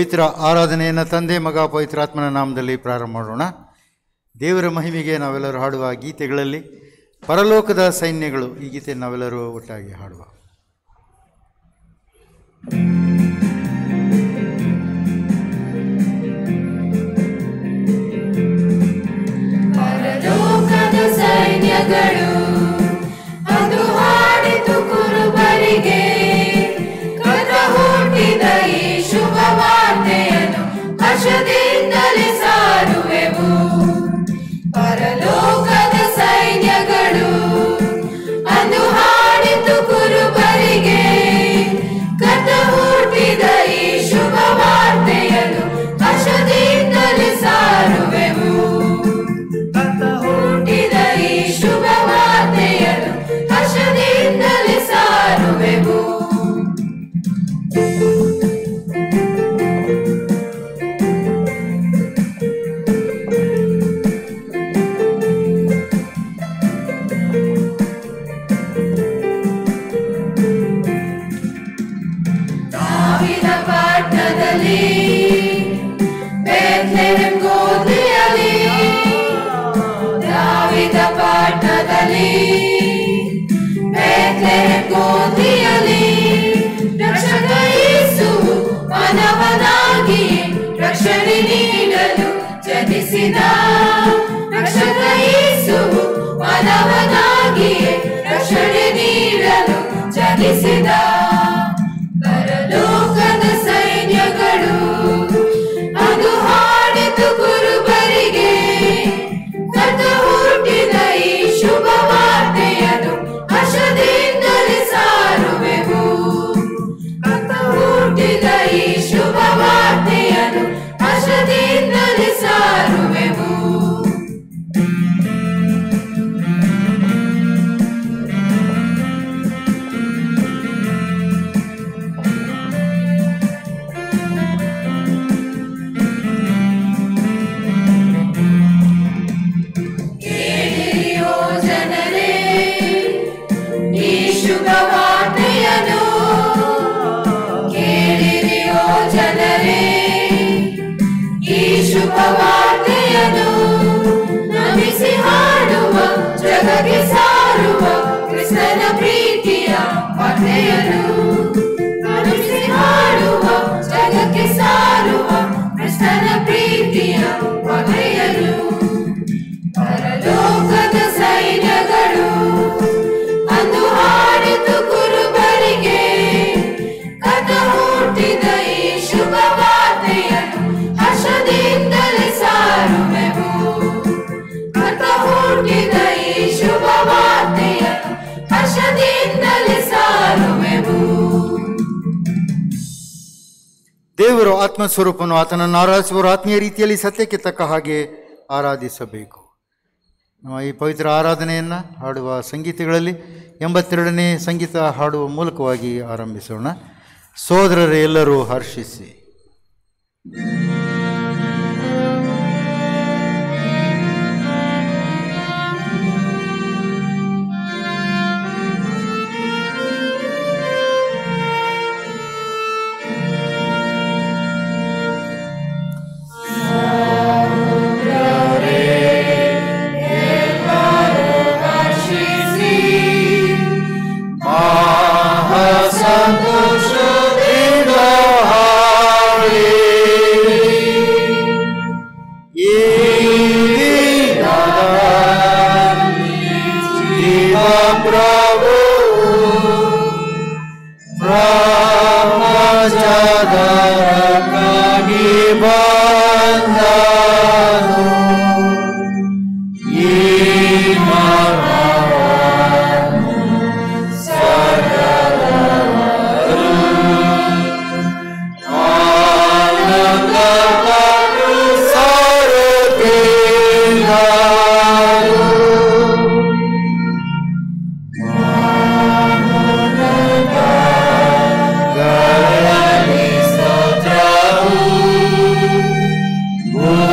ಪವಿತ್ರ ಆರಾಧನೆಯನ್ನು ತಂದೆ ಮಗ ಪವಿತ್ರಾತ್ಮನ ನಾಮದಲ್ಲಿ ಪ್ರಾರಂಭ ಮಾಡೋಣ ದೇವರ ಮಹಿಮೆಗೆ ನಾವೆಲ್ಲರೂ ಹಾಡುವ ಗೀತೆಗಳಲ್ಲಿ ಪರಲೋಕದ ಸೈನ್ಯಗಳು ಈ ಗೀತೆ ನಾವೆಲ್ಲರೂ ಒಟ್ಟಾಗಿ ಹಾಡುವ ಪರಲೋಕದ ಸೈನ್ಯಗಳು ಅದು ಹಾಡಿತು ಕುರುಬರಿಗೆ ಕಥ ಹುಟ್ಟಿದ ಈ ಶುಭ ವಾರ್ತೆಯನ್ನು ಹರ್ಷದಿಂದಲೇ ಸಾರುವೆವು ಪರಲೋಕದ ಸೈನ್ಯಗಳು ಅದು ಹಾಡಿತು ಕುರುಬರಿಗೆ ಕಥ ಹುಟ್ಟಿದ ಈ ಶುಭ ವಾರ್ತೆಯನ್ನು ಹರ್ಷದಿಂದಲೇ ಸಾರುವೆವು ಹುಟ್ಟಿದ ಈ ಶುಭ ವಾರ್ತೆಯನ್ನು ಹರ್ಷದಿಂದಲೇ ಸಾರುವೆವು ದಾವಿದ ಪಟ್ಟಣದಲ್ಲಿ ಬೇತ್ಲೆಹೆಮ್ ಗೋತ್ರಿಯಲ್ಲಿ ದಾವಿದ ಪಟ್ಟಣದಲ್ಲಿ ಬೇತ್ಲೆಹೆಮ್ ಗೋತ್ರಿಯಲ್ಲಿ ರಕ್ಷಕ ಯೇಸುವು ಮಾನವನಾಗಿ ರಕ್ಷಣೆ ನೀಡಲು ಜನಿಸಿದ ರಕ್ಷಕ ಯೇಸುವು ಮಾನವನಾಗಿ ರಕ್ಷಣೆ ನೀಡಲು ಜನಿಸಿದ ಪರಲೋಕದ ಸೈನ್ಯಗಳು ಅದು ಹಾಡಿತು ಕುರುಬರಿಗೆ ಕಥ ಹುಟ್ಟಿದ ಈ ಶುಭ ವಾರ್ತೆಯನ್ನು ಹರ್ಷದಿಂದಲೇ ಸಾರುವೆವು ಕಥ ಹುಟ್ಟಿದ ಈ ಶುಭ ವಾರ್ತೆಯನ್ನು ಹರ್ಷದಿಂದಲೇ ಸಾರುವೆವು ಕೇಳಿರಿಯೋ ಜನರೇ ಈ ಶುಭ ವಾರ್ತೆಯನ್ನು ಕೇಳಿರಿಯೋ ಜನರೇ ಈ ಶುಭ ವಾರ್ತೆಯನ್ನು ನಮಿಸಿ ಹಾಡುವ ಜಗಕ್ಕೆ ಸಾರುವ ಕೃಷ್ಣನ ಪ್ರೀತಿಯ ವಾರ್ತೆಯನ್ನು ನಮಿಸಿ ಹಾಡುವ ಜಗಕ್ಕೆ ಸಾರುವ ಕೃಷ್ಣನ ಪ್ರೀತಿಯ ವಾರ್ತೆಯನ್ನು ಪರಲೋಕದ ಸೈನ್ಯಗಳು ಅಂದು ಹಾಡಿತು ಕುರುಬರಿಗೆ ಕಥ ಹುಟ್ಟಿದ ಈ ಶುಭ ವಾರ್ತೆಯನ್ನು ಹರ್ಷದಿಂದಲೇ ಸಾರುವೆವು ಕಥ ಹುಟ್ಟಿದ ಈ ಶುಭ ವಾರ್ತೆಯನ್ನು ಹರ್ಷದಿಂದಲೇ ಸಾರುವೆವು ದೇವರು ಆತ್ಮಸ್ವರೂಪನು ಆತನನ್ನು ಆರಾಧಿಸುವರು ಆತ್ಮೀಯ ರೀತಿಯಲ್ಲಿ ಸತ್ಯಕ್ಕೆ ತಕ್ಕ ಹಾಗೆ ಆರಾಧಿಸಬೇಕು ನಾವು ಈ ಪವಿತ್ರ ಆರಾಧನೆಯನ್ನು ಹಾಡುವ ಸಂಗೀತಗಳಲ್ಲಿ ಎಂಬತ್ತೆರಡನೇ ಸಂಗೀತ ಹಾಡುವ ಮೂಲಕವಾಗಿ ಆರಂಭಿಸೋಣ ಸೋದರರೇ ಎಲ್ಲರೂ ಹರ್ಷಿಸಿ ಪ್ರಭು ಬ್ರಹ್ಮಚಾರಿ ಬಂದನು ಈ ಸ್ತೋತ್ರವು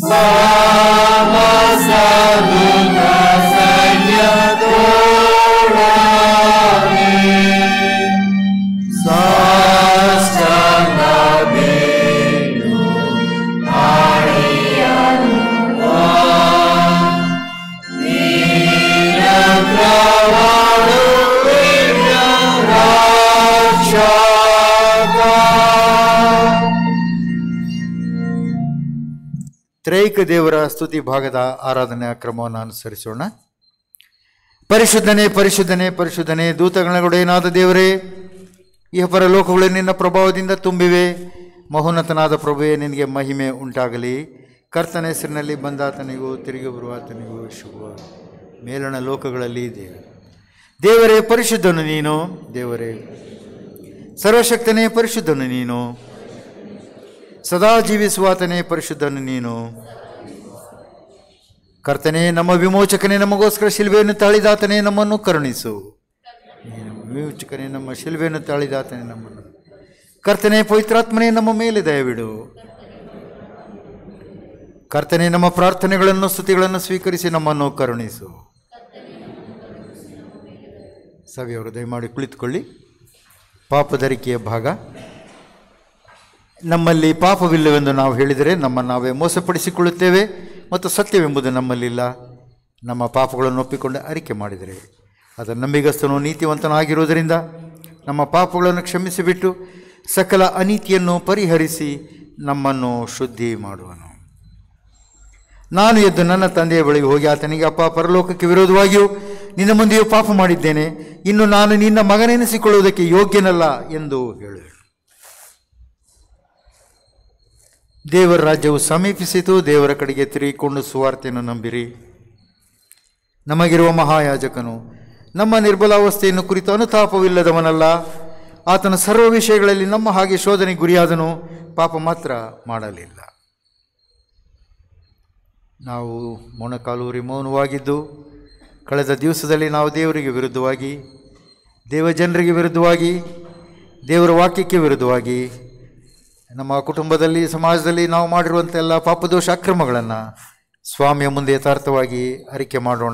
ತ್ರೈಕ ದೇವರ ಸ್ತುತಿ ಭಾಗದ ಆರಾಧನೆಯ ಕ್ರಮವನ್ನು ಅನುಸರಿಸೋಣ ಪರಿಶುದ್ಧನೇ ಪರಿಶುದ್ಧನೇ ಪರಿಶುದ್ಧನೇ ದೂತಗಣಗೊಡೆಯನಾದ ದೇವರೇ ಇಹಪರ ಲೋಕಗಳು ನಿನ್ನ ಪ್ರಭಾವದಿಂದ ತುಂಬಿವೆ ಮಹೋನ್ನತನಾದ ಪ್ರಭುವೇ ನಿನಗೆ ಮಹಿಮೆ ಉಂಟಾಗಲಿ ಕರ್ತನ ಹೆಸರಿನಲ್ಲಿ ಬಂದಾತನಿಗೂ ತಿರುಗಿ ಬರುವಾತನಿಗೂ ಶುಭ ಮೇಲಣ ಲೋಕಗಳಲ್ಲಿ ದೇವರು ದೇವರೇ ಪರಿಶುದ್ಧನು ನೀನು ದೇವರೇ ಸರ್ವಶಕ್ತನೇ ಪರಿಶುದ್ಧನು ನೀನು ಸದಾ ಜೀವಿಸುವಾತನೇ ಪರಿಶುದ್ಧನು ನೀನು ಕರ್ತನೇ ನಮ್ಮ ವಿಮೋಚಕನೇ ನಮಗೋಸ್ಕರ ಶಿಲ್ಬೆಯನ್ನು ತಾಳಿದಾತನೇ ನಮ್ಮನ್ನು ಕರುಣಿಸು ನೀನು ವಿಮೋಚಕನೇ ನಮ್ಮ ಶಿಲ್ಬೆಯನ್ನು ತಾಳಿದಾತನೇ ನಮ್ಮನ್ನು ಕರ್ತನೇ ಪವಿತ್ರಾತ್ಮನೇ ನಮ್ಮ ಮೇಲೆ ದಯವಿಡು ಕರ್ತನೇ ನಮ್ಮ ಪ್ರಾರ್ಥನೆಗಳನ್ನು ಸ್ತುತಿಗಳನ್ನು ಸ್ವೀಕರಿಸಿ ನಮ್ಮನ್ನು ಕರುಣಿಸು ಸವಿಯವರು ದಯಮಾಡಿ ಕುಳಿತುಕೊಳ್ಳಿ ಪಾಪದರಿಕೆಯ ಭಾಗ ನಮ್ಮಲ್ಲಿ ಪಾಪವಿಲ್ಲವೆಂದು ನಾವು ಹೇಳಿದರೆ ನಮ್ಮನ್ನು ನಾವೇ ಮೋಸಪಡಿಸಿಕೊಳ್ಳುತ್ತೇವೆ ಮತ್ತು ಸತ್ಯವೆಂಬುದು ನಮ್ಮಲ್ಲಿಲ್ಲ ನಮ್ಮ ಪಾಪಗಳನ್ನು ಒಪ್ಪಿಕೊಂಡು ಅರಿಕೆ ಮಾಡಿದರೆ ಅದರ ನಂಬಿಗಸ್ತನು ನೀತಿವಂತನಾಗಿರುವುದರಿಂದ ನಮ್ಮ ಪಾಪಗಳನ್ನು ಕ್ಷಮಿಸಿಬಿಟ್ಟು ಸಕಲ ಅನೀತಿಯನ್ನು ಪರಿಹರಿಸಿ ನಮ್ಮನ್ನು ಶುದ್ಧಿ ಮಾಡುವನು ನಾನು ಎದ್ದು ನನ್ನ ತಂದೆಯ ಬಳಿಗೆ ಹೋಗಿ ಆತನಿಗೆ ಅಪ್ಪ ಪರಲೋಕಕ್ಕೆ ವಿರೋಧವಾಗಿಯೂ ನಿನ್ನ ಮುಂದೆಯೂ ಪಾಪ ಮಾಡಿದ್ದೇನೆ ಇನ್ನು ನಾನು ನಿನ್ನ ಮಗನೆನಿಸಿಕೊಳ್ಳುವುದಕ್ಕೆ ಯೋಗ್ಯನಲ್ಲ ಎಂದು ಹೇಳು ದೇವರ ರಾಜ್ಯವು ಸಮೀಪಿಸಿತು ದೇವರ ಕಡೆಗೆ ತಿರುಗಿಕೊಂಡು ಸುವಾರ್ತೆಯನ್ನು ನಂಬಿರಿ ನಮಗಿರುವ ಮಹಾಯಾಜಕನು ನಮ್ಮ ನಿರ್ಬಲಾವಸ್ಥೆಯನ್ನು ಕುರಿತು ಅನುತಾಪವಿಲ್ಲದವನಲ್ಲ ಆತನ ಸರ್ವ ವಿಷಯಗಳಲ್ಲಿ ನಮ್ಮ ಹಾಗೆ ಶೋಧನೆ ಗುರಿಯಾದನು ಪಾಪ ಮಾತ್ರ ಮಾಡಲಿಲ್ಲ ನಾವು ಮೊಣಕಾಲೂರಿ ಮೌನವಾಗಿದ್ದು ಕಳೆದ ದಿವಸದಲ್ಲಿ ನಾವು ದೇವರಿಗೆ ವಿರುದ್ಧವಾಗಿ ದೇವಜನರಿಗೆ ವಿರುದ್ಧವಾಗಿ ದೇವರ ವಾಕ್ಯಕ್ಕೆ ವಿರುದ್ಧವಾಗಿ ನಮ್ಮ ಕುಟುಂಬದಲ್ಲಿ ಸಮಾಜದಲ್ಲಿ ನಾವು ಮಾಡಿರುವಂಥ ಎಲ್ಲ ಪಾಪದೋಷ ಅಕ್ರಮಗಳನ್ನು ಸ್ವಾಮಿಯ ಮುಂದೆ ಯಥಾರ್ಥವಾಗಿ ಅರಿಕೆ ಮಾಡೋಣ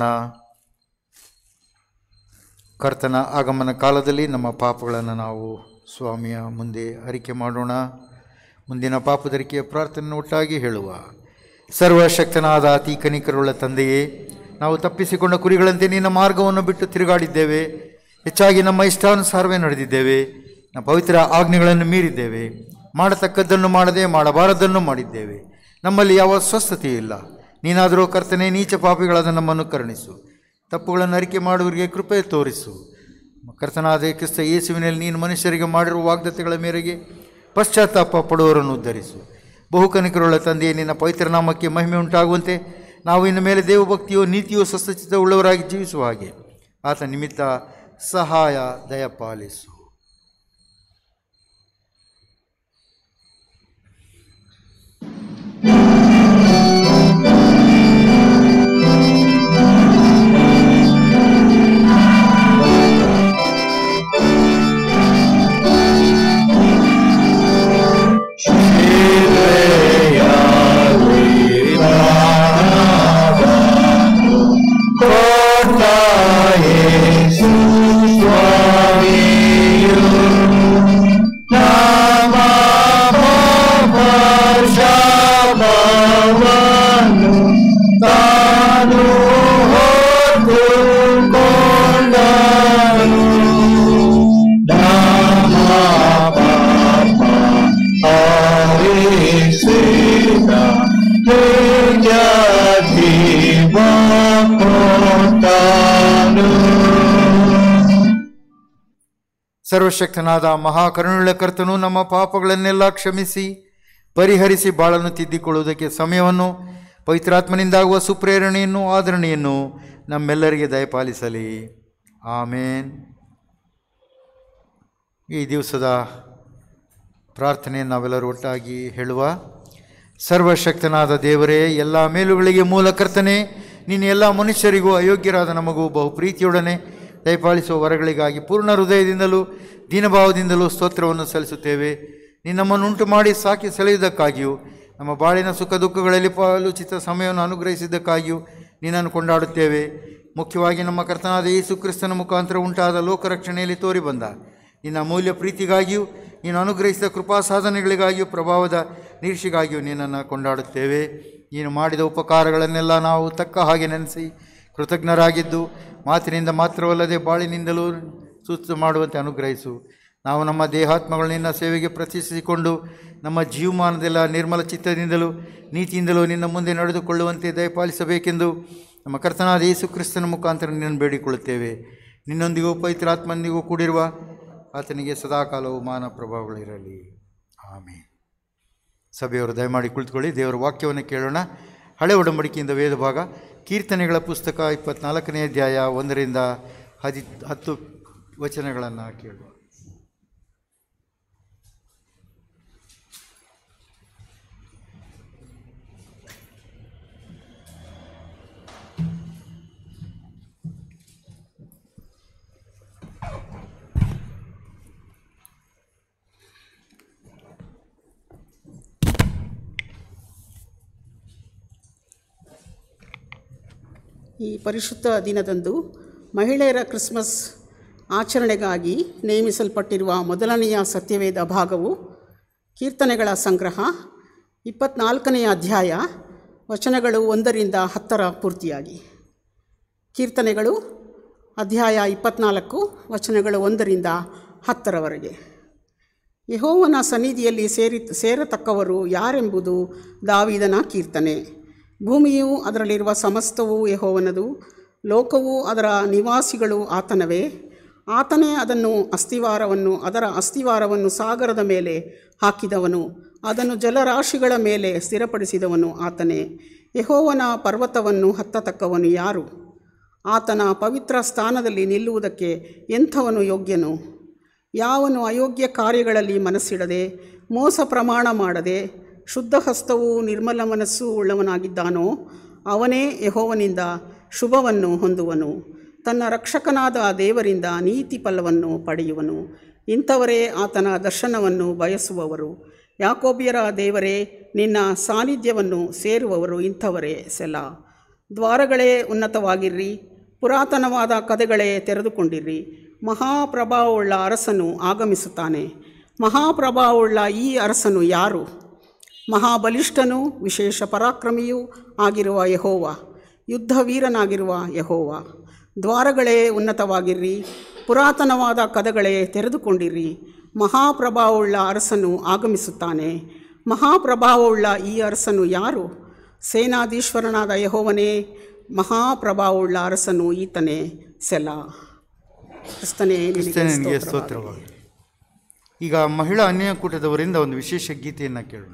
ಕರ್ತನ ಆಗಮನ ಕಾಲದಲ್ಲಿ ನಮ್ಮ ಪಾಪಗಳನ್ನು ನಾವು ಸ್ವಾಮಿಯ ಮುಂದೆ ಅರಿಕೆ ಮಾಡೋಣ ಮುಂದಿನ ಪಾಪದರಿಕೆಯ ಪ್ರಾರ್ಥನೆ ಒಟ್ಟಾಗಿ ಹೇಳುವ ಸರ್ವಶಕ್ತನಾದ ಅತಿ ಕನಿಕರುಳ್ಳ ತಂದೆಯೇ ನಾವು ತಪ್ಪಿಸಿಕೊಂಡ ಕುರಿಗಳಂತೆ ನಿನ್ನ ಮಾರ್ಗವನ್ನು ಬಿಟ್ಟು ತಿರುಗಾಡಿದ್ದೇವೆ ಹೆಚ್ಚಾಗಿ ನಮ್ಮ ಇಷ್ಟಾನುಸಾರವೇ ನಡೆದಿದ್ದೇವೆ ನಮ್ಮ ಪವಿತ್ರ ಆಜ್ಞೆಗಳನ್ನು ಮೀರಿದ್ದೇವೆ ಮಾಡತಕ್ಕದ್ದನ್ನು ಮಾಡದೆ ಮಾಡಬಾರದನ್ನು ಮಾಡಿದ್ದೇವೆ ನಮ್ಮಲ್ಲಿ ಯಾವ ಸ್ವಸ್ಥತೆ ಇಲ್ಲ ನೀನಾದರೂ ಕರ್ತನೆ ನೀಚ ಪಾಪಿಗಳಾದ ನಮ್ಮನ್ನು ಕರುಣಿಸು ತಪ್ಪುಗಳನ್ನು ಅರಿಕೆ ಮಾಡುವವರಿಗೆ ಕೃಪೆ ತೋರಿಸು ಕರ್ತನಾದ ಕ್ರಿಸ್ತ ಯೇಸುವಿನಲ್ಲಿ ನೀನು ಮನುಷ್ಯರಿಗೆ ಮಾಡಿರುವ ವಾಗ್ದತೆಗಳ ಮೇರೆಗೆ ಪಶ್ಚಾತ್ತಾಪ ಪಡುವವರನ್ನು ಉದ್ಧರಿಸು ಬಹುಕನಿಕರುಳ್ಳ ತಂದೆಯೇ ನಿನ್ನ ಪವಿತ್ರ ನಾಮಕ್ಕೆ ಮಹಿಮೆ ಉಂಟಾಗುವಂತೆ ನಾವು ಇನ್ನು ಮೇಲೆ ದೇವಭಕ್ತಿಯೋ ನೀತಿಯೋ ಸ್ವಸ್ಥಚಿತ ಉಳ್ಳವರಾಗಿ ಜೀವಿಸುವ ಹಾಗೆ ಆತ ನಿಮಿತ್ತ ಸಹಾಯ ದಯಪಾಲಿಸು ಸರ್ವಶಕ್ತನಾದ ಮಹಾಕರುಣುಳ್ಳ ಕರ್ತನು ನಮ್ಮ ಪಾಪಗಳನ್ನೆಲ್ಲ ಕ್ಷಮಿಸಿ ಪರಿಹರಿಸಿ ಬಾಳನ್ನು ತಿದ್ದಿಕೊಳ್ಳುವುದಕ್ಕೆ ಸಮಯವನ್ನು ಪವಿತ್ರಾತ್ಮನಿಂದಾಗುವ ಸುಪ್ರೇರಣೆಯನ್ನು ಆದರಣೆಯನ್ನು ನಮ್ಮೆಲ್ಲರಿಗೆ ದಯಪಾಲಿಸಲಿ ಆಮೇನ್ ಈ ದಿವಸದ ಪ್ರಾರ್ಥನೆಯನ್ನು ನಾವೆಲ್ಲರೂ ಒಟ್ಟಾಗಿ ಹೇಳುವ ಸರ್ವಶಕ್ತನಾದ ದೇವರೇ ಎಲ್ಲ ಮೇಲುಗಳಿಗೆ ಮೂಲ ಕರ್ತನೆ ನೀನು ಎಲ್ಲ ಮನುಷ್ಯರಿಗೂ ಅಯೋಗ್ಯರಾದ ನಮಗೂ ಬಹು ಪ್ರೀತಿಯೊಡನೆ ದಯಪಾಲಿಸುವ ವರಗಳಿಗಾಗಿ ಪೂರ್ಣ ಹೃದಯದಿಂದಲೂ ದೀನಭಾವದಿಂದಲೂ ಸ್ತೋತ್ರವನ್ನು ಸಲ್ಲಿಸುತ್ತೇವೆ ನೀನು ನಮ್ಮನ್ನು ಉಂಟು ಮಾಡಿ ಸಾಕಿ ಸೆಳೆಯುವುದಕ್ಕಾಗಿಯೂ ನಮ್ಮ ಬಾಳಿನ ಸುಖ ದುಃಖಗಳಲ್ಲಿ ಪಾಲುಚಿತ ಸಮಯವನ್ನು ಅನುಗ್ರಹಿಸಿದ್ದಕ್ಕಾಗಿಯೂ ನಿನ್ನನ್ನು ಕೊಂಡಾಡುತ್ತೇವೆ ಮುಖ್ಯವಾಗಿ ನಮ್ಮ ಕರ್ತನಾದ ಯೇಸು ಕ್ರಿಸ್ತನ ಮುಖಾಂತರ ಉಂಟಾದ ಲೋಕರಕ್ಷಣೆಯಲ್ಲಿ ತೋರಿ ಬಂದ ನಿನ್ನ ಅಮೂಲ್ಯ ಪ್ರೀತಿಗಾಗಿಯೂ ನೀನು ಅನುಗ್ರಹಿಸಿದ ಕೃಪಾ ಸಾಧನೆಗಳಿಗಾಗಿಯೂ ಪ್ರಭಾವದ ನಿರೀಕ್ಷೆಗಾಗಿಯೂ ನಿನ್ನನ್ನು ಕೊಂಡಾಡುತ್ತೇವೆ ನೀನು ಮಾಡಿದ ಉಪಕಾರಗಳನ್ನೆಲ್ಲ ನಾವು ತಕ್ಕ ಹಾಗೆ ನೆನೆಸಿ ಕೃತಜ್ಞರಾಗಿದ್ದು ಮಾತಿನಿಂದ ಮಾತ್ರವಲ್ಲದೆ ಬಾಳಿನಿಂದಲೂ ಸೂಚಿತ ಮಾಡುವಂತೆ ಅನುಗ್ರಹಿಸು ನಾವು ನಮ್ಮ ದೇಹಾತ್ಮಗಳು ನಿನ್ನ ಸೇವೆಗೆ ಪ್ರತಿಷ್ಠಿಸಿಕೊಂಡು ನಮ್ಮ ಜೀವಮಾನದೆಲ್ಲ ನಿರ್ಮಲ ಚಿತ್ತದಿಂದಲೂ ನೀತಿಯಿಂದಲೂ ನಿನ್ನ ಮುಂದೆ ನಡೆದುಕೊಳ್ಳುವಂತೆ ದಯಪಾಲಿಸಬೇಕೆಂದು ನಮ್ಮ ಕರ್ತನಾದ ಯೇಸು ಕ್ರಿಸ್ತನ ಮುಖಾಂತರ ನಿನ್ನನ್ನು ಬೇಡಿಕೊಳ್ಳುತ್ತೇವೆ ನಿನ್ನೊಂದಿಗೂ ಪವಿತ್ರಾತ್ಮನೊಂದಿಗೂ ಕೂಡಿರುವ ಆತನಿಗೆ ಸದಾಕಾಲವು ಮಾನ ಪ್ರಭಾವಗಳಿರಲಿ ಆಮೇಲೆ ಸಭೆಯವರು ದಯಮಾಡಿ ಕುಳಿತುಕೊಳ್ಳಿ ದೇವರ ವಾಕ್ಯವನ್ನು ಕೇಳೋಣ ಹಳೆ ಒಡಂಬಡಿಕೆಯಿಂದ ವೇದ ಭಾಗ ಕೀರ್ತನೆಗಳ ಪುಸ್ತಕ ಇಪ್ಪತ್ನಾಲ್ಕನೇ ಅಧ್ಯಾಯ ಒಂದರಿಂದ ಹದಿ ಹತ್ತು ವಚನಗಳನ್ನು ಕೇಳುವ ಈ ಪರಿಶುದ್ಧ ದಿನದಂದು ಮಹಿಳೆಯರ ಕ್ರಿಸ್ಮಸ್ ಆಚರಣೆಗಾಗಿ ನೇಮಿಸಲ್ಪಟ್ಟಿರುವ ಮೊದಲನೆಯ ಸತ್ಯವೇದ ಭಾಗವು ಕೀರ್ತನೆಗಳ ಸಂಗ್ರಹ ಇಪ್ಪತ್ನಾಲ್ಕನೆಯ ಅಧ್ಯಾಯ ವಚನಗಳು ಒಂದರಿಂದ ಹತ್ತರ ಪೂರ್ತಿಯಾಗಿ ಕೀರ್ತನೆಗಳು ಅಧ್ಯಾಯ ಇಪ್ಪತ್ನಾಲ್ಕು ವಚನಗಳು ಒಂದರಿಂದ ಹತ್ತರವರೆಗೆ ಯಹೋವನ ಸನ್ನಿಧಿಯಲ್ಲಿ ಸೇರಿ ಸೇರತಕ್ಕವರು ಯಾರೆಂಬುದು ದಾವಿದನ ಕೀರ್ತನೆ ಭೂಮಿಯು ಅದರಲ್ಲಿರುವ ಸಮಸ್ತವೂ ಯಹೋವನದು ಲೋಕವು ಅದರ ನಿವಾಸಿಗಳು ಆತನವೇ ಆತನೇ ಅದನ್ನು ಅಸ್ಥಿವಾರವನ್ನು ಅದರ ಅಸ್ಥಿವಾರವನ್ನು ಸಾಗರದ ಮೇಲೆ ಹಾಕಿದವನು ಅದನ್ನು ಜಲರಾಶಿಗಳ ಮೇಲೆ ಸ್ಥಿರಪಡಿಸಿದವನು ಆತನೇ ಯಹೋವನ ಪರ್ವತವನ್ನು ಹತ್ತತಕ್ಕವನು ಯಾರು ಆತನ ಪವಿತ್ರ ಸ್ಥಾನದಲ್ಲಿ ನಿಲ್ಲುವುದಕ್ಕೆ ಎಂಥವನು ಯೋಗ್ಯನು ಯಾವನು ಅಯೋಗ್ಯ ಕಾರ್ಯಗಳಲ್ಲಿ ಮನಸ್ಸಿಡದೆ ಮೋಸ ಪ್ರಮಾಣ ಮಾಡದೆ ಶುದ್ಧ ಹಸ್ತವೂ ನಿರ್ಮಲ ಮನಸ್ಸು ಉಳ್ಳವನಾಗಿದ್ದಾನೋ ಅವನೇ ಯಹೋವನಿಂದ ಶುಭವನ್ನು ಹೊಂದುವನು ತನ್ನ ರಕ್ಷಕನಾದ ದೇವರಿಂದ ನೀತಿ ಫಲವನ್ನು ಪಡೆಯುವನು ಇಂಥವರೇ ಆತನ ದರ್ಶನವನ್ನು ಬಯಸುವವರು ಯಾಕೋಬ್ಯರ ದೇವರೇ ನಿನ್ನ ಸಾನ್ನಿಧ್ಯವನ್ನು ಸೇರುವವರು ಇಂಥವರೇ ಸೆಲ ದ್ವಾರಗಳೇ ಉನ್ನತವಾಗಿರ್ರಿ ಪುರಾತನವಾದ ಕದೆಗಳೇ ತೆರೆದುಕೊಂಡಿರ್ರಿ ಮಹಾಪ್ರಭಾವವುಳ್ಳ ಅರಸನು ಆಗಮಿಸುತ್ತಾನೆ ಮಹಾಪ್ರಭಾವವುಳ್ಳ ಈ ಅರಸನು ಯಾರು ಮಹಾಬಲಿಷ್ಠನೂ ವಿಶೇಷ ಪರಾಕ್ರಮಿಯೂ ಆಗಿರುವ ಯಹೋವ ಯುದ್ಧ ವೀರನಾಗಿರುವ ಯಹೋವ ದ್ವಾರಗಳೇ ಉನ್ನತವಾಗಿರ್ರಿ ಪುರಾತನವಾದ ಕದಗಳೇ ತೆರೆದುಕೊಂಡಿರ್ರಿ ಮಹಾಪ್ರಭಾವವುಳ್ಳ ಅರಸನು ಆಗಮಿಸುತ್ತಾನೆ ಮಹಾಪ್ರಭಾವವುಳ್ಳ ಈ ಅರಸನು ಯಾರು ಸೇನಾಧೀಶ್ವರನಾದ ಯಹೋವನೇ ಮಹಾಪ್ರಭಾವವುಳ್ಳ ಅರಸನು ಈತನೇ ಸೆಲ ಕ್ರಿಸ್ತನೇ ನಿನಗೆ ಕ್ರಿಸ್ತನಿಗೆ ಸ್ತೋತ್ರವಾಗಲಿ. ಸ್ತೋತ್ರವಾಗಲಿ ಈಗ ಮಹಿಳಾ ಅನ್ಯಕೂಟದವರಿಂದ ಒಂದು ವಿಶೇಷ ಗೀತೆಯನ್ನು ಕೇಳೋಣ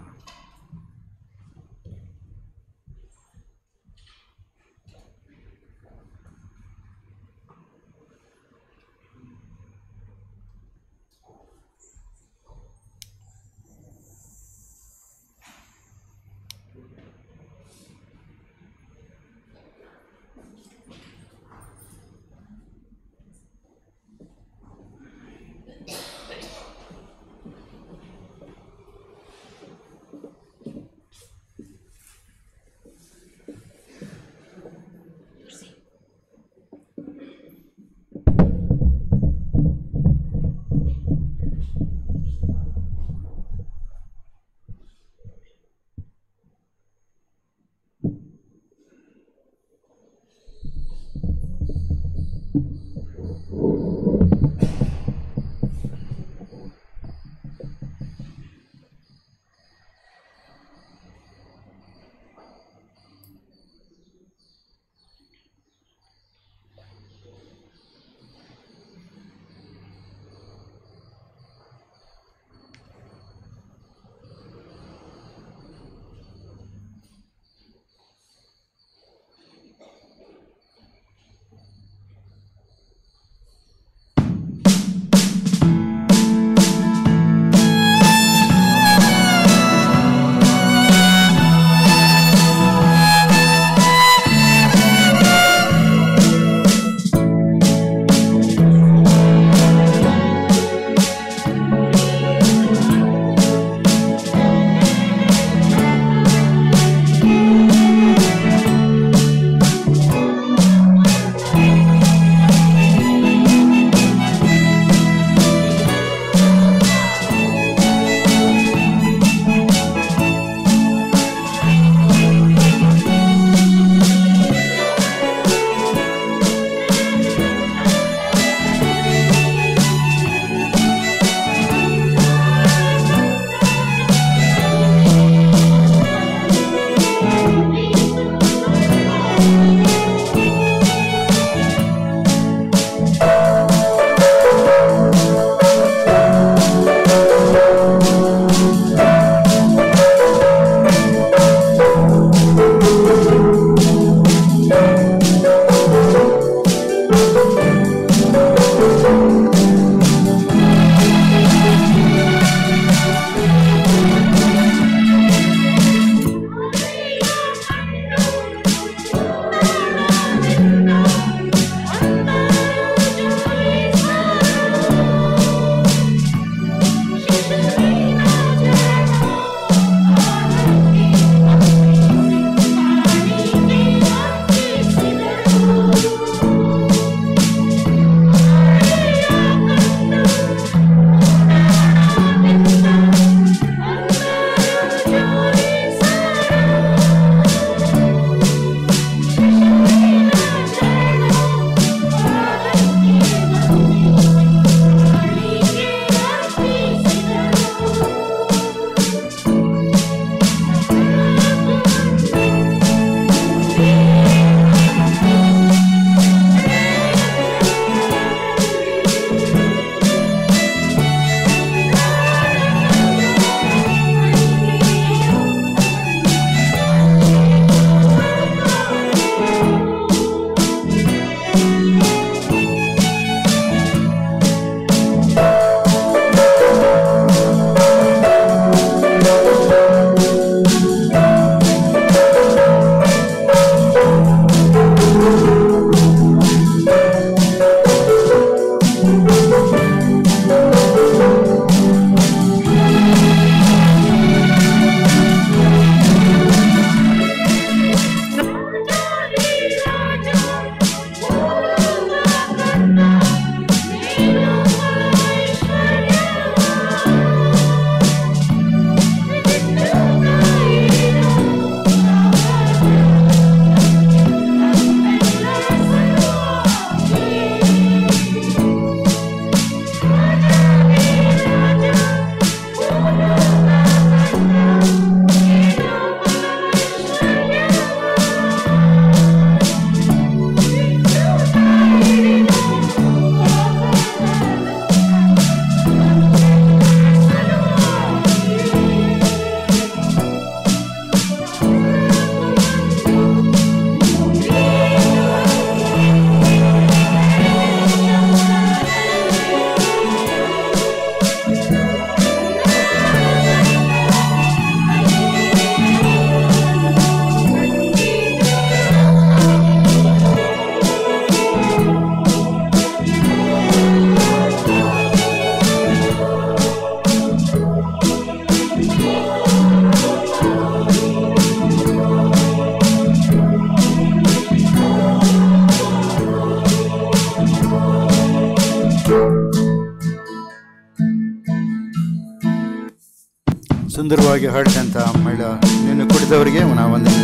ಸುಂದರವಾಗಿ ಹಾಡಿದಂಥ ಮಹಿಳಾ ನೀನು ಕುಡಿದವರಿಗೆ ನಾವು ಒಂದು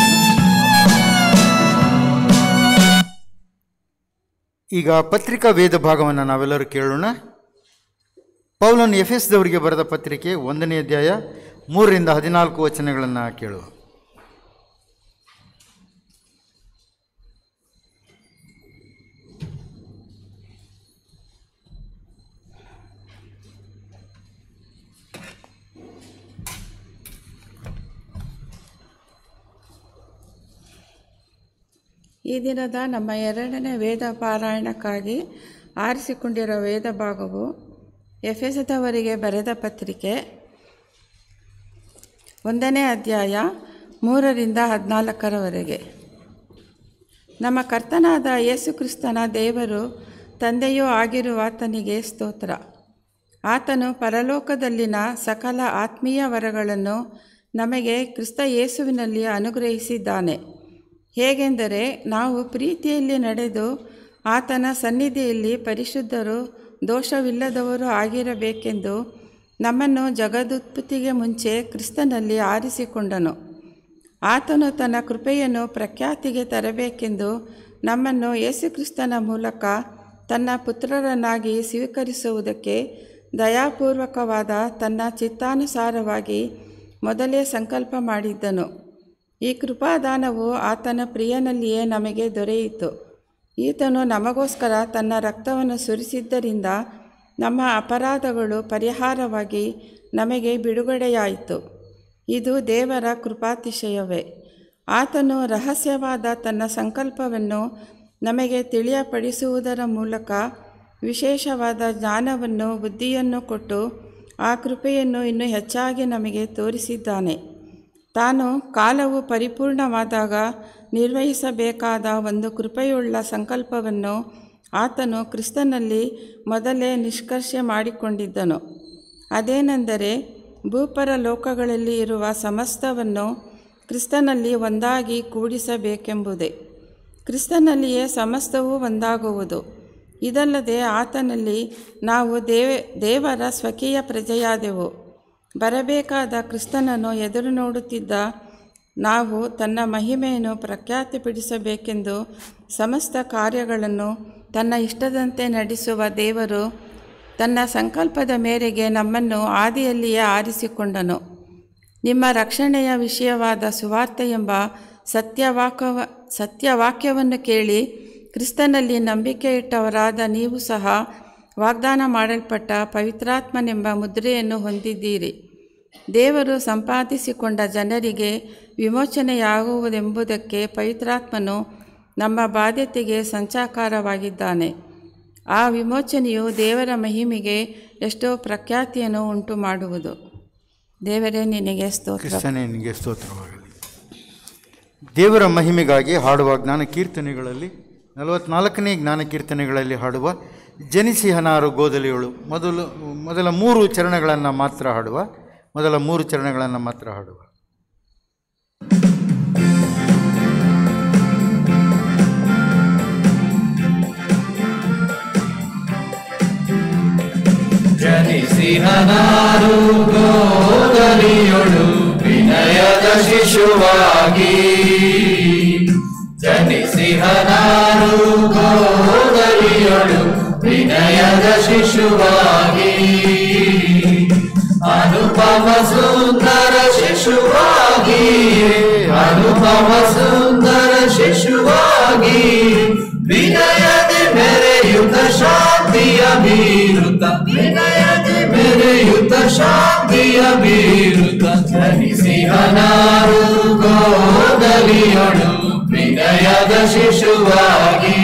ಈಗ ಪತ್ರಿಕಾ ವೇದ ಭಾಗವನ್ನು ನಾವೆಲ್ಲರೂ ಕೇಳೋಣ ಪೌಲನ್ ಎಫ್ ಎಸ್ದವರಿಗೆ ಬರೆದ ಪತ್ರಿಕೆ ಒಂದನೇ ಅಧ್ಯಾಯ ಮೂರರಿಂದ ಹದಿನಾಲ್ಕು ವಚನಗಳನ್ನು ಕೇಳುವ ಈ ದಿನದ ನಮ್ಮ ಎರಡನೇ ವೇದ ಪಾರಾಯಣಕ್ಕಾಗಿ ಆರಿಸಿಕೊಂಡಿರೋ ವೇದ ಭಾಗವು ಎಫೆಸದವರಿಗೆ ಬರೆದ ಪತ್ರಿಕೆ ಒಂದನೇ ಅಧ್ಯಾಯ ಮೂರರಿಂದ ಹದಿನಾಲ್ಕರವರೆಗೆ ನಮ್ಮ ಕರ್ತನಾದ ಯೇಸು ಕ್ರಿಸ್ತನ ದೇವರು ತಂದೆಯೂ ಆಗಿರುವ ಆತನಿಗೆ ಸ್ತೋತ್ರ ಆತನು ಪರಲೋಕದಲ್ಲಿನ ಸಕಲ ಆತ್ಮೀಯ ವರಗಳನ್ನು ನಮಗೆ ಕ್ರಿಸ್ತ ಯೇಸುವಿನಲ್ಲಿ ಅನುಗ್ರಹಿಸಿದ್ದಾನೆ ಹೇಗೆಂದರೆ ನಾವು ಪ್ರೀತಿಯಲ್ಲಿ ನಡೆದು ಆತನ ಸನ್ನಿಧಿಯಲ್ಲಿ ಪರಿಶುದ್ಧರು ದೋಷವಿಲ್ಲದವರು ಆಗಿರಬೇಕೆಂದು ನಮ್ಮನ್ನು ಜಗದುತ್ಪತ್ತಿಗೆ ಮುಂಚೆ ಕ್ರಿಸ್ತನಲ್ಲಿ ಆರಿಸಿಕೊಂಡನು ಆತನು ತನ್ನ ಕೃಪೆಯನ್ನು ಪ್ರಖ್ಯಾತಿಗೆ ತರಬೇಕೆಂದು ನಮ್ಮನ್ನು ಯೇಸುಕ್ರಿಸ್ತನ ಮೂಲಕ ತನ್ನ ಪುತ್ರರನ್ನಾಗಿ ಸ್ವೀಕರಿಸುವುದಕ್ಕೆ ದಯಾಪೂರ್ವಕವಾದ ತನ್ನ ಚಿತ್ತಾನುಸಾರವಾಗಿ ಮೊದಲೇ ಸಂಕಲ್ಪ ಮಾಡಿದ್ದನು ಈ ಕೃಪಾದಾನವು ಆತನ ಪ್ರಿಯನಲ್ಲಿಯೇ ನಮಗೆ ದೊರೆಯಿತು ಈತನು ನಮಗೋಸ್ಕರ ತನ್ನ ರಕ್ತವನ್ನು ಸುರಿಸಿದ್ದರಿಂದ ನಮ್ಮ ಅಪರಾಧಗಳು ಪರಿಹಾರವಾಗಿ ನಮಗೆ ಬಿಡುಗಡೆಯಾಯಿತು ಇದು ದೇವರ ಕೃಪಾತಿಶಯವೇ ಆತನು ರಹಸ್ಯವಾದ ತನ್ನ ಸಂಕಲ್ಪವನ್ನು ನಮಗೆ ತಿಳಿಯಪಡಿಸುವುದರ ಮೂಲಕ ವಿಶೇಷವಾದ ಜ್ಞಾನವನ್ನು ಬುದ್ಧಿಯನ್ನು ಕೊಟ್ಟು ಆ ಕೃಪೆಯನ್ನು ಇನ್ನೂ ಹೆಚ್ಚಾಗಿ ನಮಗೆ ತೋರಿಸಿದ್ದಾನೆ ತಾನು ಕಾಲವು ಪರಿಪೂರ್ಣವಾದಾಗ ನಿರ್ವಹಿಸಬೇಕಾದ ಒಂದು ಕೃಪೆಯುಳ್ಳ ಸಂಕಲ್ಪವನ್ನು ಆತನು ಕ್ರಿಸ್ತನಲ್ಲಿ ಮೊದಲೇ ನಿಷ್ಕರ್ಷೆ ಮಾಡಿಕೊಂಡಿದ್ದನು ಅದೇನೆಂದರೆ ಭೂಪರ ಲೋಕಗಳಲ್ಲಿ ಇರುವ ಸಮಸ್ತವನ್ನು ಕ್ರಿಸ್ತನಲ್ಲಿ ಒಂದಾಗಿ ಕೂಡಿಸಬೇಕೆಂಬುದೇ ಕ್ರಿಸ್ತನಲ್ಲಿಯೇ ಸಮಸ್ತವೂ ಒಂದಾಗುವುದು ಇದಲ್ಲದೆ ಆತನಲ್ಲಿ ನಾವು ದೇವ ದೇವರ ಸ್ವಕೀಯ ಪ್ರಜೆಯಾದೆವು ಬರಬೇಕಾದ ಕ್ರಿಸ್ತನನ್ನು ಎದುರು ನೋಡುತ್ತಿದ್ದ ನಾವು ತನ್ನ ಮಹಿಮೆಯನ್ನು ಪ್ರಖ್ಯಾತಿಪಡಿಸಬೇಕೆಂದು ಸಮಸ್ತ ಕಾರ್ಯಗಳನ್ನು ತನ್ನ ಇಷ್ಟದಂತೆ ನಡೆಸುವ ದೇವರು ತನ್ನ ಸಂಕಲ್ಪದ ಮೇರೆಗೆ ನಮ್ಮನ್ನು ಆದಿಯಲ್ಲಿಯೇ ಆರಿಸಿಕೊಂಡನು ನಿಮ್ಮ ರಕ್ಷಣೆಯ ವಿಷಯವಾದ ಸುವಾರ್ತೆ ಎಂಬ ಸತ್ಯವಾಕ್ಯವ ಸತ್ಯವಾಕ್ಯವನ್ನು ಕೇಳಿ ಕ್ರಿಸ್ತನಲ್ಲಿ ನಂಬಿಕೆ ಇಟ್ಟವರಾದ ನೀವು ಸಹ ವಾಗ್ದಾನ ಮಾಡಲ್ಪಟ್ಟ ಪವಿತ್ರಾತ್ಮನೆಂಬ ಮುದ್ರೆಯನ್ನು ಹೊಂದಿದ್ದೀರಿ ದೇವರು ಸಂಪಾದಿಸಿಕೊಂಡ ಜನರಿಗೆ ವಿಮೋಚನೆಯಾಗುವುದೆಂಬುದಕ್ಕೆ ಪವಿತ್ರಾತ್ಮನು ನಮ್ಮ ಬಾಧ್ಯತೆಗೆ ಸಂಚಾಕಾರವಾಗಿದ್ದಾನೆ ಆ ವಿಮೋಚನೆಯು ದೇವರ ಮಹಿಮೆಗೆ ಎಷ್ಟೋ ಪ್ರಖ್ಯಾತಿಯನ್ನು ಉಂಟು ಮಾಡುವುದು ದೇವರೇ ನಿನಗೆ ಸ್ತೋತ್ರ ಕ್ರಿಸ್ತನೇ ನಿನಗೆ ಸ್ತೋತ್ರವಾಗಲಿ ದೇವರ ಮಹಿಮೆಗಾಗಿ ಹಾಡುವ ಜ್ಞಾನ ಕೀರ್ತನೆಗಳಲ್ಲಿ ನಲವತ್ನಾಲ್ಕನೇ ಜ್ಞಾನ ಕೀರ್ತನೆಗಳಲ್ಲಿ ಹಾಡುವ ಜನಿಸಿ ಹನಾರು ಗೋದಲಿಯಳು ಮೊದಲು ಮೊದಲ ಮೂರು ಚರಣಗಳನ್ನು ಮಾತ್ರ ಹಾಡುವ ಮೊದಲ ಮೂರು ಚರಣಗಳನ್ನು ಮಾತ್ರ ಹಾಡುವ ಜನಿಸಿಹನಾರು ಗೋದಲಿಯೊಳು ವಿನಯದ ಶಿಶುವಾಗಿ ಜನಿಸಿಹನಾರು ಗೋದಲಿಯೊಳು ವಿನಯದ ಶಿಶುವಾಗಿ ಅನುಪಮ ಸುಂದರ ಶಿಶುವಾಗಿ ಅನುಪಮ ಸುಂದರ ಶಿಶುವಾಗಿ ವಿನಯದಿ ಮೆರೆಯುತ ಶಾಂತಿಯ ಬೀರುತ್ತ ವಿನಯದಿ ಮೆರೆಯುತ್ತ ಶಾಂತಿಯ ಬೀರುತ್ತ ಧರಿಸಿ ಹನಾರು ಗೋದಲಿಯೊಳು ವಿನಯದ ಶಿಶುವಾಗಿ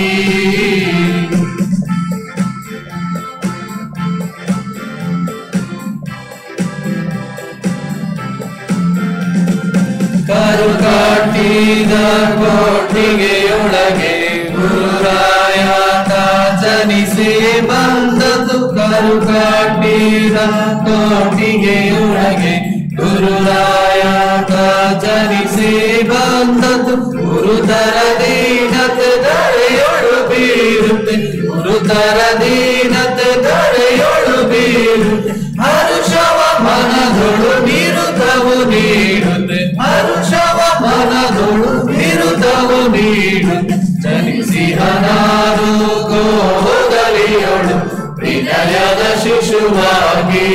ಕರುಕಾಟಿದ ಕೋಟಿಗೆಯೊಳಗೆ ಗುರುರಾಯಾತ ಜನಿಸಿ ಬಂದದು ಕರುಕಾಟಿದ ಕೋಟಿಗೆಯೊಳಗೆ ಗುರುರಾಯಾತ ಜನಿಸಿ ಬಂದದು ಗುರುತರ ದೀನತೆ ದರೆಯೊಳು ಬೀರುತ್ತೆ ಗುರುತರ ದೀನತೆ ದರೆಯೊಳು ಬೀರುತ್ತೆ ಹರುಷವ ಮನದೊಳು ನೀರು ದರೆಯೊಡುವಾಗಿ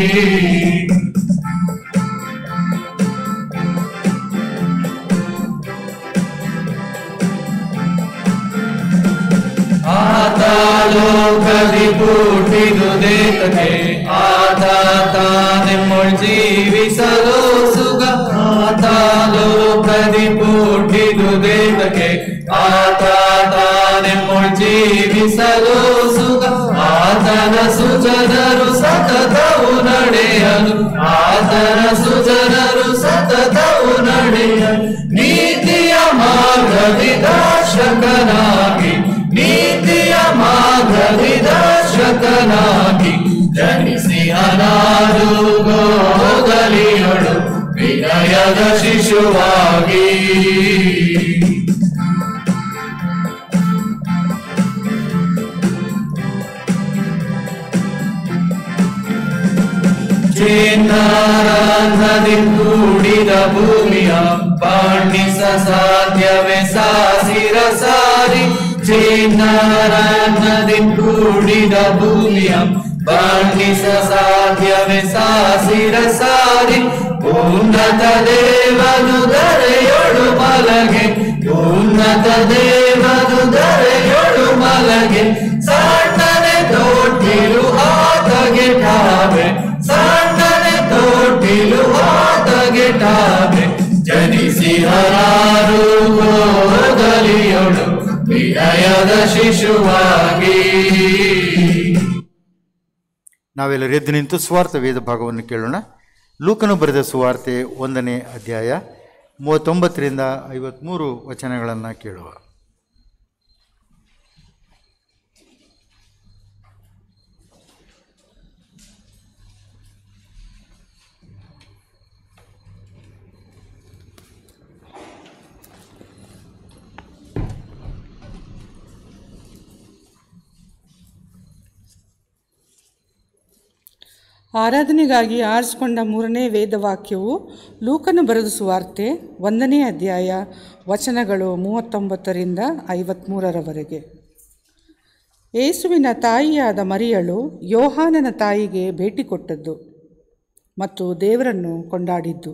ಆತ ಲೋಕದಿ ಪೂಟಿದು ದೇತತೆ ಆತ ತಾನೆಮ್ಮೊಳ್ ಜೀವಿಸಲು ಸುಗ ಆತ ಲೋಕದಿ ಪೂಟಿದು ದೇತಕ್ಕೆ ಆತ ತಾನೆಮ್ಮೊಳ್ ಜೀವಿಸಲು ಸುಗ ಆತನ ಸುಜನರು ಸತತವು ನಡೆಯಲು ಆತನ ಸುಜನರು ಸತತವು ನಡೆಯಲು ನೀತಿಯ ಮಾರ್ಗದಿ ದರ್ಶಕನಾಗಿ ನೀತಿಯ ಮಾರ್ಗದಿ ದರ್ಶಕನಾಗಿ ಜನಿಸಿ ಅನಾರು ಗೋಗಲಿಯೊಳು ವಿನಯದ ಶಿಶುವಾಗಿ ಚಿನ್ನಾರಾಧನೆ ಕೂಡಿದ ಭೂಮಿಯ ಪಾಂಡಿಸ ಸಾಧ್ಯವೇ ಸಾಸಿರ ಸಾರಿ ಚಿನ್ನಾರಾಧನೆ ಕೂಡಿದ ಭೂಮಿಯ ಪಾಂಡಿಸ ಸಾಧ್ಯವೇ ಸಾಸಿರ ಸಾರಿ ಉನ್ನತ ದೇವನು ದರೆಯೊಳು ಮಲಗೆ ಉನ್ನತ ದೇವನು ದರೆಯೊಳು ಮಲಗೆ ಸಣ್ಣನೆ ತೋಟಿಲು ಆತಗೆ ಠಾವೆ ಸಣ್ಣನೆ ತೋಟಿಲು ಆತಗೆ ಠಾವೆ ಜನಿಸಿ ಹರಾರು ಹೋಗಲಿಯೊಳು ವಿನಯದ ಶಿಶುವಾಗಿ ನಾವೆಲ್ಲರೂ ಎದ್ದು ನಿಂತು ಸ್ವಾರ್ಥ ವೇದ ಭಾಗವನ್ನು ಕೇಳೋಣ ಲೂಕನು ಬರೆದ ಸುವಾರ್ತೆ ಒಂದನೇ ಅಧ್ಯಾಯ ಮೂವತ್ತೊಂಬತ್ತರಿಂದ ಐವತ್ತ್ಮೂರು ವಚನಗಳನ್ನು ಕೇಳುವ ಆರಾಧನೆಗಾಗಿ ಆರಿಸಿಕೊಂಡ ಮೂರನೇ ವೇದವಾಕ್ಯವು ಲೂಕನು ಬರೆದ ಸುವಾರ್ತೆ ಒಂದನೇ ಅಧ್ಯಾಯ ವಚನಗಳು ಮೂವತ್ತೊಂಬತ್ತರಿಂದ ಐವತ್ತ್ಮೂರರವರೆಗೆ ಯೇಸುವಿನ ತಾಯಿಯಾದ ಮರಿಯಳು ಯೋಹಾನನ ತಾಯಿಗೆ ಭೇಟಿ ಕೊಟ್ಟದ್ದು ಮತ್ತು ದೇವರನ್ನು ಕೊಂಡಾಡಿದ್ದು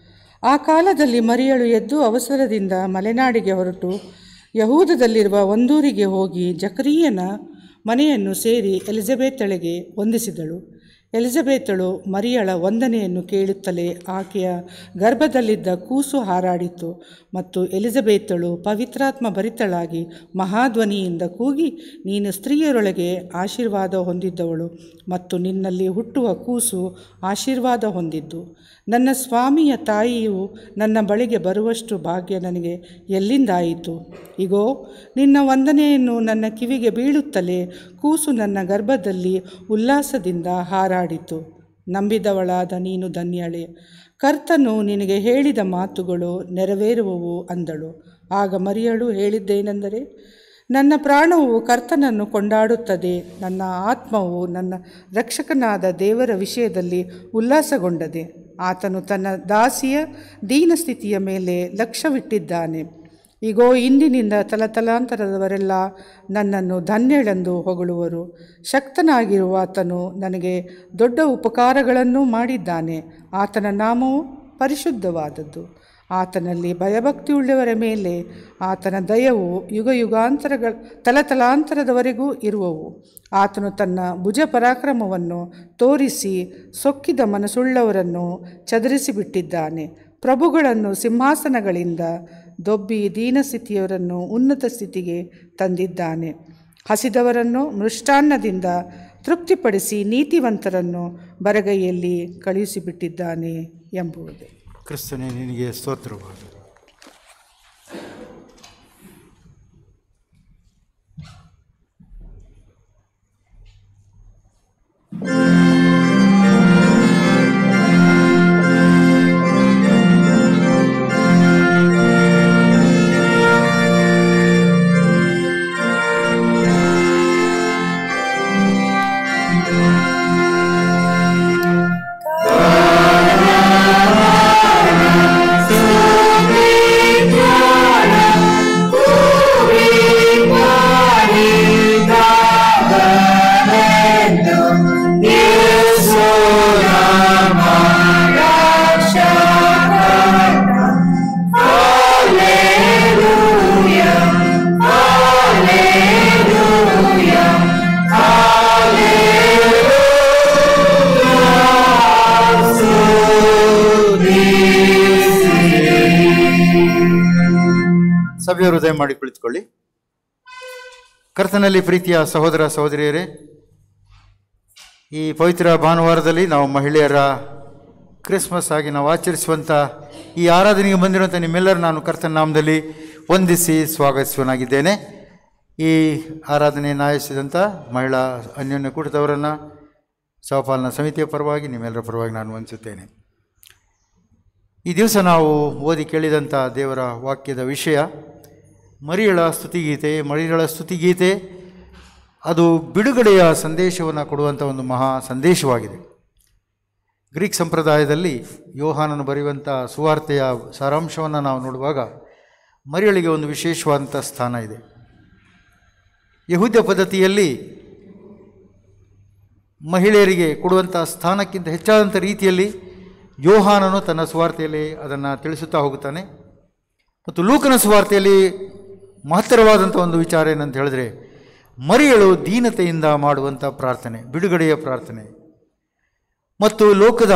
ಆ ಕಾಲದಲ್ಲಿ ಮರಿಯಳು ಎದ್ದು ಅವಸರದಿಂದ ಮಲೆನಾಡಿಗೆ ಹೊರಟು ಯಹೂದದಲ್ಲಿರುವ ಒಂದೂರಿಗೆ ಹೋಗಿ ಜಕರೀಯನ ಮನೆಯನ್ನು ಸೇರಿ ಎಲಿಜಬೆತಳಿಗೆ ವಂದಿಸಿದಳು ಎಲಿಜಬೆತಳು ಮರಿಯಳ ವಂದನೆಯನ್ನು ಕೇಳುತ್ತಲೇ ಆಕೆಯ ಗರ್ಭದಲ್ಲಿದ್ದ ಕೂಸು ಹಾರಾಡಿತು ಮತ್ತು ಎಲಿಜಬೆತಳು ಪವಿತ್ರಾತ್ಮ ಭರಿತಳಾಗಿ ಮಹಾಧ್ವನಿಯಿಂದ ಕೂಗಿ ನೀನು ಸ್ತ್ರೀಯರೊಳಗೆ ಆಶೀರ್ವಾದ ಹೊಂದಿದ್ದವಳು ಮತ್ತು ನಿನ್ನಲ್ಲಿ ಹುಟ್ಟುವ ಕೂಸು ಆಶೀರ್ವಾದ ಹೊಂದಿದ್ದು ನನ್ನ ಸ್ವಾಮಿಯ ತಾಯಿಯು ನನ್ನ ಬಳಿಗೆ ಬರುವಷ್ಟು ಭಾಗ್ಯ ನನಗೆ ಎಲ್ಲಿಂದಾಯಿತು ಇಗೋ ನಿನ್ನ ವಂದನೆಯನ್ನು ನನ್ನ ಕಿವಿಗೆ ಬೀಳುತ್ತಲೇ ಕೂಸು ನನ್ನ ಗರ್ಭದಲ್ಲಿ ಉಲ್ಲಾಸದಿಂದ ಹಾರಾಡಿತು ನಂಬಿದವಳಾದ ನೀನು ಧನ್ಯಳೆ ಕರ್ತನು ನಿನಗೆ ಹೇಳಿದ ಮಾತುಗಳು ನೆರವೇರುವವು ಅಂದಳು ಆಗ ಮರಿಯಳು ಹೇಳಿದ್ದೇನೆಂದರೆ ನನ್ನ ಪ್ರಾಣವು ಕರ್ತನನ್ನು ಕೊಂಡಾಡುತ್ತದೆ ನನ್ನ ಆತ್ಮವು ನನ್ನ ರಕ್ಷಕನಾದ ದೇವರ ವಿಷಯದಲ್ಲಿ ಉಲ್ಲಾಸಗೊಂಡದೆ ಆತನು ತನ್ನ ದಾಸಿಯ ದೀನಸ್ಥಿತಿಯ ಮೇಲೆ ಲಕ್ಷ್ಯವಿಟ್ಟಿದ್ದಾನೆ ಈಗೋ ಇಂದಿನಿಂದ ತಲತಲಾಂತರದವರೆಲ್ಲ ನನ್ನನ್ನು ಧನ್ಯಳೆಂದು ಹೊಗಳುವರು ಶಕ್ತನಾಗಿರುವ ಆತನು ನನಗೆ ದೊಡ್ಡ ಉಪಕಾರಗಳನ್ನು ಮಾಡಿದ್ದಾನೆ ಆತನ ನಾಮವು ಪರಿಶುದ್ಧವಾದದ್ದು ಆತನಲ್ಲಿ ಭಯಭಕ್ತಿಯುಳ್ಳವರ ಮೇಲೆ ಆತನ ದಯವು ಯುಗ ಯುಗಾಂತರಗಳ ತಲತಲಾಂತರದವರೆಗೂ ಇರುವವು ಆತನು ತನ್ನ ಭುಜ ಪರಾಕ್ರಮವನ್ನು ತೋರಿಸಿ ಸೊಕ್ಕಿದ ಮನಸ್ಸುಳ್ಳವರನ್ನು ಚದರಿಸಿಬಿಟ್ಟಿದ್ದಾನೆ ಪ್ರಭುಗಳನ್ನು ಸಿಂಹಾಸನಗಳಿಂದ ದೊಬ್ಬಿ ದೀನಸ್ಥಿತಿಯವರನ್ನು ಉನ್ನತ ಸ್ಥಿತಿಗೆ ತಂದಿದ್ದಾನೆ ಹಸಿದವರನ್ನು ಮೃಷ್ಟಾನ್ನದಿಂದ ತೃಪ್ತಿಪಡಿಸಿ ನೀತಿವಂತರನ್ನು ಬರಗೈಯಲ್ಲಿ ಕಳುಹಿಸಿಬಿಟ್ಟಿದ್ದಾನೆ ಎಂಬುದೇ ಕ್ರಿಸ್ತನೇ ನಿನಗೆ ಸ್ತೋತ್ರವಾಗಲಿ ಸ್ತೋತ್ರ ಸಭೆಯ ಹೃದಯ ಮಾಡಿ ಕುಳಿತುಕೊಳ್ಳಿ ಕರ್ತನಲ್ಲಿ ಪ್ರೀತಿಯ ಸಹೋದರ ಸಹೋದರಿಯರೇ ಈ ಪವಿತ್ರ ಭಾನುವಾರದಲ್ಲಿ ನಾವು ಮಹಿಳೆಯರ ಕ್ರಿಸ್ಮಸ್ ಆಗಿ ನಾವು ಆಚರಿಸುವಂಥ ಈ ಆರಾಧನೆಗೆ ಬಂದಿರುವಂಥ ನಿಮ್ಮೆಲ್ಲರೂ ನಾನು ಕರ್ತನ ನಾಮದಲ್ಲಿ ವಂದಿಸಿ ಸ್ವಾಗತಿಸುವನಾಗಿದ್ದೇನೆ ಈ ಆರಾಧನೆಯನ್ನು ಆಯೋಜಿಸಿದಂಥ ಮಹಿಳಾ ಅನ್ಯೋನ್ಯ ಕೂಟದವರನ್ನು ಸಹಪಾಲನಾ ಸಮಿತಿಯ ಪರವಾಗಿ ನಿಮ್ಮೆಲ್ಲರ ಪರವಾಗಿ ನಾನು ವಂದಿಸುತ್ತೇನೆ ಈ ದಿವಸ ನಾವು ಓದಿ ಕೇಳಿದಂಥ ದೇವರ ವಾಕ್ಯದ ವಿಷಯ ಮರಿಯಳ ಸ್ತುತಿಗೀತೆ ಮರಿಯಳ ಸ್ತುತಿಗೀತೆ ಅದು ಬಿಡುಗಡೆಯ ಸಂದೇಶವನ್ನು ಕೊಡುವಂಥ ಒಂದು ಮಹಾ ಸಂದೇಶವಾಗಿದೆ ಗ್ರೀಕ್ ಸಂಪ್ರದಾಯದಲ್ಲಿ ಯೋಹಾನನು ಬರೆಯುವಂಥ ಸುವಾರ್ತೆಯ ಸಾರಾಂಶವನ್ನು ನಾವು ನೋಡುವಾಗ ಮರಿಯಳಿಗೆ ಒಂದು ವಿಶೇಷವಾದಂಥ ಸ್ಥಾನ ಇದೆ ಯಹೂದ್ಯ ಪದ್ಧತಿಯಲ್ಲಿ ಮಹಿಳೆಯರಿಗೆ ಕೊಡುವಂಥ ಸ್ಥಾನಕ್ಕಿಂತ ಹೆಚ್ಚಾದಂಥ ರೀತಿಯಲ್ಲಿ ಯೋಹಾನನು ತನ್ನ ಸುವಾರ್ತೆಯಲ್ಲಿ ಅದನ್ನು ತಿಳಿಸುತ್ತಾ ಹೋಗುತ್ತಾನೆ ಮತ್ತು ಲೂಕನ ಸುವಾರ್ತೆಯಲ್ಲಿ ಮಹತ್ತರವಾದಂಥ ಒಂದು ವಿಚಾರ ಏನಂತ ಹೇಳಿದ್ರೆ ಮರಿಯಳು ದೀನತೆಯಿಂದ ಮಾಡುವಂಥ ಪ್ರಾರ್ಥನೆ ಬಿಡುಗಡೆಯ ಪ್ರಾರ್ಥನೆ ಮತ್ತು ಲೋಕದ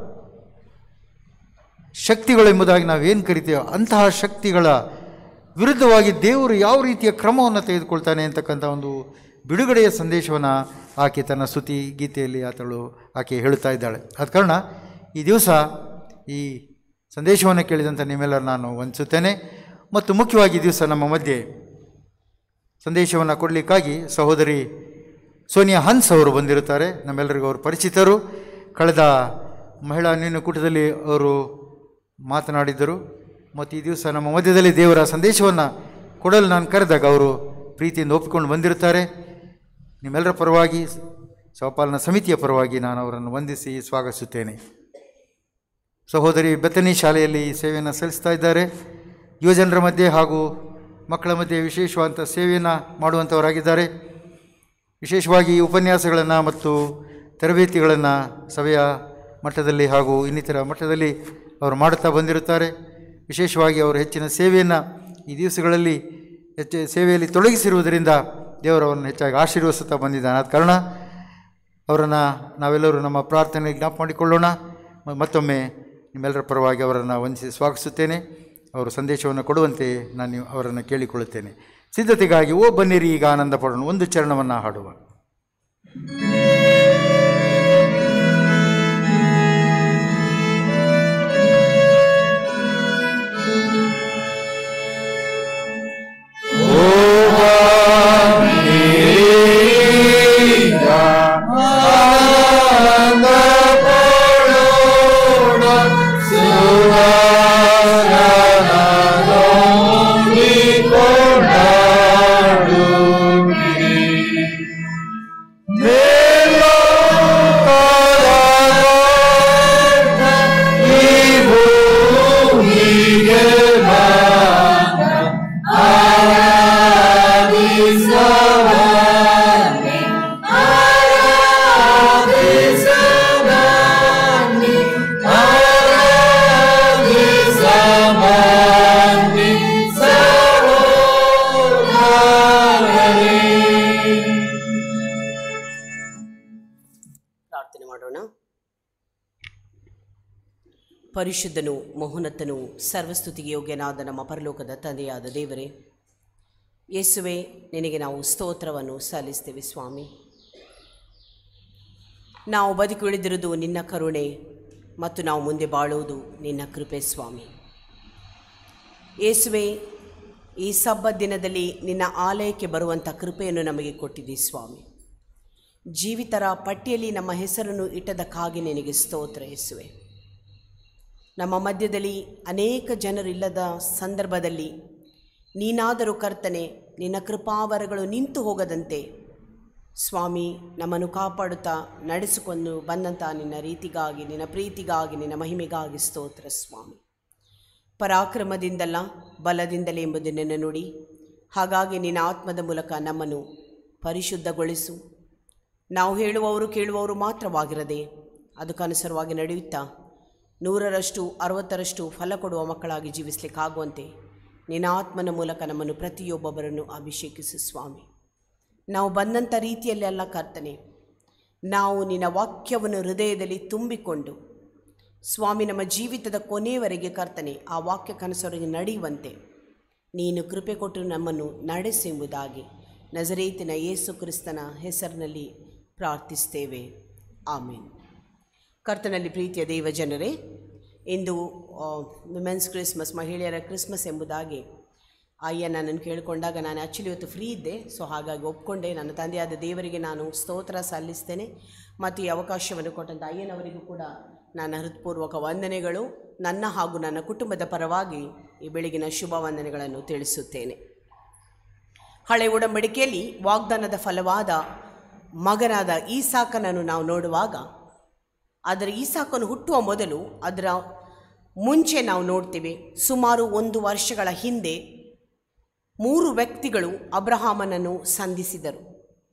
ಶಕ್ತಿಗಳು ಎಂಬುದಾಗಿ ನಾವೇನು ಕರಿತೀವೋ ಅಂತಹ ಶಕ್ತಿಗಳ ವಿರುದ್ಧವಾಗಿ ದೇವರು ಯಾವ ರೀತಿಯ ಕ್ರಮವನ್ನು ತೆಗೆದುಕೊಳ್ತಾನೆ ಅಂತಕ್ಕಂಥ ಒಂದು ಬಿಡುಗಡೆಯ ಸಂದೇಶವನ್ನು ಆಕೆ ತನ್ನ ಸ್ತುತಿ ಗೀತೆಯಲ್ಲಿ ಆತಳು ಆಕೆ ಹೇಳುತ್ತಾ ಇದ್ದಾಳೆ ಆದ ಕಾರಣ ಈ ದಿವಸ ಈ ಸಂದೇಶವನ್ನು ಕೇಳಿದಂಥ ನಿಮ್ಮೆಲ್ಲರೂ ನಾನು ವಂದಿಸುತ್ತೇನೆ ಮತ್ತು ಮುಖ್ಯವಾಗಿ ಈ ದಿವಸ ನಮ್ಮ ಮಧ್ಯೆ ಸಂದೇಶವನ್ನು ಕೊಡಲಿಕ್ಕಾಗಿ ಸಹೋದರಿ ಸೋನಿಯಾ ಹನ್ಸ್ ಅವರು ಬಂದಿರುತ್ತಾರೆ ನಮ್ಮೆಲ್ಲರಿಗೂ ಅವರು ಪರಿಚಿತರು ಕಳೆದ ಮಹಿಳಾ ಅನ್ಯೋನ್ಯ ಕೂಟದಲ್ಲಿ ಅವರು ಮಾತನಾಡಿದ್ದರು ಮತ್ತು ಈ ದಿವಸ ನಮ್ಮ ಮಧ್ಯದಲ್ಲಿ ದೇವರ ಸಂದೇಶವನ್ನು ಕೊಡಲು ನಾನು ಕರೆದಾಗ ಅವರು ಪ್ರೀತಿಯಿಂದ ಒಪ್ಪಿಕೊಂಡು ಬಂದಿರುತ್ತಾರೆ ನಿಮ್ಮೆಲ್ಲರ ಪರವಾಗಿ ಸಹಪಾಲನಾ ಸಮಿತಿಯ ಪರವಾಗಿ ನಾನು ಅವರನ್ನು ವಂದಿಸಿ ಸ್ವಾಗತಿಸುತ್ತೇನೆ ಸಹೋದರಿ ಬೆತ್ತನಿ ಶಾಲೆಯಲ್ಲಿ ಈ ಸೇವೆಯನ್ನು ಸಲ್ಲಿಸ್ತಾ ಇದ್ದಾರೆ ಯುವಜನರ ಮಧ್ಯೆ ಹಾಗೂ ಮಕ್ಕಳ ಮಧ್ಯೆ ವಿಶೇಷವಾದಂಥ ಸೇವೆಯನ್ನು ಮಾಡುವಂಥವರಾಗಿದ್ದಾರೆ ವಿಶೇಷವಾಗಿ ಉಪನ್ಯಾಸಗಳನ್ನು ಮತ್ತು ತರಬೇತಿಗಳನ್ನು ಸಭೆಯ ಮಟ್ಟದಲ್ಲಿ ಹಾಗೂ ಇನ್ನಿತರ ಮಟ್ಟದಲ್ಲಿ ಅವರು ಮಾಡುತ್ತಾ ಬಂದಿರುತ್ತಾರೆ ವಿಶೇಷವಾಗಿ ಅವರು ಹೆಚ್ಚಿನ ಸೇವೆಯನ್ನು ಈ ದಿವಸಗಳಲ್ಲಿ ಹೆಚ್ಚು ಸೇವೆಯಲ್ಲಿ ತೊಡಗಿಸಿರುವುದರಿಂದ ದೇವರವರನ್ನು ಹೆಚ್ಚಾಗಿ ಆಶೀರ್ವದಿಸುತ್ತಾ ಬಂದಿದ್ದಾನೆ ಆದ ಕಾರಣ ಅವರನ್ನು ನಾವೆಲ್ಲರೂ ನಮ್ಮ ಪ್ರಾರ್ಥನೆಗೆ ಜ್ಞಾಪ ಮಾಡಿಕೊಳ್ಳೋಣ ಮ- ಮತ್ತೊಮ್ಮೆ ನಿಮ್ಮೆಲ್ಲರ ಪರವಾಗಿ ಅವರನ್ನು ವಂದಿಸಿ ಸ್ವಾಗತಿಸುತ್ತೇನೆ ಅವರು ಸಂದೇಶವನ್ನು ಕೊಡುವಂತೆ ನಾನು ಅವರನ್ನು ಕೇಳಿಕೊಳ್ಳುತ್ತೇನೆ ಸಿದ್ಧತೆಗಾಗಿ ಓ ಬನ್ನಿರಿ ಈಗ ಆನಂದ ಪಡೋಣ ಒಂದು ಚರಣವನ್ನು ಹಾಡುವ ಪ್ರಾರ್ಥನೆ ಮಾಡೋಣ ಪರಿಶುದ್ಧನು ಮಹೋನ್ನತನು ಸರ್ವಸ್ತುತಿಗೆ ಯೋಗ್ಯನಾದ ನಮ್ಮ ಪರಲೋಕದ ತಂದೆಯಾದ ದೇವರೇ ಯೇಸುವೆ ನಿನಗೆ ನಾವು ಸ್ತೋತ್ರವನ್ನು ಸಲ್ಲಿಸ್ತೇವೆ ಸ್ವಾಮಿ ನಾವು ಬದುಕುಳಿದಿರುವುದು ನಿನ್ನ ಕರುಣೆ ಮತ್ತು ನಾವು ಮುಂದೆ ಬಾಳುವುದು ನಿನ್ನ ಕೃಪೆ ಸ್ವಾಮಿ ಯೇಸುವೆ ಈ ಸಬ್ಬ ದಿನದಲ್ಲಿ ನಿನ್ನ ಆಲಯಕ್ಕೆ ಬರುವಂಥ ಕೃಪೆಯನ್ನು ನಮಗೆ ಕೊಟ್ಟಿದ್ದೀ ಸ್ವಾಮಿ ಜೀವಿತರ ಪಟ್ಟಿಯಲ್ಲಿ ನಮ್ಮ ಹೆಸರನ್ನು ಇಟ್ಟದಕ್ಕಾಗಿ ನಿನಗೆ ಸ್ತೋತ್ರ ಯೇಸುವೆ ನಮ್ಮ ಮಧ್ಯದಲ್ಲಿ ಅನೇಕ ಜನರಿಲ್ಲದ ಸಂದರ್ಭದಲ್ಲಿ ನೀನಾದರೂ ಕರ್ತನೆ ನಿನ್ನ ಕೃಪಾವರಗಳು ನಿಂತು ಹೋಗದಂತೆ ಸ್ವಾಮಿ ನಮ್ಮನ್ನು ಕಾಪಾಡುತ್ತಾ ನಡೆಸಿಕೊಂಡು ಬಂದಂಥ ನಿನ್ನ ರೀತಿಗಾಗಿ ನಿನ್ನ ಪ್ರೀತಿಗಾಗಿ ನಿನ್ನ ಮಹಿಮೆಗಾಗಿ ಸ್ತೋತ್ರ ಸ್ವಾಮಿ ಪರಾಕ್ರಮದಿಂದಲ್ಲ ಬಲದಿಂದಲೇ ಎಂಬುದನ್ನು ನುಡಿ ಹಾಗಾಗಿ ನಿನ್ನ ಆತ್ಮದ ಮೂಲಕ ನಮ್ಮನ್ನು ಪರಿಶುದ್ಧಗೊಳಿಸು ನಾವು ಹೇಳುವವರು ಕೇಳುವವರು ಮಾತ್ರವಾಗಿರದೆ ಅದಕ್ಕನುಸಾರವಾಗಿ ನಡೆಯುತ್ತಾ ನೂರರಷ್ಟು ಅರವತ್ತರಷ್ಟು ಫಲ ಕೊಡುವ ಮಕ್ಕಳಾಗಿ ಜೀವಿಸಲಿಕ್ಕಾಗುವಂತೆ ನಿನ್ನ ಆತ್ಮನ ಮೂಲಕ ನಮ್ಮನ್ನು ಪ್ರತಿಯೊಬ್ಬೊಬ್ಬರನ್ನು ಅಭಿಷೇಕಿಸು ಸ್ವಾಮಿ ನಾವು ಬಂದಂಥ ರೀತಿಯಲ್ಲಿ ಅಲ್ಲ ಕರ್ತನೆ ನಾವು ನಿನ್ನ ವಾಕ್ಯವನ್ನು ಹೃದಯದಲ್ಲಿ ತುಂಬಿಕೊಂಡು ಸ್ವಾಮಿ ನಮ್ಮ ಜೀವಿತದ ಕೊನೆಯವರೆಗೆ ಕರ್ತನೆ ಆ ವಾಕ್ಯಕ್ಕನುಸಾರವಾಗಿ ನಡೆಯುವಂತೆ ನೀನು ಕೃಪೆ ಕೊಟ್ಟು ನಮ್ಮನ್ನು ನಡೆಸೆಂಬುದಾಗಿ ನಜರೇತಿನ ಯೇಸು ಕ್ರಿಸ್ತನ ಹೆಸರಿನಲ್ಲಿ ಪ್ರಾರ್ಥಿಸ್ತೇವೆ ಆಮೇನ್ ಕರ್ತನಲ್ಲಿ ಪ್ರೀತಿಯ ದೇವ ಜನರೇ ಇಂದು ವಿಮೆನ್ಸ್ ಕ್ರಿಸ್ಮಸ್ ಮಹಿಳೆಯರ ಕ್ರಿಸ್ಮಸ್ ಎಂಬುದಾಗಿ ಅಯ್ಯ ನನ್ನನ್ನು ಕೇಳಿಕೊಂಡಾಗ ನಾನು ಆ್ಯಕ್ಚುಲಿ ಇವತ್ತು ಫ್ರೀ ಇದ್ದೆ ಸೊ ಹಾಗಾಗಿ ಒಪ್ಕೊಂಡೆ ನನ್ನ ತಂದೆಯಾದ ದೇವರಿಗೆ ನಾನು ಸ್ತೋತ್ರ ಸಲ್ಲಿಸ್ತೇನೆ ಮತ್ತು ಈ ಅವಕಾಶವನ್ನು ಕೊಟ್ಟಂಥ ಅಯ್ಯನವರಿಗೂ ಕೂಡ ನನ್ನ ಹೃತ್ಪೂರ್ವಕ ವಂದನೆಗಳು ನನ್ನ ಹಾಗೂ ನನ್ನ ಕುಟುಂಬದ ಪರವಾಗಿ ಈ ಬೆಳಗಿನ ಶುಭ ವಂದನೆಗಳನ್ನು ತಿಳಿಸುತ್ತೇನೆ ಹಳೆ ಒಡಂಬಡಿಕೆಯಲ್ಲಿ ವಾಗ್ದಾನದ ಫಲವಾದ ಮಗನಾದ ಈಸಾಕನನ್ನು ನಾವು ನೋಡುವಾಗ ಅದರ ಈಸಾಕನು ಹುಟ್ಟುವ ಮೊದಲು ಅದರ ಮುಂಚೆ ನಾವು ನೋಡ್ತೇವೆ ಸುಮಾರು ಒಂದು ವರ್ಷಗಳ ಹಿಂದೆ ಮೂರು ವ್ಯಕ್ತಿಗಳು ಅಬ್ರಹಾಮನನ್ನು ಸಂಧಿಸಿದರು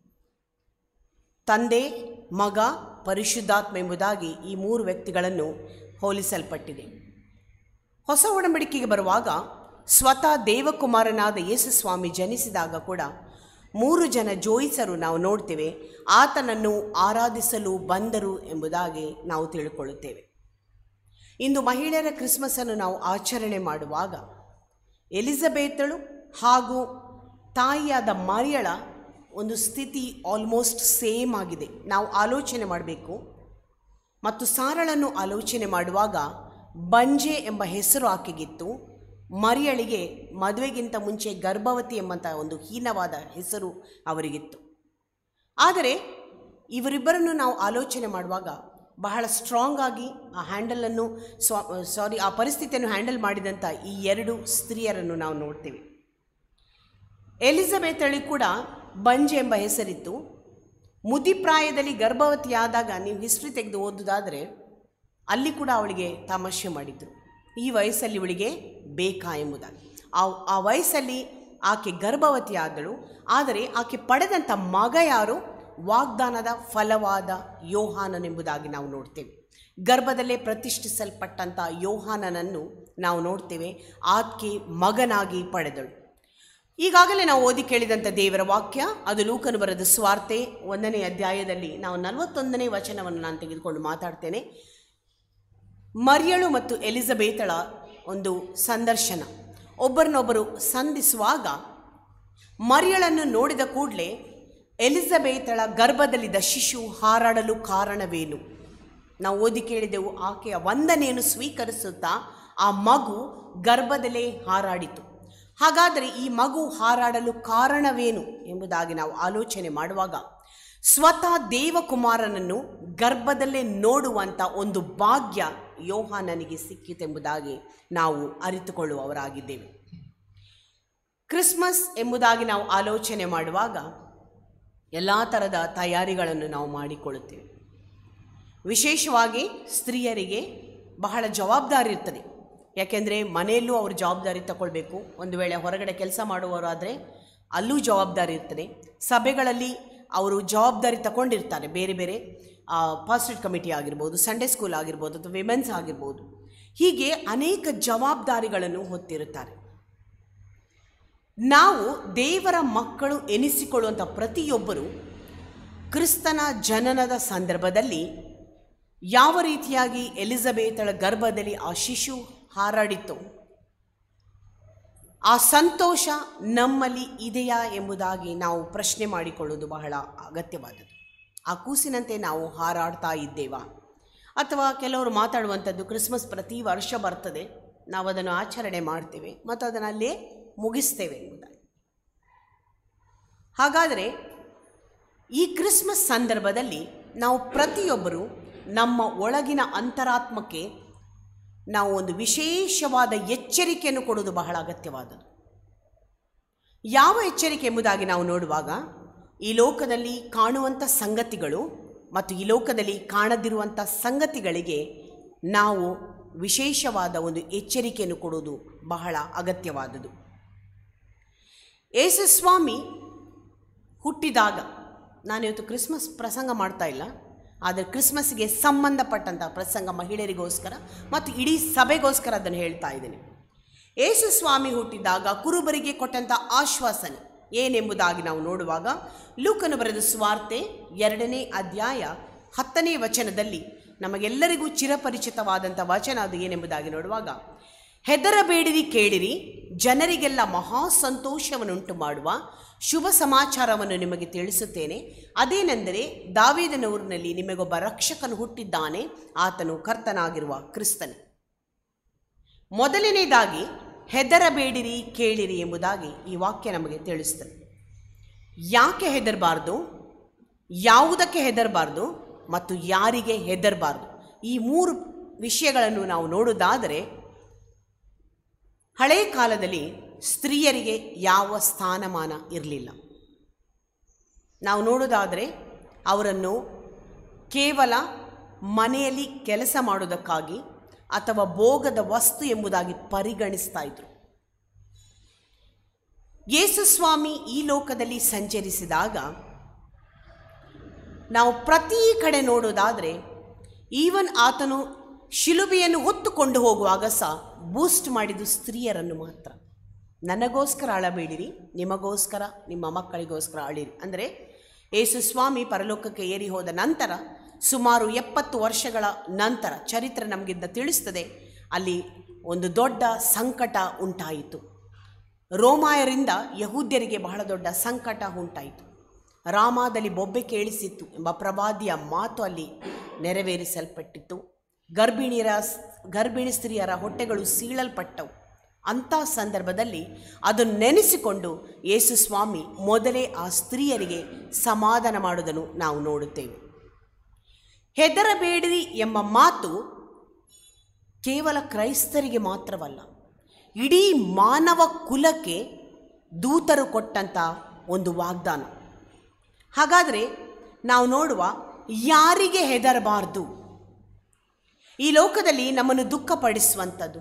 ತಂದೆ ಮಗ ಪರಿಶುದ್ಧಾತ್ಮ ಎಂಬುದಾಗಿ ಈ ಮೂರು ವ್ಯಕ್ತಿಗಳನ್ನು ಹೋಲಿಸಲ್ಪಟ್ಟಿದೆ ಹೊಸ ಒಡಂಬಡಿಕೆಗೆ ಬರುವಾಗ ಸ್ವತಃ ದೇವಕುಮಾರನಾದ ಯೇಸುಸ್ವಾಮಿ ಜನಿಸಿದಾಗ ಕೂಡ ಮೂರು ಜನ ಜೋಯಿಸರು ನಾವು ನೋಡ್ತೇವೆ ಆತನನ್ನು ಆರಾಧಿಸಲು ಬಂದರು ಎಂಬುದಾಗಿ ನಾವು ತಿಳ್ಕೊಳ್ಳುತ್ತೇವೆ ಇಂದು ಮಹಿಳೆಯರ ಕ್ರಿಸ್ಮಸನ್ನು ನಾವು ಆಚರಣೆ ಮಾಡುವಾಗ ಎಲಿಜಬೆತಳು ಹಾಗೂ ತಾಯಿಯಾದ ಮರಿಯಳ ಒಂದು ಸ್ಥಿತಿ ಆಲ್ಮೋಸ್ಟ್ ಸೇಮ್ ಆಗಿದೆ ನಾವು ಆಲೋಚನೆ ಮಾಡಬೇಕು ಮತ್ತು ಸಾರಳನ್ನು ಆಲೋಚನೆ ಮಾಡುವಾಗ ಬಂಜೆ ಎಂಬ ಹೆಸರು ಆಕೆಗಿತ್ತು ಮರಿಯಳಿಗೆ ಮದುವೆಗಿಂತ ಮುಂಚೆ ಗರ್ಭವತಿ ಎಂಬಂಥ ಒಂದು ಹೀನವಾದ ಹೆಸರು ಅವರಿಗಿತ್ತು ಆದರೆ ಇವರಿಬ್ಬರನ್ನು ನಾವು ಆಲೋಚನೆ ಮಾಡುವಾಗ ಬಹಳ ಸ್ಟ್ರಾಂಗ್ ಆಗಿ ಆ ಹ್ಯಾಂಡಲನ್ನು ಸ್ವಾ ಸಾರಿ ಆ ಪರಿಸ್ಥಿತಿಯನ್ನು ಹ್ಯಾಂಡಲ್ ಮಾಡಿದಂಥ ಈ ಎರಡು ಸ್ತ್ರೀಯರನ್ನು ನಾವು ನೋಡ್ತೇವೆ ಎಲಿಜಬೆತಳಿ ಕೂಡ ಬಂಜೆ ಎಂಬ ಹೆಸರಿತ್ತು ಮುದಿಪ್ರಾಯದಲ್ಲಿ ಗರ್ಭವತಿಯಾದಾಗ ನೀವು ಹಿಸ್ಟ್ರಿ ತೆಗೆದು ಓದುವುದಾದರೆ ಅಲ್ಲಿ ಕೂಡ ಅವಳಿಗೆ ತಮಾಷೆ ಮಾಡಿದ್ರು ಈ ವಯಸ್ಸಲ್ಲಿ ಇವಳಿಗೆ ಬೇಕಾ ಎಂಬುದಾಗಿ ಆ ಆ ವಯಸ್ಸಲ್ಲಿ ಆಕೆ ಗರ್ಭವತಿಯಾದಳು ಆದರೆ ಆಕೆ ಪಡೆದಂಥ ಮಗ ಯಾರು ವಾಗ್ದಾನದ ಫಲವಾದ ಯೋಹಾನನೆಂಬುದಾಗಿ ನಾವು ನೋಡ್ತೇವೆ ಗರ್ಭದಲ್ಲೇ ಪ್ರತಿಷ್ಠಿಸಲ್ಪಟ್ಟಂಥ ಯೋಹಾನನನ್ನು ನಾವು ನೋಡ್ತೇವೆ ಆಕೆ ಮಗನಾಗಿ ಪಡೆದಳು ಈಗಾಗಲೇ ನಾವು ಓದಿ ಕೇಳಿದಂಥ ದೇವರ ವಾಕ್ಯ ಅದು ಲೂಕನು ಬರೆದ ಸ್ವಾರ್ತೆ ಒಂದನೇ ಅಧ್ಯಾಯದಲ್ಲಿ ನಾವು ನಲವತ್ತೊಂದನೇ ವಚನವನ್ನು ನಾನು ತೆಗೆದುಕೊಂಡು ಮಾತಾಡ್ತೇನೆ ಮರಿಯಳು ಮತ್ತು ಎಲಿಜಬೆತಳ ಒಂದು ಸಂದರ್ಶನ ಒಬ್ಬರನ್ನೊಬ್ಬರು ಸಂಧಿಸುವಾಗ ಮರಿಯಳನ್ನು ನೋಡಿದ ಕೂಡಲೇ ಎಲಿಜಬೆತಳ ಗರ್ಭದಲ್ಲಿದ್ದ ಶಿಶು ಹಾರಾಡಲು ಕಾರಣವೇನು ನಾವು ಓದಿ ಕೇಳಿದೆವು ಆಕೆಯ ವಂದನೆಯನ್ನು ಸ್ವೀಕರಿಸುತ್ತಾ ಆ ಮಗು ಗರ್ಭದಲ್ಲೇ ಹಾರಾಡಿತು ಹಾಗಾದರೆ ಈ ಮಗು ಹಾರಾಡಲು ಕಾರಣವೇನು ಎಂಬುದಾಗಿ ನಾವು ಆಲೋಚನೆ ಮಾಡುವಾಗ ಸ್ವತಃ ದೇವಕುಮಾರನನ್ನು ಗರ್ಭದಲ್ಲೇ ನೋಡುವಂಥ ಒಂದು ಭಾಗ್ಯ ಯೋಹಾನನಿಗೆ ಸಿಕ್ಕಿತೆಂಬುದಾಗಿ ನಾವು ಅರಿತುಕೊಳ್ಳುವವರಾಗಿದ್ದೇವೆ ಕ್ರಿಸ್ಮಸ್ ಎಂಬುದಾಗಿ ನಾವು ಆಲೋಚನೆ ಮಾಡುವಾಗ ಎಲ್ಲ ಥರದ ತಯಾರಿಗಳನ್ನು ನಾವು ಮಾಡಿಕೊಳ್ಳುತ್ತೇವೆ ವಿಶೇಷವಾಗಿ ಸ್ತ್ರೀಯರಿಗೆ ಬಹಳ ಜವಾಬ್ದಾರಿ ಇರ್ತದೆ ಯಾಕೆಂದರೆ ಮನೆಯಲ್ಲೂ ಅವರು ಜವಾಬ್ದಾರಿ ತಗೊಳ್ಬೇಕು ಒಂದು ವೇಳೆ ಹೊರಗಡೆ ಕೆಲಸ ಮಾಡುವವರಾದರೆ ಅಲ್ಲೂ ಜವಾಬ್ದಾರಿ ಇರ್ತದೆ ಸಭೆಗಳಲ್ಲಿ ಅವರು ಜವಾಬ್ದಾರಿ ತಗೊಂಡಿರ್ತಾರೆ ಬೇರೆ ಬೇರೆ ಪಾಸ್ಟೆಡ್ ಕಮಿಟಿ ಆಗಿರ್ಬೋದು ಸಂಡೇ ಸ್ಕೂಲ್ ಆಗಿರ್ಬೋದು ಅಥವಾ ವಿಮೆನ್ಸ್ ಆಗಿರ್ಬೋದು ಹೀಗೆ ಅನೇಕ ಜವಾಬ್ದಾರಿಗಳನ್ನು ಹೊತ್ತಿರುತ್ತಾರೆ ನಾವು ದೇವರ ಮಕ್ಕಳು ಎನಿಸಿಕೊಳ್ಳುವಂಥ ಪ್ರತಿಯೊಬ್ಬರು ಕ್ರಿಸ್ತನ ಜನನದ ಸಂದರ್ಭದಲ್ಲಿ ಯಾವ ರೀತಿಯಾಗಿ ಎಲಿಜಬೆತಳ ಗರ್ಭದಲ್ಲಿ ಆ ಶಿಶು ಹಾರಾಡಿತ್ತು ಆ ಸಂತೋಷ ನಮ್ಮಲ್ಲಿ ಇದೆಯಾ ಎಂಬುದಾಗಿ ನಾವು ಪ್ರಶ್ನೆ ಮಾಡಿಕೊಳ್ಳುವುದು ಬಹಳ ಅಗತ್ಯವಾದದ್ದು ಆ ಕೂಸಿನಂತೆ ನಾವು ಹಾರಾಡ್ತಾ ಇದ್ದೇವಾ ಅಥವಾ ಕೆಲವರು ಮಾತಾಡುವಂಥದ್ದು ಕ್ರಿಸ್ಮಸ್ ಪ್ರತಿ ವರ್ಷ ಬರ್ತದೆ ನಾವು ಅದನ್ನು ಆಚರಣೆ ಮಾಡ್ತೇವೆ ಮತ್ತು ಅದನ್ನು ಅಲ್ಲೇ ಮುಗಿಸ್ತೇವೆ ಎಂಬುದಾಗಿ ಹಾಗಾದರೆ ಈ ಕ್ರಿಸ್ಮಸ್ ಸಂದರ್ಭದಲ್ಲಿ ನಾವು ಪ್ರತಿಯೊಬ್ಬರು ನಮ್ಮ ಒಳಗಿನ ಅಂತರಾತ್ಮಕ್ಕೆ ನಾವು ಒಂದು ವಿಶೇಷವಾದ ಎಚ್ಚರಿಕೆಯನ್ನು ಕೊಡುವುದು ಬಹಳ ಅಗತ್ಯವಾದದ್ದು ಯಾವ ಎಚ್ಚರಿಕೆ ಎಂಬುದಾಗಿ ನಾವು ನೋಡುವಾಗ ಈ ಲೋಕದಲ್ಲಿ ಕಾಣುವಂಥ ಸಂಗತಿಗಳು ಮತ್ತು ಈ ಲೋಕದಲ್ಲಿ ಕಾಣದಿರುವಂಥ ಸಂಗತಿಗಳಿಗೆ ನಾವು ವಿಶೇಷವಾದ ಒಂದು ಎಚ್ಚರಿಕೆಯನ್ನು ಕೊಡುವುದು ಬಹಳ ಅಗತ್ಯವಾದುದು ಯೇಸುಸ್ವಾಮಿ ಹುಟ್ಟಿದಾಗ ನಾನಿವತ್ತು ಕ್ರಿಸ್ಮಸ್ ಪ್ರಸಂಗ ಮಾಡ್ತಾ ಇಲ್ಲ ಆದರೆ ಕ್ರಿಸ್ಮಸ್ಗೆ ಸಂಬಂಧಪಟ್ಟಂಥ ಪ್ರಸಂಗ ಮಹಿಳೆಯರಿಗೋಸ್ಕರ ಮತ್ತು ಇಡೀ ಸಭೆಗೋಸ್ಕರ ಅದನ್ನು ಹೇಳ್ತಾ ಇದ್ದೀನಿ ಯೇಸು ಸ್ವಾಮಿ ಹುಟ್ಟಿದಾಗ ಕುರುಬರಿಗೆ ಕೊಟ್ಟಂಥ ಆಶ್ವಾಸನೆ ಏನೆಂಬುದಾಗಿ ನಾವು ನೋಡುವಾಗ ಲೂಕನು ಬರೆದ ಸ್ವಾರ್ತೆ ಎರಡನೇ ಅಧ್ಯಾಯ ಹತ್ತನೇ ವಚನದಲ್ಲಿ ನಮಗೆಲ್ಲರಿಗೂ ಚಿರಪರಿಚಿತವಾದಂಥ ವಚನ ಅದು ಏನೆಂಬುದಾಗಿ ನೋಡುವಾಗ ಹೆದರಬೇಡಿರಿ ಕೇಳಿರಿ ಜನರಿಗೆಲ್ಲ ಮಹಾ ಸಂತೋಷವನ್ನುಂಟು ಮಾಡುವ ಶುಭ ಸಮಾಚಾರವನ್ನು ನಿಮಗೆ ತಿಳಿಸುತ್ತೇನೆ ಅದೇನೆಂದರೆ ದಾವೇದನ ಊರಿನಲ್ಲಿ ನಿಮಗೊಬ್ಬ ರಕ್ಷಕನು ಹುಟ್ಟಿದ್ದಾನೆ ಆತನು ಕರ್ತನಾಗಿರುವ ಕ್ರಿಸ್ತನೇ ಮೊದಲನೇದಾಗಿ ಹೆದರಬೇಡಿರಿ ಕೇಳಿರಿ ಎಂಬುದಾಗಿ ಈ ವಾಕ್ಯ ನಮಗೆ ತಿಳಿಸ್ತದೆ ಯಾಕೆ ಹೆದರಬಾರ್ದು ಯಾವುದಕ್ಕೆ ಹೆದರಬಾರ್ದು ಮತ್ತು ಯಾರಿಗೆ ಹೆದರಬಾರ್ದು ಈ ಮೂರು ವಿಷಯಗಳನ್ನು ನಾವು ನೋಡುವುದಾದರೆ ಹಳೆಯ ಕಾಲದಲ್ಲಿ ಸ್ತ್ರೀಯರಿಗೆ ಯಾವ ಸ್ಥಾನಮಾನ ಇರಲಿಲ್ಲ ನಾವು ನೋಡೋದಾದರೆ ಅವರನ್ನು ಕೇವಲ ಮನೆಯಲ್ಲಿ ಕೆಲಸ ಮಾಡೋದಕ್ಕಾಗಿ ಅಥವಾ ಭೋಗದ ವಸ್ತು ಎಂಬುದಾಗಿ ಪರಿಗಣಿಸ್ತಾ ಇದ್ರು ಯೇಸುಸ್ವಾಮಿ ಈ ಲೋಕದಲ್ಲಿ ಸಂಚರಿಸಿದಾಗ ನಾವು ಪ್ರತಿ ಕಡೆ ನೋಡೋದಾದರೆ ಈವನ್ ಆತನು ಶಿಲುಬೆಯನ್ನು ಹೊತ್ತುಕೊಂಡು ಹೋಗುವಾಗ ಸಹ ಬೂಸ್ಟ್ ಮಾಡಿದ್ದು ಸ್ತ್ರೀಯರನ್ನು ಮಾತ್ರ ನನಗೋಸ್ಕರ ಅಳಬೇಡಿರಿ ನಿಮಗೋಸ್ಕರ ನಿಮ್ಮ ಮಕ್ಕಳಿಗೋಸ್ಕರ ಅಳಿರಿ ಅಂದರೆ ಯೇಸು ಸ್ವಾಮಿ ಪರಲೋಕಕ್ಕೆ ಏರಿ ಹೋದ ನಂತರ ಸುಮಾರು ಎಪ್ಪತ್ತು ವರ್ಷಗಳ ನಂತರ ಚರಿತ್ರೆ ನಮಗಿಂದ ತಿಳಿಸ್ತದೆ ಅಲ್ಲಿ ಒಂದು ದೊಡ್ಡ ಸಂಕಟ ಉಂಟಾಯಿತು ರೋಮಾಯರಿಂದ ಯಹೂದ್ಯರಿಗೆ ಬಹಳ ದೊಡ್ಡ ಸಂಕಟ ಉಂಟಾಯಿತು ರಾಮಾದಲ್ಲಿ ಬೊಬ್ಬೆ ಕೇಳಿಸಿತ್ತು ಎಂಬ ಪ್ರವಾದಿಯ ಮಾತು ಅಲ್ಲಿ ನೆರವೇರಿಸಲ್ಪಟ್ಟಿತ್ತು ಗರ್ಭಿಣಿಯರ ಗರ್ಭಿಣಿ ಸ್ತ್ರೀಯರ ಹೊಟ್ಟೆಗಳು ಸೀಳಲ್ಪಟ್ಟವು ಅಂಥ ಸಂದರ್ಭದಲ್ಲಿ ಅದನ್ನು ನೆನೆಸಿಕೊಂಡು ಯೇಸು ಸ್ವಾಮಿ ಮೊದಲೇ ಆ ಸ್ತ್ರೀಯರಿಗೆ ಸಮಾಧಾನ ಮಾಡುವುದನ್ನು ನಾವು ನೋಡುತ್ತೇವೆ ಹೆದರಬೇಡಿರಿ ಎಂಬ ಮಾತು ಕೇವಲ ಕ್ರೈಸ್ತರಿಗೆ ಮಾತ್ರವಲ್ಲ ಇಡೀ ಮಾನವ ಕುಲಕ್ಕೆ ದೂತರು ಕೊಟ್ಟಂಥ ಒಂದು ವಾಗ್ದಾನ ಹಾಗಾದರೆ ನಾವು ನೋಡುವ ಯಾರಿಗೆ ಹೆದರಬಾರ್ದು ಈ ಲೋಕದಲ್ಲಿ ನಮ್ಮನ್ನು ದುಃಖಪಡಿಸುವಂಥದ್ದು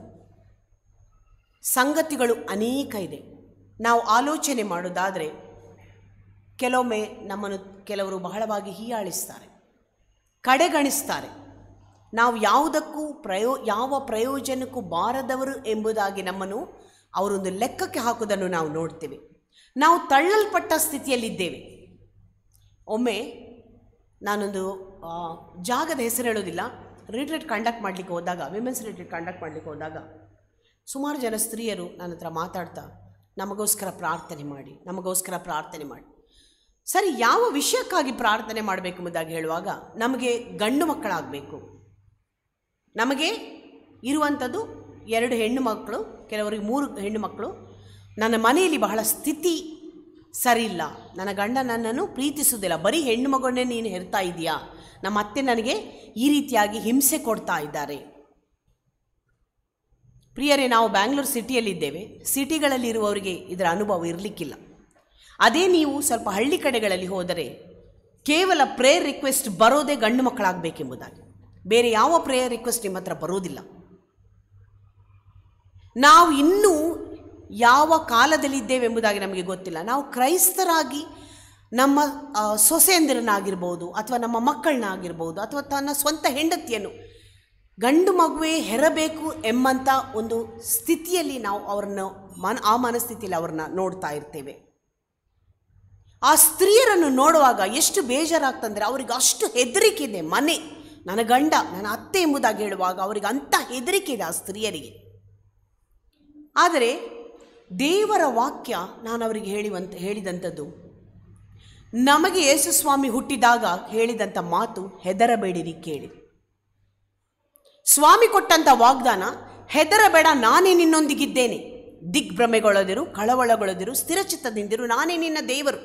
ಸಂಗತಿಗಳು ಅನೇಕ ಇದೆ ನಾವು ಆಲೋಚನೆ ಮಾಡೋದಾದರೆ ಕೆಲವೊಮ್ಮೆ ನಮ್ಮನ್ನು ಕೆಲವರು ಬಹಳವಾಗಿ ಹೀಯಾಳಿಸ್ತಾರೆ ಕಡೆಗಣಿಸ್ತಾರೆ ನಾವು ಯಾವುದಕ್ಕೂ ಪ್ರಯೋ ಯಾವ ಪ್ರಯೋಜನಕ್ಕೂ ಬಾರದವರು ಎಂಬುದಾಗಿ ನಮ್ಮನ್ನು ಅವರೊಂದು ಲೆಕ್ಕಕ್ಕೆ ಹಾಕುವುದನ್ನು ನಾವು ನೋಡ್ತೇವೆ ನಾವು ತಳ್ಳಲ್ಪಟ್ಟ ಸ್ಥಿತಿಯಲ್ಲಿದ್ದೇವೆ ಒಮ್ಮೆ ನಾನೊಂದು ಆ, ಜಾಗದ ಹೆಸರು ಹೇಳೋದಿಲ್ಲ ರಿಟ್ರೀಟ್ ಕಂಡಕ್ಟ್ ಮಾಡಲಿಕ್ಕೆ ಹೋದಾಗ ವಿಮೆನ್ಸ್ ರಿಟ್ರೀಟ್ ಕಂಡಕ್ಟ್ ಮಾಡಲಿಕ್ಕೆ ಹೋದಾಗ ಸುಮಾರು ಜನ ಸ್ತ್ರೀಯರು ನನ್ನ ಹತ್ರ ಮಾತಾಡ್ತಾ ನಮಗೋಸ್ಕರ ಪ್ರಾರ್ಥನೆ ಮಾಡಿ ನಮಗೋಸ್ಕರ ಪ್ರಾರ್ಥನೆ ಮಾಡಿ ಸರಿ ಯಾವ ವಿಷಯಕ್ಕಾಗಿ ಪ್ರಾರ್ಥನೆ ಮಾಡಬೇಕೆಂಬುದಾಗಿ ಹೇಳುವಾಗ ನಮಗೆ ಗಂಡು ಮಕ್ಕಳಾಗಬೇಕು ನಮಗೆ ಇರುವಂಥದ್ದು ಎರಡು ಹೆಣ್ಣು ಮಕ್ಕಳು ಕೆಲವರಿಗೆ ಮೂರು ಹೆಣ್ಣು ಮಕ್ಕಳು ನನ್ನ ಮನೆಯಲ್ಲಿ ಬಹಳ ಸ್ಥಿತಿ ಸರಿಯಿಲ್ಲ ನನ್ನ ಗಂಡ ನನ್ನನ್ನು ಪ್ರೀತಿಸುವುದಿಲ್ಲ ಬರೀ ಹೆಣ್ಣು ಮಗನ್ನೇ ನೀನು ಹೆರ್ತಾ ಇದೆಯಾ ನಮ್ಮ ಅತ್ತೆ ನನಗೆ ಈ ರೀತಿಯಾಗಿ ಹಿಂಸೆ ಕೊಡ್ತಾ ಇದ್ದಾರೆ ಪ್ರಿಯರೇ ನಾವು ಬ್ಯಾಂಗ್ಳೂರು ಸಿಟಿಯಲ್ಲಿದ್ದೇವೆ ಸಿಟಿಗಳಲ್ಲಿರುವವರಿಗೆ ಇದರ ಅನುಭವ ಇರಲಿಕ್ಕಿಲ್ಲ ಅದೇ ನೀವು ಸ್ವಲ್ಪ ಹಳ್ಳಿ ಕಡೆಗಳಲ್ಲಿ ಹೋದರೆ ಕೇವಲ ಪ್ರೇಯರ್ ರಿಕ್ವೆಸ್ಟ್ ಬರೋದೇ ಗಂಡು ಮಕ್ಕಳಾಗಬೇಕೆಂಬುದಾಗಿ ಬೇರೆ ಯಾವ ಪ್ರೇಯರ್ ರಿಕ್ವೆಸ್ಟ್ ನಿಮ್ಮ ಹತ್ರ ಬರೋದಿಲ್ಲ ನಾವು ಇನ್ನೂ ಯಾವ ಕಾಲದಲ್ಲಿದ್ದೇವೆ ಎಂಬುದಾಗಿ ನಮಗೆ ಗೊತ್ತಿಲ್ಲ ನಾವು ಕ್ರೈಸ್ತರಾಗಿ ನಮ್ಮ ಆ, ಸೊಸೆಯಂದಿರನ್ನಾಗಿರ್ಬೋದು ಅಥವಾ ನಮ್ಮ ಮಕ್ಕಳನ್ನಾಗಿರ್ಬೋದು ಅಥವಾ ತನ್ನ ಸ್ವಂತ ಹೆಂಡತಿಯನ್ನು ಗಂಡು ಮಗುವೇ ಹೆರಬೇಕು ಎಂಬಂಥ ಒಂದು ಸ್ಥಿತಿಯಲ್ಲಿ ನಾವು ಅವರನ್ನು ಮನ ಆ ಮನಸ್ಥಿತಿಯಲ್ಲಿ ಅವ್ರನ್ನ ನೋಡ್ತಾ ಇರ್ತೇವೆ ಆ ಸ್ತ್ರೀಯರನ್ನು ನೋಡುವಾಗ ಎಷ್ಟು ಬೇಜಾರಾಗ್ತಂದ್ರೆ ಅವ್ರಿಗೆ ಅಷ್ಟು ಹೆದರಿಕೆ ಇದೆ ಮನೆ ನನ್ನ ಗಂಡ ನನ್ನ ಅತ್ತೆ ಎಂಬುದಾಗಿ ಹೇಳುವಾಗ ಅವರಿಗೆ ಅಂಥ ಹೆದರಿಕೆ ಇದೆ ಆ ಸ್ತ್ರೀಯರಿಗೆ ಆದರೆ ದೇವರ ವಾಕ್ಯ ನಾನು ಅವರಿಗೆ ಹೇಳಿವಂತ ಹೇಳಿದಂಥದ್ದು ನಮಗೆ ಯೇಸು ಸ್ವಾಮಿ ಹುಟ್ಟಿದಾಗ ಹೇಳಿದಂಥ ಮಾತು ಹೆದರಬೇಡಿರಿ ಕೇಳಿ ಸ್ವಾಮಿ ಕೊಟ್ಟಂಥ ವಾಗ್ದಾನ ಹೆದರಬೇಡ ನಾನೇ ನಿನ್ನೊಂದಿಗಿದ್ದೇನೆ ದಿಗ್ಭ್ರಮೆಗೊಳ್ಳದಿರು ಕಳವಳಗೊಳ್ಳದಿರು ಸ್ಥಿರಚಿತ್ತದಿಂದಿರು ನಾನೇ ನಿನ್ನ ದೇವರು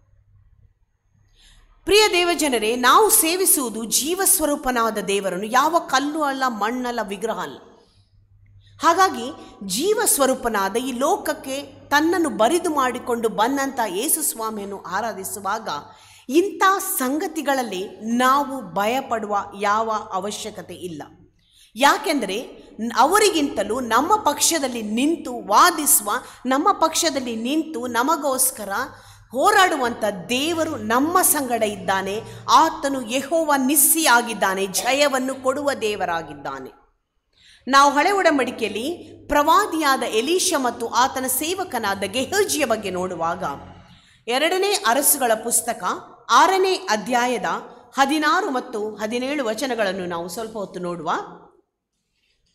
ಪ್ರಿಯ ದೇವಜನರೇ ನಾವು ಸೇವಿಸುವುದು ಜೀವಸ್ವರೂಪನಾದ ದೇವರನ್ನು ಯಾವ ಕಲ್ಲು ಅಲ್ಲ ಮಣ್ಣಲ್ಲ ವಿಗ್ರಹ ಅಲ್ಲ ಹಾಗಾಗಿ ಜೀವ ಸ್ವರೂಪನಾದ ಈ ಲೋಕಕ್ಕೆ ತನ್ನನ್ನು ಬರಿದು ಮಾಡಿಕೊಂಡು ಬಂದಂಥ ಯೇಸು ಸ್ವಾಮಿಯನ್ನು ಆರಾಧಿಸುವಾಗ ಇಂಥ ಸಂಗತಿಗಳಲ್ಲಿ ನಾವು ಭಯಪಡುವ ಯಾವ ಅವಶ್ಯಕತೆ ಇಲ್ಲ ಯಾಕೆಂದರೆ ನ್- ಅವರಿಗಿಂತಲೂ ನಮ್ಮ ಪಕ್ಷದಲ್ಲಿ ನಿಂತು ವಾದಿಸುವ ನಮ್ಮ ಪಕ್ಷದಲ್ಲಿ ನಿಂತು ನಮಗೋಸ್ಕರ ಹೋರಾಡುವಂಥ ದೇವರು ನಮ್ಮ ಸಂಗಡ ಇದ್ದಾನೆ ಆತನು ಯೆಹೋವ ನಿಸ್ಸಿಯಾಗಿದ್ದಾನೆ ಜಯವನ್ನು ಕೊಡುವ ದೇವರಾಗಿದ್ದಾನೆ ನಾವು ಹಳೆ ಒಡಂಬಡಿಕೆಯಲ್ಲಿ ಪ್ರವಾದಿಯಾದ ಎಲೀಶ ಮತ್ತು ಆತನ ಸೇವಕನಾದ ಗೆಹಜಿಯ ಬಗ್ಗೆ ನೋಡುವಾಗ ಎರಡನೇ ಅರಸುಗಳ ಪುಸ್ತಕ ಆರನೇ ಅಧ್ಯಾಯದ ಹದಿನಾರು ಮತ್ತು ಹದಿನೇಳು ವಚನಗಳನ್ನು ನಾವು ಸ್ವಲ್ಪ ಹೊತ್ತು ನೋಡುವ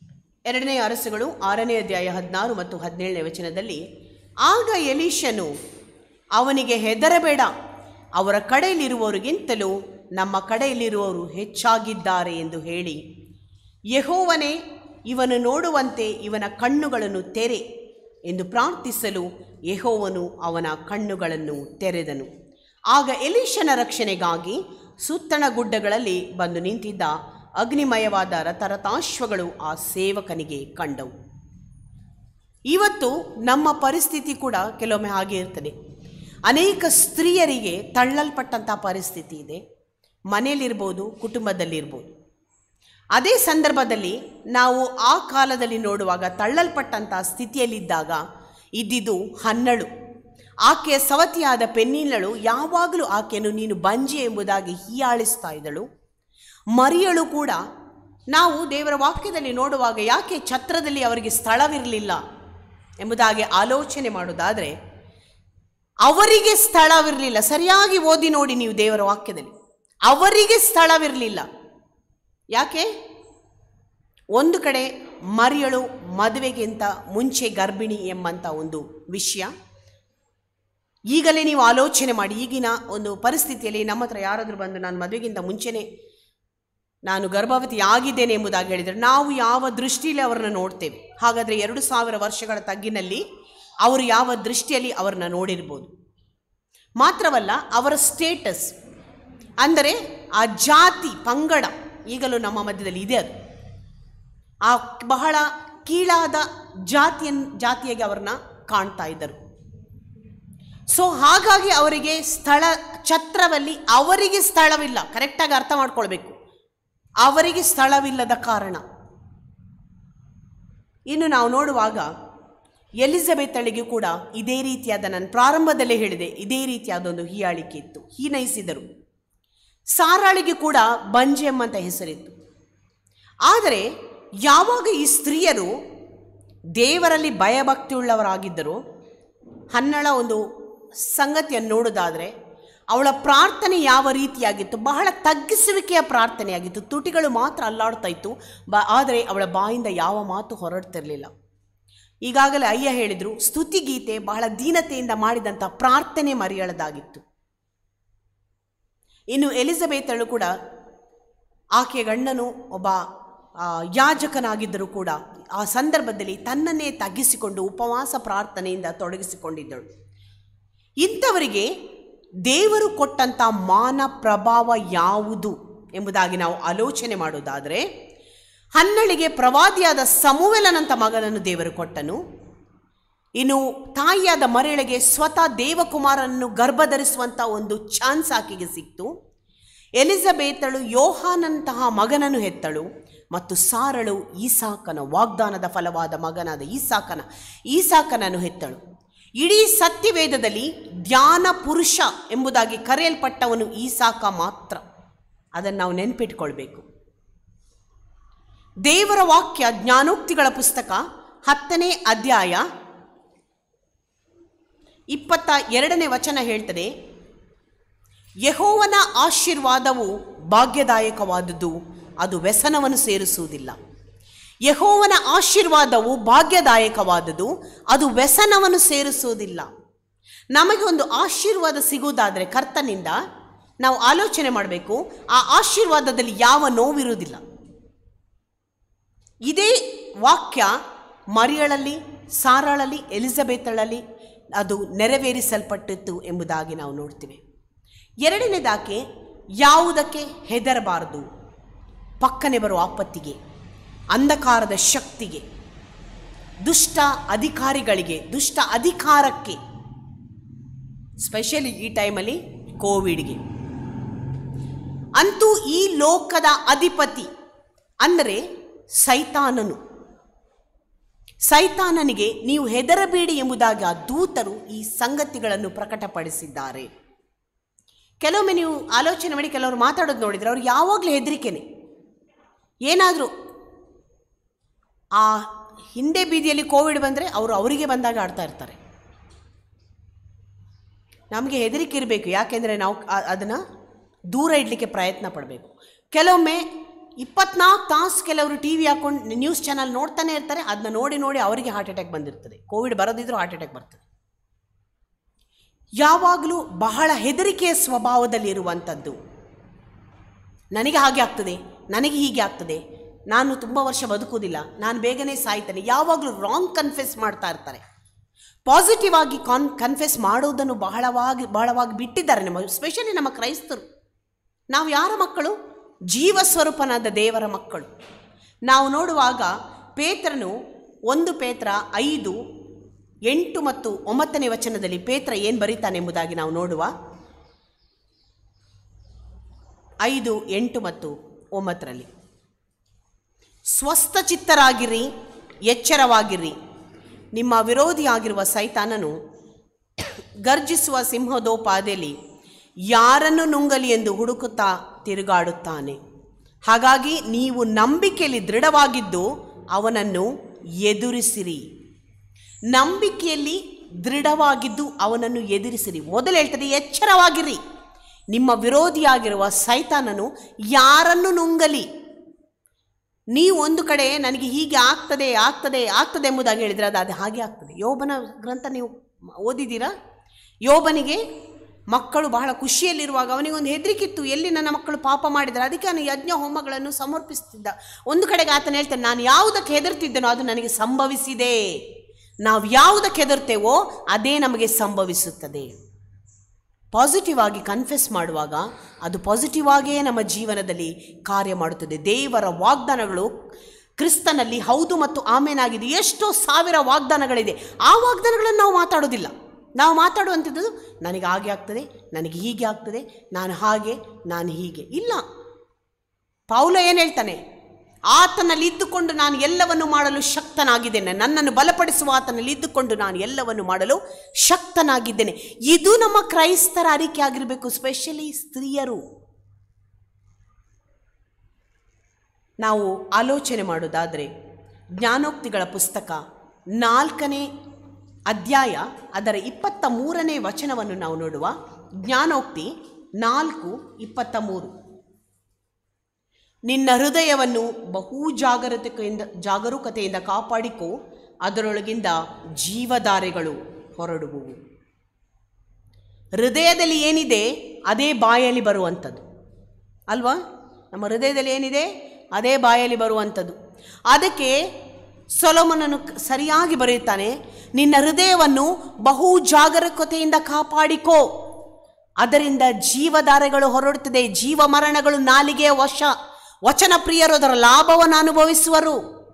ಎರಡನೇ ಅರಸುಗಳು ಆರನೇ ಅಧ್ಯಾಯ ಹದಿನಾರು ಮತ್ತು ಹದಿನೇಳನೇ ವಚನದಲ್ಲಿ ಆಗ ಎಲೀಶನು ಅವನಿಗೆ ಹೆದರಬೇಡ ಅವರ ಕಡೆಯಲ್ಲಿರುವವರಿಗಿಂತಲೂ ನಮ್ಮ ಕಡೆಯಲ್ಲಿರುವವರು ಹೆಚ್ಚಾಗಿದ್ದಾರೆ ಎಂದು ಹೇಳಿ ಯಹೋವನೇ ಇವನು ನೋಡುವಂತೆ ಇವನ ಕಣ್ಣುಗಳನ್ನು ತೆರೆ ಎಂದು ಪ್ರಾರ್ಥಿಸಲು ಯೆಹೋವನು ಅವನ ಕಣ್ಣುಗಳನ್ನು ತೆರೆದನು ಆಗ ಎಲೀಶನ ರಕ್ಷಣೆಗಾಗಿ ಸುತ್ತಣ ಗುಡ್ಡಗಳಲ್ಲಿ ಬಂದು ನಿಂತಿದ್ದ ಅಗ್ನಿಮಯವಾದ ರಥರಥಾಶ್ವಗಳು ಆ ಸೇವಕನಿಗೆ ಕಂಡವು ಇವತ್ತು ನಮ್ಮ ಪರಿಸ್ಥಿತಿ ಕೂಡ ಕೆಲವೊಮ್ಮೆ ಹಾಗೆ ಇರ್ತದೆ ಅನೇಕ ಸ್ತ್ರೀಯರಿಗೆ ತಳ್ಳಲ್ಪಟ್ಟಂಥ ಪರಿಸ್ಥಿತಿ ಇದೆ ಮನೆಯಲ್ಲಿರ್ಬೋದು ಕುಟುಂಬದಲ್ಲಿರ್ಬೋದು ಅದೇ ಸಂದರ್ಭದಲ್ಲಿ ನಾವು ಆ ಕಾಲದಲ್ಲಿ ನೋಡುವಾಗ ತಳ್ಳಲ್ಪಟ್ಟಂಥ ಸ್ಥಿತಿಯಲ್ಲಿದ್ದಾಗ ಇದ್ದಿದ್ದು ಹನ್ನಳು ಆಕೆಯ ಸವತಿಯಾದ ಪೆನ್ನಿನಳು ಯಾವಾಗಲೂ ಆಕೆಯನ್ನು ನೀನು ಬಂಜೆ ಎಂಬುದಾಗಿ ಹೀಯಾಳಿಸ್ತಾ ಇದ್ದಳು ಮರಿಯಳು ಕೂಡ ನಾವು ದೇವರ ವಾಕ್ಯದಲ್ಲಿ ನೋಡುವಾಗ ಯಾಕೆ ಛತ್ರದಲ್ಲಿ ಅವರಿಗೆ ಸ್ಥಳವಿರಲಿಲ್ಲ ಎಂಬುದಾಗಿ ಆಲೋಚನೆ ಮಾಡೋದಾದರೆ ಅವರಿಗೆ ಸ್ಥಳವಿರಲಿಲ್ಲ ಸರಿಯಾಗಿ ಓದಿ ನೋಡಿ ನೀವು ದೇವರ ವಾಕ್ಯದಲ್ಲಿ ಅವರಿಗೆ ಸ್ಥಳವಿರಲಿಲ್ಲ ಯಾಕೆ ಒಂದು ಕಡೆ ಮರಿಯಳು ಮದುವೆಗಿಂತ ಮುಂಚೆ ಗರ್ಭಿಣಿ ಎಂಬಂಥ ಒಂದು ವಿಷಯ ಈಗಲೇ ನೀವು ಆಲೋಚನೆ ಮಾಡಿ ಈಗಿನ ಒಂದು ಪರಿಸ್ಥಿತಿಯಲ್ಲಿ ನಮ್ಮ ಹತ್ರ ಯಾರಾದರೂ ಬಂದು ನಾನು ಮದುವೆಗಿಂತ ಮುಂಚೆನೇ ನಾನು ಗರ್ಭವತಿ ಆಗಿದ್ದೇನೆ ಎಂಬುದಾಗಿ ಹೇಳಿದರೆ ನಾವು ಯಾವ ದೃಷ್ಟಿಯಲ್ಲಿ ಅವರನ್ನು ನೋಡ್ತೇವೆ ಹಾಗಾದರೆ ಎರಡು ಸಾವಿರ ವರ್ಷಗಳ ತಗ್ಗಿನಲ್ಲಿ ಅವರು ಯಾವ ದೃಷ್ಟಿಯಲ್ಲಿ ಅವರನ್ನ ನೋಡಿರ್ಬೋದು ಮಾತ್ರವಲ್ಲ ಅವರ ಸ್ಟೇಟಸ್ ಅಂದರೆ ಆ ಜಾತಿ ಪಂಗಡ ಈಗಲೂ ನಮ್ಮ ಮಧ್ಯದಲ್ಲಿ ಇದೆ ಅದು ಆ ಬಹಳ ಕೀಳಾದ ಜಾತಿಯ ಜಾತಿಯಾಗಿ ಅವರನ್ನ ಕಾಣ್ತಾ ಇದ್ದರು ಸೊ ಹಾಗಾಗಿ ಅವರಿಗೆ ಸ್ಥಳ ಛತ್ರದಲ್ಲಿ ಅವರಿಗೆ ಸ್ಥಳವಿಲ್ಲ ಕರೆಕ್ಟಾಗಿ ಅರ್ಥ ಮಾಡ್ಕೊಳ್ಬೇಕು ಅವರಿಗೆ ಸ್ಥಳವಿಲ್ಲದ ಕಾರಣ ಇನ್ನು ನಾವು ನೋಡುವಾಗ ಎಲಿಜಬೆತ್ತಳಿಗೆ ಕೂಡ ಇದೇ ರೀತಿಯಾದ ನಾನು ಪ್ರಾರಂಭದಲ್ಲೇ ಹೇಳಿದೆ ಇದೇ ರೀತಿಯಾದ ಒಂದು ಹೀಯಾಳಿಕೆ ಇತ್ತು ಹೀನೈಸಿದರು ಸಾರಾಳಿಗೆ ಕೂಡ ಬಂಜೆಮ್ ಅಂತ ಹೆಸರಿತ್ತು ಆದರೆ ಯಾವಾಗ ಈ ಸ್ತ್ರೀಯರು ದೇವರಲ್ಲಿ ಭಯಭಕ್ತಿಯುಳ್ಳವರಾಗಿದ್ದರು ಹನ್ನಳ ಒಂದು ಸಂಗತಿಯನ್ನು ನೋಡೋದಾದರೆ ಅವಳ ಪ್ರಾರ್ಥನೆ ಯಾವ ರೀತಿಯಾಗಿತ್ತು ಬಹಳ ತಗ್ಗಿಸುವಿಕೆಯ ಪ್ರಾರ್ಥನೆಯಾಗಿತ್ತು ತುಟಿಗಳು ಮಾತ್ರ ಅಲ್ಲಾಡ್ತಾ ಇತ್ತು ಬ ಆದರೆ ಅವಳ ಬಾಯಿಂದ ಯಾವ ಮಾತು ಹೊರಡ್ತಿರಲಿಲ್ಲ ಈಗಾಗಲೇ ಅಯ್ಯ ಹೇಳಿದರು ಸ್ತುತಿಗೀತೆ ಬಹಳ ದೀನತೆಯಿಂದ ಮಾಡಿದಂಥ ಪ್ರಾರ್ಥನೆ ಮರೆಯಳದಾಗಿತ್ತು ಇನ್ನು ಎಲಿಜಬೆತಳು ಕೂಡ ಆಕೆಯ ಗಂಡನು ಒಬ್ಬ ಆ, ಯಾಜಕನಾಗಿದ್ದರೂ ಕೂಡ ಆ ಸಂದರ್ಭದಲ್ಲಿ ತನ್ನನ್ನೇ ತಗ್ಗಿಸಿಕೊಂಡು ಉಪವಾಸ ಪ್ರಾರ್ಥನೆಯಿಂದ ತೊಡಗಿಸಿಕೊಂಡಿದ್ದಳು ಇಂಥವರಿಗೆ ದೇವರು ಕೊಟ್ಟಂಥ ಮಾನ ಪ್ರಭಾವ ಯಾವುದು ಎಂಬುದಾಗಿ ನಾವು ಆಲೋಚನೆ ಮಾಡೋದಾದರೆ ಹನ್ನಳಿಗೆ ಪ್ರವಾದಿಯಾದ ಸಮುವೆಲನಂಥ ಮಗನನ್ನು ದೇವರು ಕೊಟ್ಟನು ಇನ್ನು ತಾಯಿಯಾದ ಮರೆಳೆಗೆ ಸ್ವತಃ ದೇವಕುಮಾರನನ್ನು ಗರ್ಭಧರಿಸುವಂಥ ಒಂದು ಚಾನ್ಸ್ ಆಕೆಗೆ ಸಿಕ್ತು ಎಲಿಜಬೆತಳು ಯೋಹಾನಂತಹ ಮಗನನ್ನು ಹೆತ್ತಳು ಮತ್ತು ಸಾರಳು ಈಸಾಕನ ವಾಗ್ದಾನದ ಫಲವಾದ ಮಗನಾದ ಈಸಾಕನ ಈಸಾಕನನ್ನು ಹೆತ್ತಳು ಇಡೀ ಸತ್ಯವೇದದಲ್ಲಿ ಧ್ಯಾನ ಪುರುಷ ಎಂಬುದಾಗಿ ಕರೆಯಲ್ಪಟ್ಟವನು ಈಸಾಕ ಮಾತ್ರ ಅದನ್ನು ನಾವು ನೆನ್ಪಿಟ್ಕೊಳ್ಬೇಕು ದೇವರ ವಾಕ್ಯ ಜ್ಞಾನೋಕ್ತಿಗಳ ಪುಸ್ತಕ ಹತ್ತನೇ ಅಧ್ಯಾಯ ಇಪ್ಪತ್ತ ಎರಡನೇ ವಚನ ಹೇಳ್ತದೆ ಯಹೋವನ ಆಶೀರ್ವಾದವು ಭಾಗ್ಯದಾಯಕವಾದುದು ಅದು ವ್ಯಸನವನ್ನು ಸೇರಿಸುವುದಿಲ್ಲ ಯಹೋವನ ಆಶೀರ್ವಾದವು ಭಾಗ್ಯದಾಯಕವಾದುದು ಅದು ವ್ಯಸನವನ್ನು ಸೇರಿಸುವುದಿಲ್ಲ ನಮಗೆ ಒಂದು ಆಶೀರ್ವಾದ ಸಿಗುವುದಾದರೆ ಕರ್ತನಿಂದ ನಾವು ಆಲೋಚನೆ ಮಾಡಬೇಕು ಆ ಆಶೀರ್ವಾದದಲ್ಲಿ ಯಾವ ನೋವಿರುವುದಿಲ್ಲ ಇದೇ ವಾಕ್ಯ ಮರಿಯಳಲ್ಲಿ ಸಾರಾಳಲ್ಲಿ ಎಲಿಜಬೆತಳಲ್ಲಿ ಅದು ನೆರವೇರಿಸಲ್ಪಟ್ಟಿತ್ತು ಎಂಬುದಾಗಿ ನಾವು ನೋಡ್ತೀವಿ ಎರಡನೇದಾಕೆ ಯಾವುದಕ್ಕೆ ಹೆದರಬಾರದು ಪಕ್ಕನೆ ಬರುವ ಆಪತ್ತಿಗೆ ಅಂಧಕಾರದ ಶಕ್ತಿಗೆ ದುಷ್ಟ ಅಧಿಕಾರಿಗಳಿಗೆ ದುಷ್ಟ ಅಧಿಕಾರಕ್ಕೆ ಸ್ಪೆಷಲಿ ಈ ಟೈಮಲ್ಲಿ ಕೋವಿಡ್ಗೆ ಅಂತೂ ಈ ಲೋಕದ ಅಧಿಪತಿ ಅಂದರೆ ಸೈತಾನನು ಸೈತಾನನಿಗೆ ನೀವು ಹೆದರಬೇಡಿ ಎಂಬುದಾಗಿ ಆ ದೂತರು ಈ ಸಂಗತಿಗಳನ್ನು ಪ್ರಕಟಪಡಿಸಿದ್ದಾರೆ ಕೆಲವೊಮ್ಮೆ ನೀವು ಆಲೋಚನೆ ಮಾಡಿ ಕೆಲವರು ಮಾತಾಡೋದು ನೋಡಿದರೆ ಅವ್ರು ಯಾವಾಗಲೂ ಹೆದರಿಕೆನೆ ಏನಾದರೂ ಆ ಹಿಂದೆ ಬೀದಿಯಲ್ಲಿ ಕೋವಿಡ್ ಬಂದರೆ ಅವರು ಅವರಿಗೆ ಬಂದಾಗ ಆಡ್ತಾ ಇರ್ತಾರೆ ನಮಗೆ ಹೆದರಿಕೆ ಇರಬೇಕು ಯಾಕೆಂದರೆ ನಾವು ಅದನ್ನು ದೂರ ಇಡಲಿಕ್ಕೆ ಪ್ರಯತ್ನ ಪಡಬೇಕು ಕೆಲವೊಮ್ಮೆ ಇಪ್ಪತ್ನಾಲ್ಕು ತಾಸು ಕೆಲವರು ಟಿ ವಿ ಹಾಕೊಂಡು ನ್ಯೂಸ್ ಚಾನಲ್ ನೋಡ್ತಾನೆ ಇರ್ತಾರೆ ಅದನ್ನ ನೋಡಿ ನೋಡಿ ಅವರಿಗೆ ಹಾರ್ಟ್ ಅಟ್ಯಾಕ್ ಬಂದಿರ್ತದೆ ಕೋವಿಡ್ ಬರದಿದ್ರೂ ಹಾರ್ಟ್ ಅಟ್ಯಾಕ್ ಬರ್ತದೆ ಯಾವಾಗಲೂ ಬಹಳ ಹೆದರಿಕೆಯ ಸ್ವಭಾವದಲ್ಲಿರುವಂಥದ್ದು ನನಗೆ ಹಾಗೆ ಆಗ್ತದೆ ನನಗೆ ಹೀಗೆ ಆಗ್ತದೆ ನಾನು ತುಂಬ ವರ್ಷ ಬದುಕುವುದಿಲ್ಲ ನಾನು ಬೇಗನೆ ಸಾಯ್ತೇನೆ ಯಾವಾಗಲೂ ರಾಂಗ್ ಕನ್ಫೆಸ್ ಮಾಡ್ತಾ ಇರ್ತಾರೆ ಪಾಸಿಟಿವ್ ಆಗಿ ಕಾನ್ ಕನ್ಫೆಸ್ ಮಾಡೋದನ್ನು ಬಹಳವಾಗಿ ಬಹಳವಾಗಿ ಬಿಟ್ಟಿದ್ದಾರೆ ನಮ್ಮ ಸ್ಪೆಷಲಿ ನಮ್ಮ ಕ್ರೈಸ್ತರು ನಾವು ಯಾರ ಮಕ್ಕಳು ಜೀವ ಸ್ವರೂಪನಾದ ದೇವರ ಮಕ್ಕಳು ನಾವು ನೋಡುವಾಗ ಪೇತ್ರನು ಒಂದು ಪೇತ್ರ ಐದು ಎಂಟು ಮತ್ತು ಒಂಬತ್ತನೇ ವಚನದಲ್ಲಿ ಪೇತ್ರ ಏನು ಬರೀತಾನೆ ಎಂಬುದಾಗಿ ನಾವು ನೋಡುವ ಐದು ಎಂಟು ಮತ್ತು ಒಂಬತ್ತರಲ್ಲಿ ಸ್ವಸ್ಥ ಚಿತ್ತರಾಗಿರಿ ಎಚ್ಚರವಾಗಿರಿ ನಿಮ್ಮ ವಿರೋಧಿಯಾಗಿರುವ ಸೈತಾನನು ಗರ್ಜಿಸುವ ಸಿಂಹದೋಪಾದಿಯಲ್ಲಿ ಯಾರನ್ನು ನುಂಗಲಿ ಎಂದು ಹುಡುಕುತ್ತಾ ತಿರುಗಾಡುತ್ತಾನೆ ಹಾಗಾಗಿ ನೀವು ನಂಬಿಕೆಯಲ್ಲಿ ದೃಢವಾಗಿದ್ದು ಅವನನ್ನು ಎದುರಿಸಿರಿ ನಂಬಿಕೆಯಲ್ಲಿ ದೃಢವಾಗಿದ್ದು ಅವನನ್ನು ಎದುರಿಸಿರಿ ಮೊದಲು ಹೇಳ್ತದೆ ಎಚ್ಚರವಾಗಿರಿ ನಿಮ್ಮ ವಿರೋಧಿಯಾಗಿರುವ ಸೈತಾನನು ಯಾರನ್ನು ನುಂಗಲಿ ನೀವು ಒಂದು ಕಡೆ ನನಗೆ ಹೀಗೆ ಆಗ್ತದೆ ಆಗ್ತದೆ ಆಗ್ತದೆ ಎಂಬುದಾಗಿ ಹೇಳಿದರೆ ಅದು ಅದು ಹಾಗೆ ಆಗ್ತದೆ ಯೋಬನ ಗ್ರಂಥ ನೀವು ಓದಿದ್ದೀರಾ ಯೋಬನಿಗೆ ಮಕ್ಕಳು ಬಹಳ ಖುಷಿಯಲ್ಲಿರುವಾಗ ಅವನಿಗೊಂದು ಹೆದರಿಕಿತ್ತು ಎಲ್ಲಿ ನನ್ನ ಮಕ್ಕಳು ಪಾಪ ಮಾಡಿದರೆ ಅದಕ್ಕೆ ಅವನು ಯಜ್ಞ ಹೋಮಗಳನ್ನು ಸಮರ್ಪಿಸ್ತಿದ್ದ ಒಂದು ಕಡೆಗೆ ಆತನ ಹೇಳ್ತಾನೆ ನಾನು ಯಾವುದಕ್ಕೆ ಹೆದರ್ತಿದ್ದೇನೋ ಅದು ನನಗೆ ಸಂಭವಿಸಿದೆ ನಾವು ಯಾವುದಕ್ಕೆ ಹೆದರ್ತೇವೋ ಅದೇ ನಮಗೆ ಸಂಭವಿಸುತ್ತದೆ ಪಾಸಿಟಿವ್ ಆಗಿ ಕನ್ಫೆಸ್ ಮಾಡುವಾಗ ಅದು ಪಾಸಿಟಿವ್ ಆಗಿಯೇ ನಮ್ಮ ಜೀವನದಲ್ಲಿ ಕಾರ್ಯ ಮಾಡುತ್ತದೆ ದೇವರ ವಾಗ್ದಾನಗಳು ಕ್ರಿಸ್ತನಲ್ಲಿ ಹೌದು ಮತ್ತು ಆಮೇನಾಗಿದೆ ಎಷ್ಟೋ ಸಾವಿರ ವಾಗ್ದಾನಗಳಿದೆ ಆ ವಾಗ್ದಾನಗಳನ್ನು ನಾವು ಮಾತಾಡೋದಿಲ್ಲ ನಾವು ಮಾತಾಡುವಂಥದ್ದು ನನಗೆ ಹಾಗೆ ಆಗ್ತದೆ ನನಗೆ ಹೀಗೆ ಆಗ್ತದೆ ನಾನು ಹಾಗೆ ನಾನು ಹೀಗೆ ಇಲ್ಲ ಪೌಲ ಏನು ಹೇಳ್ತಾನೆ ಆತನಲ್ಲಿ ಇದ್ದುಕೊಂಡು ನಾನು ಎಲ್ಲವನ್ನು ಮಾಡಲು ಶಕ್ತನಾಗಿದ್ದೇನೆ ನನ್ನನ್ನು ಬಲಪಡಿಸುವ ಆತನಲ್ಲಿ ಇದ್ದುಕೊಂಡು ನಾನು ಎಲ್ಲವನ್ನು ಮಾಡಲು ಶಕ್ತನಾಗಿದ್ದೇನೆ ಇದು ನಮ್ಮ ಕ್ರೈಸ್ತರ ಅರಿಕೆ ಆಗಿರಬೇಕು ಸ್ಪೆಷಲಿ ಸ್ತ್ರೀಯರು ನಾವು ಆಲೋಚನೆ ಮಾಡೋದಾದರೆ ಜ್ಞಾನೋಕ್ತಿಗಳ ಪುಸ್ತಕ ನಾಲ್ಕನೇ ಅಧ್ಯಾಯ ಅದರ ಇಪ್ಪತ್ತ ಮೂರನೇ ವಚನವನ್ನು ನಾವು ನೋಡುವ ಜ್ಞಾನೋಕ್ತಿ ನಾಲ್ಕು ಇಪ್ಪತ್ತ ಮೂರು ನಿನ್ನ ಹೃದಯವನ್ನು ಬಹು ಜಾಗರೂಕತೆಯಿಂದ ಜಾಗರೂಕತೆಯಿಂದ ಕಾಪಾಡಿಕೋ ಅದರೊಳಗಿಂದ ಜೀವಧಾರೆಗಳು ಹೊರಡುವುವು ಹೃದಯದಲ್ಲಿ ಏನಿದೆ ಅದೇ ಬಾಯಲ್ಲಿ ಬರುವಂಥದ್ದು ಅಲ್ವಾ ನಮ್ಮ ಹೃದಯದಲ್ಲಿ ಏನಿದೆ ಅದೇ ಬಾಯಲ್ಲಿ ಬರುವಂಥದ್ದು ಅದಕ್ಕೆ ಸೊಲೊಮನನ್ನು ಸರಿಯಾಗಿ ಬರೆಯುತ್ತಾನೆ ನಿನ್ನ ಹೃದಯವನ್ನು ಬಹು ಜಾಗರೂಕತೆಯಿಂದ ಕಾಪಾಡಿಕೋ ಅದರಿಂದ ಜೀವಧಾರೆಗಳು ಹೊರಡುತ್ತದೆ ಜೀವ ಮರಣಗಳು ನಾಲಿಗೆಯ ವಶ ವಚನ ಪ್ರಿಯರು ಅದರ ಲಾಭವನ್ನು ಅನುಭವಿಸುವರು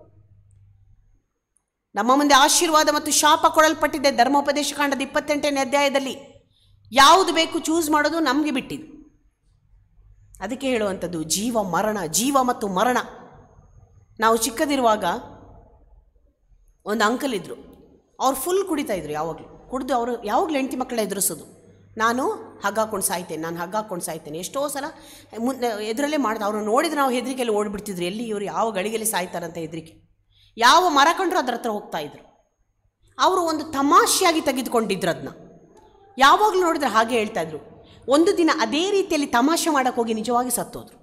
ನಮ್ಮ ಮುಂದೆ ಆಶೀರ್ವಾದ ಮತ್ತು ಶಾಪ ಕೊಡಲ್ಪಟ್ಟಿದೆ ಧರ್ಮೋಪದೇಶ ಕಾಂಡದ ಇಪ್ಪತ್ತೆಂಟನೇ ಅಧ್ಯಾಯದಲ್ಲಿ ಯಾವುದು ಬೇಕು ಚೂಸ್ ಮಾಡೋದು ನಮಗೆ ಬಿಟ್ಟಿದ್ದು ಅದಕ್ಕೆ ಹೇಳುವಂಥದ್ದು ಜೀವ ಮರಣ ಜೀವ ಮತ್ತು ಮರಣ ನಾವು ಚಿಕ್ಕದಿರುವಾಗ ಒಂದು ಅಂಕಲ್ ಇದ್ದರು ಅವ್ರು ಫುಲ್ ಕುಡಿತಾ ಇದ್ರು ಯಾವಾಗಲೂ ಕುಡಿದು ಅವರು ಯಾವಾಗಲೂ ಹೆಂಡತಿ ಮಕ್ಕಳ ಎದುರಿಸೋದು ನಾನು ಹಗ್ಗ ಹಾಕೊಂಡು ಸಾಯ್ತೇನೆ ನಾನು ಹಗ್ಗ ಹಾಕೊಂಡು ಸಾಯ್ತೇನೆ ಎಷ್ಟೋ ಸಲ ಮುಂದೆ ಎದುರಲ್ಲೇ ಮಾಡ್ದು ಅವ್ರನ್ನ ನೋಡಿದ್ರೆ ನಾವು ಹೆದರಿಕೆಯಲ್ಲಿ ಓಡಿಬಿಡ್ತಿದ್ರು ಎಲ್ಲಿ ಇವರು ಯಾವ ಗಳಿಗೆಯಲ್ಲಿ ಸಾಯ್ತಾರಂತ ಹೆದರಿಕೆ ಯಾವ ಮರ ಕಂಡ್ರು ಅದ್ರ ಹತ್ರ ಹೋಗ್ತಾ ಇದ್ರು ಅವರು ಒಂದು ತಮಾಷೆಯಾಗಿ ತೆಗೆದುಕೊಂಡಿದ್ರು ಅದನ್ನ ಯಾವಾಗಲೂ ನೋಡಿದ್ರೆ ಹಾಗೆ ಹೇಳ್ತಾ ಇದ್ರು ಒಂದು ದಿನ ಅದೇ ರೀತಿಯಲ್ಲಿ ತಮಾಷೆ ಮಾಡೋಕ್ಕೆ ಹೋಗಿ ನಿಜವಾಗಿ ಸತ್ತೋದ್ರು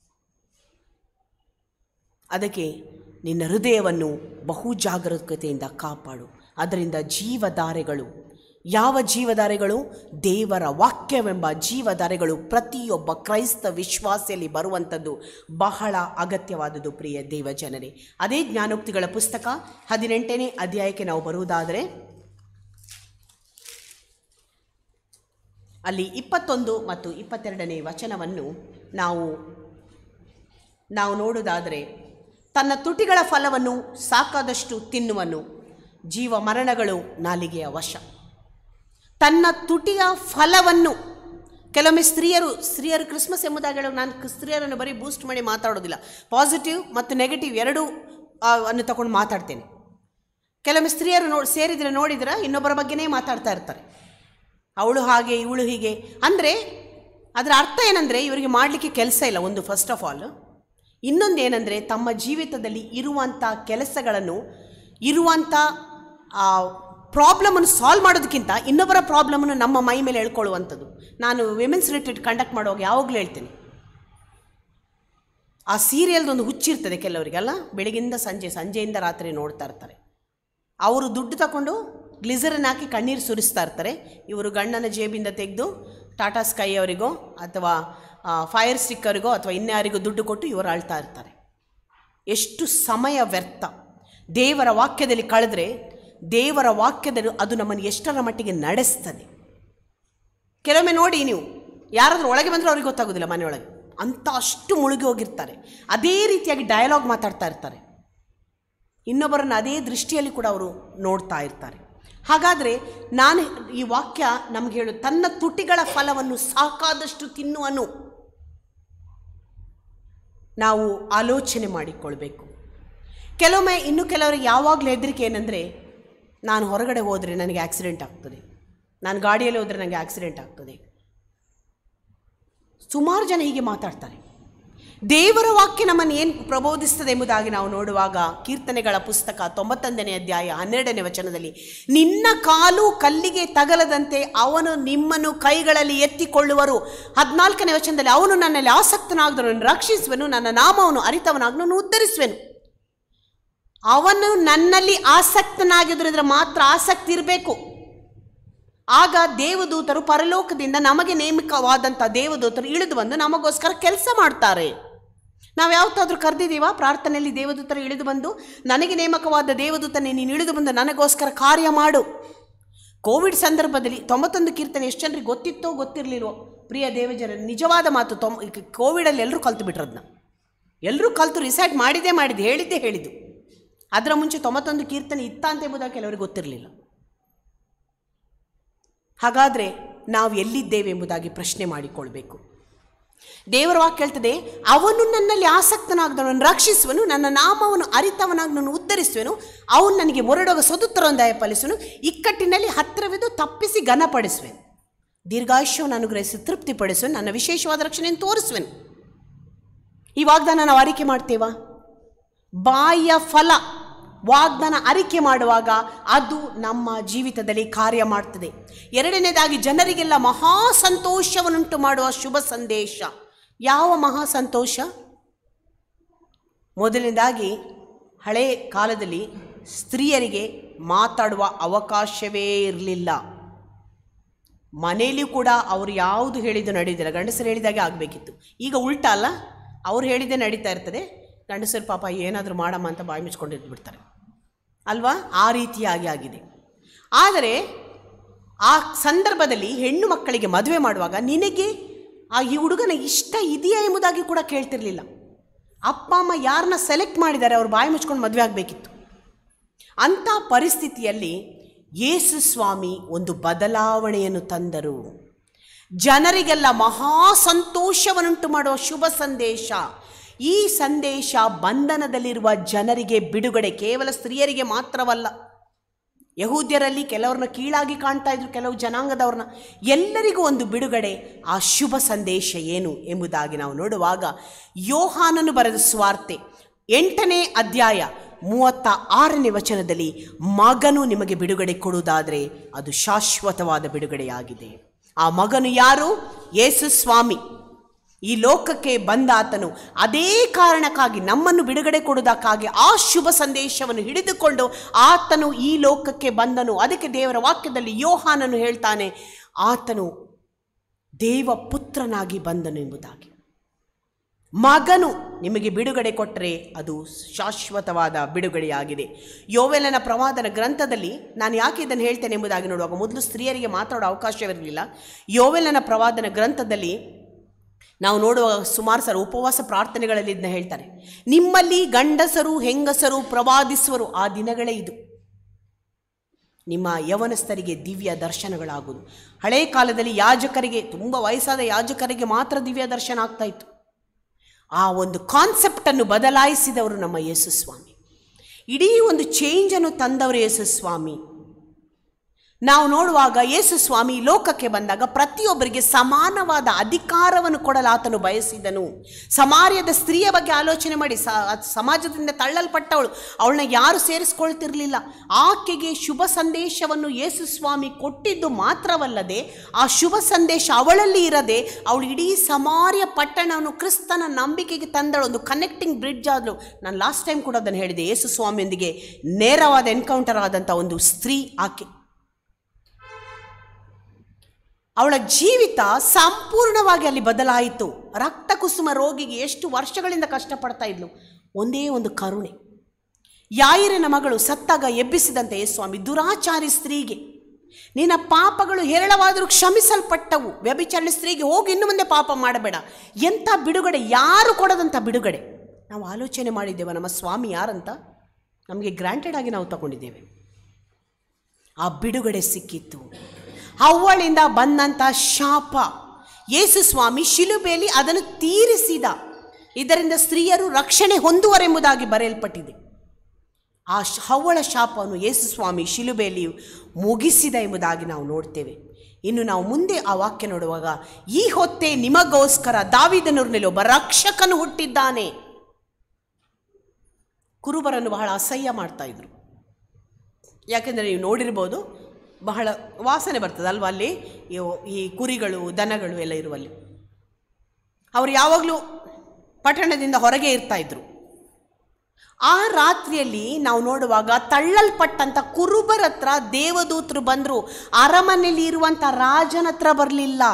ಅದಕ್ಕೆ ನಿನ್ನ ಹೃದಯವನ್ನು ಬಹು ಜಾಗರೂಕತೆಯಿಂದ ಕಾಪಾಡು ಅದರಿಂದ ಜೀವಧಾರೆಗಳು ಯಾವ ಜೀವಧಾರೆಗಳು ದೇವರ ವಾಕ್ಯವೆಂಬ ಜೀವಧಾರೆಗಳು ಪ್ರತಿಯೊಬ್ಬ ಕ್ರೈಸ್ತ ವಿಶ್ವಾಸಿಯಲ್ಲಿ ಬರುವಂಥದ್ದು ಬಹಳ ಅಗತ್ಯವಾದುದು ಪ್ರಿಯ ದೇವ ಜನರೇ ಅದೇ ಜ್ಞಾನೋಕ್ತಿಗಳ ಪುಸ್ತಕ ಹದಿನೆಂಟನೇ ಅಧ್ಯಾಯಕ್ಕೆ ನಾವು ಬರುವುದಾದರೆ ಅಲ್ಲಿ ಇಪ್ಪತ್ತೊಂದು ಮತ್ತು ಇಪ್ಪತ್ತೆರಡನೇ ವಚನವನ್ನು ನಾವು ನಾವು ನೋಡುವುದಾದರೆ ತನ್ನ ತುಟಿಗಳ ಫಲವನ್ನು ಸಾಕಾದಷ್ಟು ತಿನ್ನುವನು ಜೀವ ಮರಣಗಳು ನಾಲಿಗೆಯ ವಶ ತನ್ನ ತುಟಿಯ ಫಲವನ್ನು ಕೆಲವೊಮ್ಮೆ ಸ್ತ್ರೀಯರು ಸ್ತ್ರೀಯರು ಕ್ರಿಸ್ಮಸ್ ಎಂಬುದಾಗಿ ಹೇಳೋ ನಾನು ಕ್- ಸ್ತ್ರೀಯರನ್ನು ಬರೀ ಬೂಸ್ಟ್ ಮಾಡಿ ಮಾತಾಡೋದಿಲ್ಲ ಪಾಸಿಟಿವ್ ಮತ್ತು ನೆಗೆಟಿವ್ ಎರಡೂ ಆ, ಅನ್ನು ತಗೊಂಡು ಮಾತಾಡ್ತೇನೆ ಕೆಲವೊಮ್ಮೆ ಸ್ತ್ರೀಯರು ನೋಡಿ ಸೇರಿದರೆ ನೋಡಿದ್ರೆ ಇನ್ನೊಬ್ಬರ ಬಗ್ಗೆನೇ ಮಾತಾಡ್ತಾ ಇರ್ತಾರೆ ಅವಳು ಹಾಗೆ ಇವಳು ಹೀಗೆ ಅಂದರೆ ಅದರ ಅರ್ಥ ಏನಂದರೆ ಇವರಿಗೆ ಮಾಡಲಿಕ್ಕೆ ಕೆಲಸ ಇಲ್ಲ ಒಂದು ಫಸ್ಟ್ ಆಫ್ ಆಲ್ ಇನ್ನೊಂದು ಏನಂದರೆ ತಮ್ಮ ಜೀವಿತದಲ್ಲಿ ಇರುವಂಥ ಕೆಲಸಗಳನ್ನು ಇರುವಂಥ ಪ್ರಾಬ್ಲಮನ್ನು ಸಾಲ್ವ್ ಮಾಡೋದಕ್ಕಿಂತ ಇನ್ನೊಬ್ಬರ ಪ್ರಾಬ್ಲಮನ್ನು ನಮ್ಮ ಮೈ ಮೇಲೆ ಹೇಳ್ಕೊಳ್ಳುವಂಥದ್ದು ನಾನು ವಿಮೆನ್ಸ್ ರಿಟ್ರೀಟ್ ಕಂಡಕ್ಟ್ ಮಾಡುವಾಗ ಯಾವಾಗಲೂ ಹೇಳ್ತೇನೆ ಆ ಸೀರಿಯಲ್ದೊಂದು ಹುಚ್ಚಿರ್ತದೆ ಕೆಲವರಿಗೆಲ್ಲ ಬೆಳಗಿಂದ ಸಂಜೆ ಸಂಜೆಯಿಂದ ರಾತ್ರಿ ನೋಡ್ತಾ ಇರ್ತಾರೆ ಅವರು ದುಡ್ಡು ತಗೊಂಡು ಗ್ಲಿಸರಿನ್ ಹಾಕಿ ಕಣ್ಣೀರು ಸುರಿಸ್ತಾ ಇರ್ತಾರೆ ಇವರು ಗಂಡನ ಜೇಬಿಂದ ತೆಗೆದು ಟಾಟಾ ಸ್ಕೈ ಅವರಿಗೋ ಅಥವಾ ಫೈರ್ ಸ್ಟಿಕ್ಕರಿಗೋ ಅಥವಾ ಇನ್ಯಾರಿಗೋ ದುಡ್ಡು ಕೊಟ್ಟು ಇವರು ಅಳ್ತಾ ಇರ್ತಾರೆ ಎಷ್ಟು ಸಮಯ ವ್ಯರ್ಥ ದೇವರ ವಾಕ್ಯದಲ್ಲಿ ಕಳೆದ್ರೆ ದೇವರ ವಾಕ್ಯದಲ್ಲಿ ಅದು ನಮ್ಮನ್ನು ಎಷ್ಟರ ಮಟ್ಟಿಗೆ ನಡೆಸ್ತದೆ ಕೆಲವೊಮ್ಮೆ ನೋಡಿ ನೀವು ಯಾರಾದರೂ ಒಳಗೆ ಬಂದರೆ ಅವ್ರಿಗೆ ಗೊತ್ತಾಗೋದಿಲ್ಲ ಮನೆಯೊಳಗೆ ಅಂತ ಅಷ್ಟು ಮುಳುಗಿ ಹೋಗಿರ್ತಾರೆ ಅದೇ ರೀತಿಯಾಗಿ ಡಯಲಾಗ್ ಮಾತಾಡ್ತಾ ಇರ್ತಾರೆ ಇನ್ನೊಬ್ಬರನ್ನು ಅದೇ ದೃಷ್ಟಿಯಲ್ಲಿ ಕೂಡ ಅವರು ನೋಡ್ತಾ ಇರ್ತಾರೆ ಹಾಗಾದರೆ ನಾನು ಈ ವಾಕ್ಯ ನಮಗೆ ಹೇಳು ತನ್ನ ತುಟಿಗಳ ಫಲವನ್ನು ಸಾಕಾದಷ್ಟು ತಿನ್ನುವನು ನಾವು ಆಲೋಚನೆ ಮಾಡಿಕೊಳ್ಬೇಕು ಕೆಲವೊಮ್ಮೆ ಇನ್ನು ಕೆಲವರಿಗೆ ಯಾವಾಗಲೂ ಹೆದರಿಕೆ ಏನಂದರೆ ನಾನು ಹೊರಗಡೆ ಹೋದರೆ ನನಗೆ ಆಕ್ಸಿಡೆಂಟ್ ಆಗ್ತದೆ ನಾನು ಗಾಡಿಯಲ್ಲಿ ಹೋದರೆ ನನಗೆ ಆಕ್ಸಿಡೆಂಟ್ ಆಗ್ತದೆ ಸುಮಾರು ಜನ ಹೀಗೆ ಮಾತಾಡ್ತಾರೆ ದೇವರ ವಾಕ್ಯ ನಮ್ಮನ್ನು ಏನು ಪ್ರಬೋಧಿಸ್ತದೆ ಎಂಬುದಾಗಿ ನಾವು ನೋಡುವಾಗ ಕೀರ್ತನೆಗಳ ಪುಸ್ತಕ ತೊಂಬತ್ತೊಂದನೇ ಅಧ್ಯಾಯ ಹನ್ನೆರಡನೇ ವಚನದಲ್ಲಿ ನಿನ್ನ ಕಾಲು ಕಲ್ಲಿಗೆ ತಗಲದಂತೆ ಅವನು ನಿಮ್ಮನ್ನು ಕೈಗಳಲ್ಲಿ ಎತ್ತಿಕೊಳ್ಳುವರು ಹದಿನಾಲ್ಕನೇ ವಚನದಲ್ಲಿ ಅವನು ನನ್ನಲ್ಲಿ ಆಸಕ್ತನಾಗದವನು ರಕ್ಷಿಸುವನು ನನ್ನ ನಾಮವನ್ನು ಅರಿತವನಾಗನು ಉತ್ತರಿಸುವೆನು ಅವನು ನನ್ನಲ್ಲಿ ಆಸಕ್ತನಾಗಿದ್ದರೆ ಮಾತ್ರ ಆಸಕ್ತಿ ಇರಬೇಕು ಆಗ ದೇವದೂತರು ಪರಲೋಕದಿಂದ ನಮಗೆ ನೇಮಕವಾದಂಥ ದೇವದೂತರು ಇಳಿದು ಬಂದು ನಮಗೋಸ್ಕರ ಕೆಲಸ ಮಾಡ್ತಾರೆ ನಾವು ಯಾವತ್ತಾದ್ರೂ ಕರೆದಿದ್ದೀವಾ ಪ್ರಾರ್ಥನೆಯಲ್ಲಿ ದೇವದೂತರು ಇಳಿದು ಬಂದು ನನಗೆ ನೇಮಕವಾದ ದೇವದೂತನೇ ನೀನು ಇಳಿದು ಬಂದು ನನಗೋಸ್ಕರ ಕಾರ್ಯ ಮಾಡು ಕೋವಿಡ್ ಸಂದರ್ಭದಲ್ಲಿ ತೊಂಬತ್ತೊಂದು ಕೀರ್ತನೆ ಎಷ್ಟು ಜನರಿಗೆ ಗೊತ್ತಿತ್ತೋ ಗೊತ್ತಿರಲಿಲ್ವೋ ಪ್ರಿಯ ದೇವಜರ ನಿಜವಾದ ಮಾತು ತೊಂಬ ಕೋವಿಡಲ್ಲಿ ಎಲ್ಲರೂ ಕಲ್ತು ಬಿಟ್ರದ್ನ ಎಲ್ಲರೂ ಕಲ್ತು ರಿಸೈಡ್ ಮಾಡಿದ್ದೇ ಮಾಡಿದ್ದು ಹೇಳಿದ್ದೇ ಹೇಳಿದ್ದು ಅದರ ಮುಂಚೆ ತೊಂಬತ್ತೊಂದು ಕೀರ್ತನೆ ಇತ್ತ ಅಂತ ಎಂಬುದಾಗಿ ಕೆಲವರಿಗೆ ಗೊತ್ತಿರಲಿಲ್ಲ ಹಾಗಾದರೆ ನಾವು ಎಲ್ಲಿದ್ದೇವೆ ಎಂಬುದಾಗಿ ಪ್ರಶ್ನೆ ಮಾಡಿಕೊಳ್ಬೇಕು ದೇವರ ವಾಕ್ಯ ಹೇಳ್ತದೆ ಅವನು ನನ್ನಲ್ಲಿ ಆಸಕ್ತನಾಗದವನು ರಕ್ಷಿಸುವನು ನನ್ನ ನಾಮವನ್ನು ಅರಿತವನಾಗಿ ನಾನು ಉದ್ಧರಿಸುವೆನು ಅವನು ನನಗೆ ಮೊರಡೋಗ ಸದುತ್ತರೊಂದಾಯ ಫಲಿಸುವನು ಇಕ್ಕಟ್ಟಿನಲ್ಲಿ ಹತ್ತಿರವಿದ್ದು ತಪ್ಪಿಸಿ ಘನಪಡಿಸುವೆನು ದೀರ್ಘಾಯುಷ್ಯವನ್ನು ಅನುಗ್ರಹಿಸಿ ತೃಪ್ತಿಪಡಿಸುವೆನು ನನ್ನ ವಿಶೇಷವಾದ ರಕ್ಷಣೆಯನ್ನು ತೋರಿಸುವೆನು ಈ ವಾಗ್ದಾನ ನಾವು ಅರಿಕೆ ಮಾಡ್ತೇವಾ ಬಾಯಿಯ ಫಲ ವಾಗ್ದಾನ ಅರಿಕೆ ಮಾಡುವಾಗ ಅದು ನಮ್ಮ ಜೀವಿತದಲ್ಲಿ ಕಾರ್ಯ ಮಾಡ್ತದೆ ಎರಡನೇದಾಗಿ ಜನರಿಗೆಲ್ಲ ಮಹಾ ಸಂತೋಷವನ್ನುಂಟು ಮಾಡುವ ಶುಭ ಸಂದೇಶ ಯಾವ ಮಹಾ ಸಂತೋಷ ಮೊದಲನೇದಾಗಿ ಹಳೆ ಕಾಲದಲ್ಲಿ ಸ್ತ್ರೀಯರಿಗೆ ಮಾತಾಡುವ ಅವಕಾಶವೇ ಇರಲಿಲ್ಲ ಮನೆಯಲ್ಲಿಯೂ ಕೂಡ ಅವರು ಯಾವುದು ಹೇಳಿದ್ದು ನಡೀದಿಲ್ಲ ಗಂಡಸರು ಹೇಳಿದಾಗೆ ಆಗಬೇಕಿತ್ತು ಈಗ ಉಲ್ಟಾ ಅಲ್ಲ ಅವ್ರು ಹೇಳಿದ್ದೇ ನಡೀತಾ ಇರ್ತದೆ ಗಂಡಸರು ಪಾಪ ಏನಾದರೂ ಮಾಡಮ್ಮ ಅಂತ ಬಾಯಿ ಮುಚ್ಕೊಂಡಿದ್ದು ಬಿಡ್ತಾರೆ ಅಲ್ವಾ ಆ ರೀತಿಯಾಗಿ ಆಗಿದೆ ಆದರೆ ಆ ಸಂದರ್ಭದಲ್ಲಿ ಹೆಣ್ಣು ಮಕ್ಕಳಿಗೆ ಮದುವೆ ಮಾಡುವಾಗ ನಿನಗೆ ಆ ಈ ಹುಡುಗನ ಇಷ್ಟ ಇದೆಯಾ ಎಂಬುದಾಗಿ ಕೂಡ ಕೇಳ್ತಿರ್ಲಿಲ್ಲ ಅಪ್ಪ ಅಮ್ಮ ಯಾರನ್ನ ಸೆಲೆಕ್ಟ್ ಮಾಡಿದ್ದಾರೆ ಅವ್ರು ಬಾಯಿ ಮುಚ್ಕೊಂಡು ಮದುವೆ ಆಗಬೇಕಿತ್ತು ಅಂಥ ಪರಿಸ್ಥಿತಿಯಲ್ಲಿ ಯೇಸು ಸ್ವಾಮಿ ಒಂದು ಬದಲಾವಣೆಯನ್ನು ತಂದರು ಜನರಿಗೆಲ್ಲ ಮಹಾ ಸಂತೋಷವನ್ನುಂಟು ಮಾಡುವ ಶುಭ ಸಂದೇಶ ಈ ಸಂದೇಶ ಬಂಧನದಲ್ಲಿರುವ ಜನರಿಗೆ ಬಿಡುಗಡೆ ಕೇವಲ ಸ್ತ್ರೀಯರಿಗೆ ಮಾತ್ರವಲ್ಲ ಯಹೂದ್ಯರಲ್ಲಿ ಕೆಲವ್ರನ್ನ ಕೀಳಾಗಿ ಕಾಣ್ತಾ ಇದ್ರು ಕೆಲವು ಜನಾಂಗದವ್ರನ್ನ ಎಲ್ಲರಿಗೂ ಒಂದು ಬಿಡುಗಡೆ ಆ ಶುಭ ಸಂದೇಶ ಏನು ಎಂಬುದಾಗಿ ನಾವು ನೋಡುವಾಗ ಯೋಹಾನನು ಬರೆದ ಸ್ವಾರ್ತೆ ಎಂಟನೇ ಅಧ್ಯಾಯ ಮೂವತ್ತ ಆರನೇ ವಚನದಲ್ಲಿ ಮಗನು ನಿಮಗೆ ಬಿಡುಗಡೆ ಕೊಡುವುದಾದರೆ ಅದು ಶಾಶ್ವತವಾದ ಬಿಡುಗಡೆಯಾಗಿದೆ ಆ ಮಗನು ಯಾರು ಯೇಸು ಸ್ವಾಮಿ ಈ ಲೋಕಕ್ಕೆ ಬಂದ ಆತನು ಅದೇ ಕಾರಣಕ್ಕಾಗಿ ನಮ್ಮನ್ನು ಬಿಡುಗಡೆ ಕೊಡುವುದಕ್ಕಾಗಿ ಆ ಶುಭ ಸಂದೇಶವನ್ನು ಹಿಡಿದುಕೊಂಡು ಆತನು ಈ ಲೋಕಕ್ಕೆ ಬಂದನು ಅದಕ್ಕೆ ದೇವರ ವಾಕ್ಯದಲ್ಲಿ ಯೋಹಾನನು ಹೇಳ್ತಾನೆ ಆತನು ದೇವ ಪುತ್ರನಾಗಿ ಬಂದನು ಎಂಬುದಾಗಿ ಮಗನು ನಿಮಗೆ ಬಿಡುಗಡೆ ಕೊಟ್ಟರೆ ಅದು ಶಾಶ್ವತವಾದ ಬಿಡುಗಡೆಯಾಗಿದೆ ಯೋವೆಲನ ಪ್ರವಾದನ ಗ್ರಂಥದಲ್ಲಿ ನಾನು ಯಾಕೆ ಇದನ್ನು ಹೇಳ್ತೇನೆ ಎಂಬುದಾಗಿ ನೋಡುವಾಗ ಮೊದಲು ಸ್ತ್ರೀಯರಿಗೆ ಮಾತಾಡೋ ಅವಕಾಶವಿರಲಿಲ್ಲ ಯೋವೆಲನ ಪ್ರವಾದನ ಗ್ರಂಥದಲ್ಲಿ ನಾವು ನೋಡುವ ಸುಮಾರು ಸಲ ಉಪವಾಸ ಪ್ರಾರ್ಥನೆಗಳಲ್ಲಿ ಇದನ್ನ ಹೇಳ್ತಾರೆ ನಿಮ್ಮಲ್ಲಿ ಗಂಡಸರು ಹೆಂಗಸರು ಪ್ರವಾದಿಸುವರು ಆ ದಿನಗಳೇ ಇದು ನಿಮ್ಮ ಯವನಸ್ಥರಿಗೆ ದಿವ್ಯ ದರ್ಶನಗಳಾಗುವುದು ಹಳೆ ಕಾಲದಲ್ಲಿ ಯಾಜಕರಿಗೆ ತುಂಬ ವಯಸ್ಸಾದ ಯಾಜಕರಿಗೆ ಮಾತ್ರ ದಿವ್ಯ ದರ್ಶನ ಆಗ್ತಾ ಇತ್ತು ಆ ಒಂದು ಕಾನ್ಸೆಪ್ಟನ್ನು ಬದಲಾಯಿಸಿದವರು ನಮ್ಮ ಯೇಸು ಸ್ವಾಮಿ ಇಡೀ ಒಂದು ಚೇಂಜನ್ನು ತಂದವರು ಯೇಸು ಸ್ವಾಮಿ ನಾವು ನೋಡುವಾಗ ಯೇಸು ಸ್ವಾಮಿ ಲೋಕಕ್ಕೆ ಬಂದಾಗ ಪ್ರತಿಯೊಬ್ಬರಿಗೆ ಸಮಾನವಾದ ಅಧಿಕಾರವನ್ನು ಕೊಡಲು ಆತನು ಬಯಸಿದನು ಸಮಾರ್ಯದ ಸ್ತ್ರೀಯ ಬಗ್ಗೆ ಆಲೋಚನೆ ಮಾಡಿ ಸ ಸಮಾಜದಿಂದ ತಳ್ಳಲ್ಪಟ್ಟವಳು ಅವಳನ್ನ ಯಾರು ಸೇರಿಸ್ಕೊಳ್ತಿರ್ಲಿಲ್ಲ ಆಕೆಗೆ ಶುಭ ಸಂದೇಶವನ್ನು ಯೇಸು ಸ್ವಾಮಿ ಕೊಟ್ಟಿದ್ದು ಮಾತ್ರವಲ್ಲದೆ ಆ ಶುಭ ಸಂದೇಶ ಅವಳಲ್ಲಿ ಇರದೆ ಅವಳು ಇಡೀ ಸಮಾರ್ಯ ಪಟ್ಟಣವನ್ನು ಕ್ರಿಸ್ತನ ನಂಬಿಕೆಗೆ ತಂದಳು ಒಂದು ಕನೆಕ್ಟಿಂಗ್ ಬ್ರಿಡ್ಜ್ ಆದಳು ನಾನು ಲಾಸ್ಟ್ ಟೈಮ್ ಕೂಡ ಅದನ್ನು ಹೇಳಿದೆ ಯೇಸು ಸ್ವಾಮಿಯೊಂದಿಗೆ ನೇರವಾದ ಎನ್ಕೌಂಟರ್ ಆದಂಥ ಒಂದು ಸ್ತ್ರೀ ಆಕೆ ಅವಳ ಜೀವಿತ ಸಂಪೂರ್ಣವಾಗಿ ಅಲ್ಲಿ ಬದಲಾಯಿತು ರಕ್ತ ಕುಸುಮ ರೋಗಿಗೆ ಎಷ್ಟು ವರ್ಷಗಳಿಂದ ಕಷ್ಟಪಡ್ತಾ ಇದ್ಲು ಒಂದೇ ಒಂದು ಕರುಣೆ ಯಾಯಿರನ ಮಗಳು ಸತ್ತಾಗ ಎಬ್ಬಿಸಿದಂತೆ ಸ್ವಾಮಿ ದುರಾಚಾರಿ ಸ್ತ್ರೀಗೆ ನಿನ್ನ ಪಾಪಗಳು ಹೇರಳವಾದರೂ ಕ್ಷಮಿಸಲ್ಪಟ್ಟವು ವ್ಯಭಿಚಾರಣೆ ಸ್ತ್ರೀಗೆ ಹೋಗಿ ಇನ್ನು ಮುಂದೆ ಪಾಪ ಮಾಡಬೇಡ ಎಂಥ ಬಿಡುಗಡೆ ಯಾರು ಕೊಡದಂಥ ಬಿಡುಗಡೆ ನಾವು ಆಲೋಚನೆ ಮಾಡಿದ್ದೇವೆ ನಮ್ಮ ಸ್ವಾಮಿ ಯಾರಂತ ನಮಗೆ ಗ್ರಾಂಟೆಡ್ ಆಗಿ ನಾವು ತಗೊಂಡಿದ್ದೇವೆ ಆ ಬಿಡುಗಡೆ ಸಿಕ್ಕಿತ್ತು ಅವಳಿಂದ ಬಂದಂಥ ಶಾಪ ಯೇಸು ಸ್ವಾಮಿ ಶಿಲುಬೆಯಲ್ಲಿ ಅದನ್ನು ತೀರಿಸಿದ ಇದರಿಂದ ಸ್ತ್ರೀಯರು ರಕ್ಷಣೆ ಹೊಂದುವರೆಂಬುದಾಗಿ ಬರೆಯಲ್ಪಟ್ಟಿದೆ ಆ ಶ- ಹವ್ವಳ ಶಾಪವನ್ನು ಯೇಸು ಸ್ವಾಮಿ ಶಿಲುಬೆಯಲ್ಲಿ ಮುಗಿಸಿದ ಎಂಬುದಾಗಿ ನಾವು ನೋಡ್ತೇವೆ ಇನ್ನು ನಾವು ಮುಂದೆ ಆ ವಾಕ್ಯ ನೋಡುವಾಗ ಈ ಹೊತ್ತೆ ನಿಮಗೋಸ್ಕರ ದಾವಿದನೂರಿನಲ್ಲಿ ಒಬ್ಬ ರಕ್ಷಕನು ಹುಟ್ಟಿದ್ದಾನೆ ಕುರುಬರನ್ನು ಬಹಳ ಅಸಹ್ಯ ಮಾಡ್ತಾ ಇದ್ರು ಯಾಕೆಂದರೆ ನೀವು ನೋಡಿರ್ಬೋದು ಬಹಳ ವಾಸನೆ ಬರ್ತದೆ ಅಲ್ವಾ ಅಲ್ಲಿ ಇವು- ಈ ಕುರಿಗಳು ದನಗಳು ಎಲ್ಲ ಇರುವಲ್ಲಿ ಅವರು ಯಾವಾಗಲೂ ಪಟ್ಟಣದಿಂದ ಹೊರಗೆ ಇರ್ತಾ ಇದ್ರು ಆ ರಾತ್ರಿಯಲ್ಲಿ ನಾವು ನೋಡುವಾಗ ತಳ್ಳಲ್ಪಟ್ಟಂಥ ಕುರುಬರ ಹತ್ರ ದೇವದೂತರು ಬಂದರು ಅರಮನೆಯಲ್ಲಿ ಇರುವಂಥ ರಾಜನ ಹತ್ರ ಬರಲಿಲ್ಲ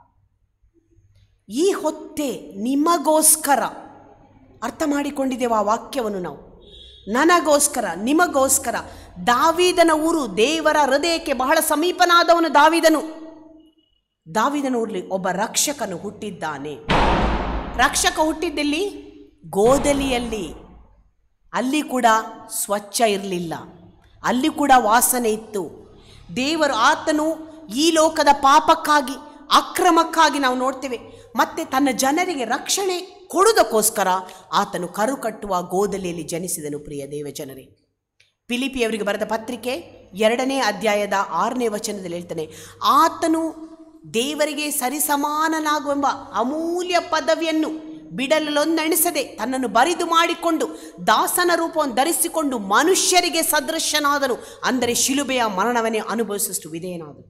ಈ ಹೊತ್ತೆ ನಿಮಗೋಸ್ಕರ ಅರ್ಥ ಮಾಡಿಕೊಂಡಿದ್ದೇವೆ ಆ ವಾಕ್ಯವನ್ನು ನಾವು ನನಗೋಸ್ಕರ ನಿಮಗೋಸ್ಕರ ದಾವಿದನ ಊರು ದೇವರ ಹೃದಯಕ್ಕೆ ಬಹಳ ಸಮೀಪನಾದವನು ದಾವಿದನು ದಾವಿದನ ಊರಲ್ಲಿ ಒಬ್ಬ ರಕ್ಷಕನು ಹುಟ್ಟಿದ್ದಾನೆ ರಕ್ಷಕ ಹುಟ್ಟಿದ್ದೆಲ್ಲಿ ಗೋದಲಿಯಲ್ಲಿ ಅಲ್ಲಿ ಕೂಡ ಸ್ವಚ್ಛ ಇರಲಿಲ್ಲ ಅಲ್ಲಿ ಕೂಡ ವಾಸನೆ ಇತ್ತು ದೇವರು ಆತನು ಈ ಲೋಕದ ಪಾಪಕ್ಕಾಗಿ ಅಕ್ರಮಕ್ಕಾಗಿ ನಾವು ನೋಡ್ತೇವೆ ಮತ್ತೆ ತನ್ನ ಜನರಿಗೆ ರಕ್ಷಣೆ ಕೊಡುವುದಕ್ಕೋಸ್ಕರ ಆತನು ಕರು ಕಟ್ಟುವ ಗೋದಲಿಯಲ್ಲಿ ಜನಿಸಿದನು ಪ್ರಿಯ ದೇವ ಜನರೇ ಫಿಲಿಪಿಯವರಿಗೆ ಬರೆದ ಪತ್ರಿಕೆ ಎರಡನೇ ಅಧ್ಯಾಯದ ಆರನೇ ವಚನದಲ್ಲಿ ಹೇಳ್ತಾನೆ ಆತನು ದೇವರಿಗೆ ಸರಿಸಮಾನನಾಗುವೆಂಬ ಅಮೂಲ್ಯ ಪದವಿಯನ್ನು ಬಿಡಲೊಂದೆಣಿಸದೆ ತನ್ನನ್ನು ಬರಿದು ಮಾಡಿಕೊಂಡು ದಾಸನ ರೂಪವನ್ನು ಧರಿಸಿಕೊಂಡು ಮನುಷ್ಯರಿಗೆ ಸದೃಶನಾದನು ಅಂದರೆ ಶಿಲುಬೆಯ ಮರಣವನ್ನೇ ಅನುಭವಿಸಷ್ಟು ವಿಧೇಯನಾದನು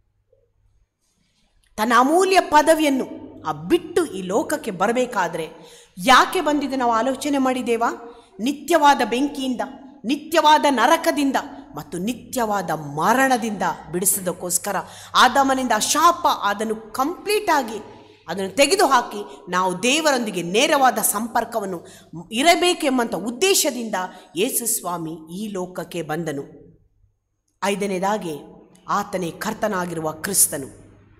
ತನ್ನ ಅಮೂಲ್ಯ ಪದವಿಯನ್ನು ಆ ಬಿಟ್ಟು ಈ ಲೋಕಕ್ಕೆ ಬರಬೇಕಾದ್ರೆ ಯಾಕೆ ಬಂದಿದೆ ನಾವು ಆಲೋಚನೆ ಮಾಡಿದ್ದೇವಾ ನಿತ್ಯವಾದ ಬೆಂಕಿಯಿಂದ ನಿತ್ಯವಾದ ನರಕದಿಂದ ಮತ್ತು ನಿತ್ಯವಾದ ಮರಣದಿಂದ ಬಿಡಿಸೋದಕ್ಕೋಸ್ಕರ ಆದಮನಿಂದ ಶಾಪ ಅದನ್ನು ಕಂಪ್ಲೀಟ್ ಆಗಿ ಅದನ್ನು ತೆಗೆದುಹಾಕಿ ನಾವು ದೇವರೊಂದಿಗೆ ನೇರವಾದ ಸಂಪರ್ಕವನ್ನು ಇರಬೇಕೆಂಬಂಥ ಉದ್ದೇಶದಿಂದ ಯೇಸು ಸ್ವಾಮಿ ಈ ಲೋಕಕ್ಕೆ ಬಂದನು ಐದನೇದಾಗಿ ಆತನೇ ಕರ್ತನಾಗಿರುವ ಕ್ರಿಸ್ತನು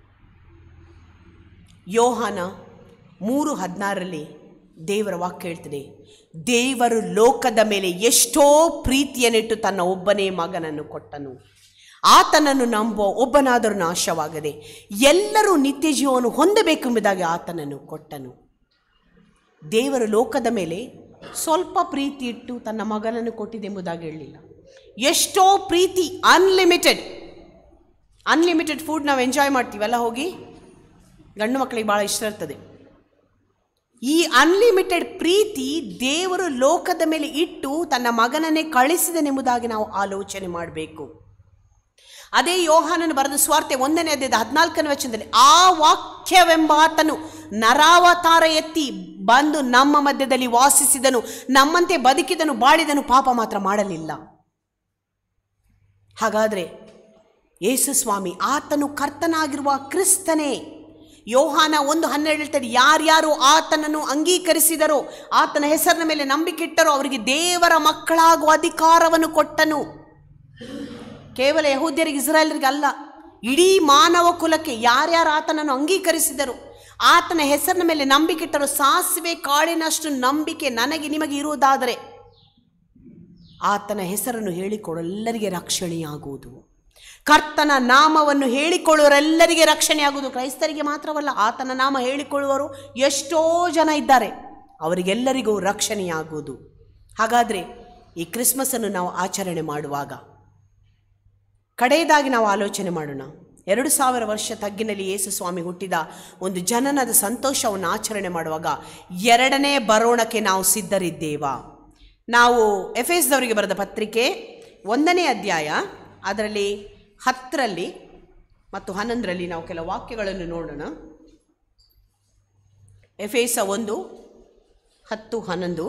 ಯೋಹಾನ ಮೂರು ಹದಿನಾರರಲ್ಲಿ ದೇವರ ವಾಕ್ಯ ಹೇಳ್ತದೆ ದೇವರು ಲೋಕದ ಮೇಲೆ ಎಷ್ಟೋ ಪ್ರೀತಿಯನ್ನಿಟ್ಟು ತನ್ನ ಒಬ್ಬನೇ ಮಗನನ್ನು ಕೊಟ್ಟನು ಆತನನ್ನು ನಂಬುವ ಒಬ್ಬನಾದರೂ ನಾಶವಾಗದೆ ಎಲ್ಲರೂ ನಿತ್ಯ ಜೀವವನ್ನು ಹೊಂದಬೇಕೆಂಬುದಾಗಿ ಆತನನ್ನು ಕೊಟ್ಟನು ದೇವರು ಲೋಕದ ಮೇಲೆ ಸ್ವಲ್ಪ ಪ್ರೀತಿ ಇಟ್ಟು ತನ್ನ ಮಗನನ್ನು ಕೊಟ್ಟಿದೆಂಬುದಾಗಿ ಹೇಳಲಿಲ್ಲ ಎಷ್ಟೋ ಪ್ರೀತಿ ಅನ್ಲಿಮಿಟೆಡ್ ಅನ್ಲಿಮಿಟೆಡ್ ಫುಡ್ ನಾವು ಎಂಜಾಯ್ ಮಾಡ್ತೀವಲ್ಲ ಹೋಗಿ ಗಂಡು ಮಕ್ಕಳಿಗೆ ಭಾಳ ಇಷ್ಟ ಇರ್ತದೆ ಈ ಅನ್ಲಿಮಿಟೆಡ್ ಪ್ರೀತಿ ದೇವರು ಲೋಕದ ಮೇಲೆ ಇಟ್ಟು ತನ್ನ ಮಗನನ್ನೇ ಕಳಿಸಿದನೆಂಬುದಾಗಿ ನಾವು ಆಲೋಚನೆ ಮಾಡಬೇಕು ಅದೇ ಯೋಹಾನನು ಬರೆದ ಸ್ವಾರ್ತೆ ಒಂದನೇ ಅಧ್ಯಾಯದ ಹದಿನಾಲ್ಕನೇ ವಚನದಲ್ಲಿ ಆ ವಾಕ್ಯವೆಂಬಾತನು ನರಾವತಾರ ಎತ್ತಿ ಬಂದು ನಮ್ಮ ಮಧ್ಯದಲ್ಲಿ ವಾಸಿಸಿದನು ನಮ್ಮಂತೆ ಬದುಕಿದನು ಬಾಳಿದನು ಪಾಪ ಮಾತ್ರ ಮಾಡಲಿಲ್ಲ ಹಾಗಾದರೆ ಯೇಸು ಸ್ವಾಮಿ ಆತನು ಕರ್ತನಾಗಿರುವ ಕ್ರಿಸ್ತನೇ ಯೋಹಾನ ಒಂದು ಹನ್ನೆರಡು ಹೇಳ್ತಾರೆ ಯಾರ್ಯಾರು ಆತನನ್ನು ಅಂಗೀಕರಿಸಿದರೋ ಆತನ ಹೆಸರಿನ ಮೇಲೆ ನಂಬಿಕೆ ಇಟ್ಟರೋ ಅವರಿಗೆ ದೇವರ ಮಕ್ಕಳಾಗುವ ಅಧಿಕಾರವನ್ನು ಕೊಟ್ಟನು ಕೇವಲ ಯಹೂದ್ಯರಿಗೆ ಇಸ್ರಾಯೇಲರಿಗೆ ಅಲ್ಲ ಇಡೀ ಮಾನವ ಕುಲಕ್ಕೆ ಯಾರ್ಯಾರು ಆತನನ್ನು ಅಂಗೀಕರಿಸಿದರು ಆತನ ಹೆಸರಿನ ಮೇಲೆ ನಂಬಿಕೆ ಇಟ್ಟರು ಸಾಸಿವೆ ಕಾಳಿನಷ್ಟು ನಂಬಿಕೆ ನನಗೆ ನಿಮಗೆ ಇರುವುದಾದರೆ ಆತನ ಹೆಸರನ್ನು ಹೇಳಿಕೊಡೆಲ್ಲರಿಗೆ ರಕ್ಷಣೆಯಾಗುವುದು ಕರ್ತನ ನಾಮವನ್ನು ಹೇಳಿಕೊಳ್ಳುವರೆಲ್ಲರಿಗೆ ರಕ್ಷಣೆಯಾಗುವುದು ಕ್ರೈಸ್ತರಿಗೆ ಮಾತ್ರವಲ್ಲ ಆತನ ನಾಮ ಹೇಳಿಕೊಳ್ಳುವರು ಎಷ್ಟೋ ಜನ ಇದ್ದಾರೆ ಅವರಿಗೆಲ್ಲರಿಗೂ ರಕ್ಷಣೆಯಾಗುವುದು ಹಾಗಾದರೆ ಈ ಕ್ರಿಸ್ಮಸನ್ನು ನಾವು ಆಚರಣೆ ಮಾಡುವಾಗ ಕಡೆಯದಾಗಿ ನಾವು ಆಲೋಚನೆ ಮಾಡೋಣ ಎರಡು ಸಾವಿರ ವರ್ಷ ತಗ್ಗಿನಲ್ಲಿ ಯೇಸು ಸ್ವಾಮಿ ಹುಟ್ಟಿದ ಒಂದು ಜನನದ ಸಂತೋಷವನ್ನು ಆಚರಣೆ ಮಾಡುವಾಗ ಎರಡನೇ ಬರೋಣಕ್ಕೆ ನಾವು ಸಿದ್ಧರಿದ್ದೇವಾ ನಾವು ಎಫ್ ಎಸ್ದವರಿಗೆ ಬರೆದ ಪತ್ರಿಕೆ ಒಂದನೇ ಅಧ್ಯಾಯ ಅದರಲ್ಲಿ ಹತ್ತರಲ್ಲಿ ಮತ್ತು ಹನ್ನೊಂದರಲ್ಲಿ ನಾವು ಕೆಲವು ವಾಕ್ಯಗಳನ್ನು ನೋಡೋಣ ಎಫೇಸ ಒಂದು ಹತ್ತು ಹನ್ನೊಂದು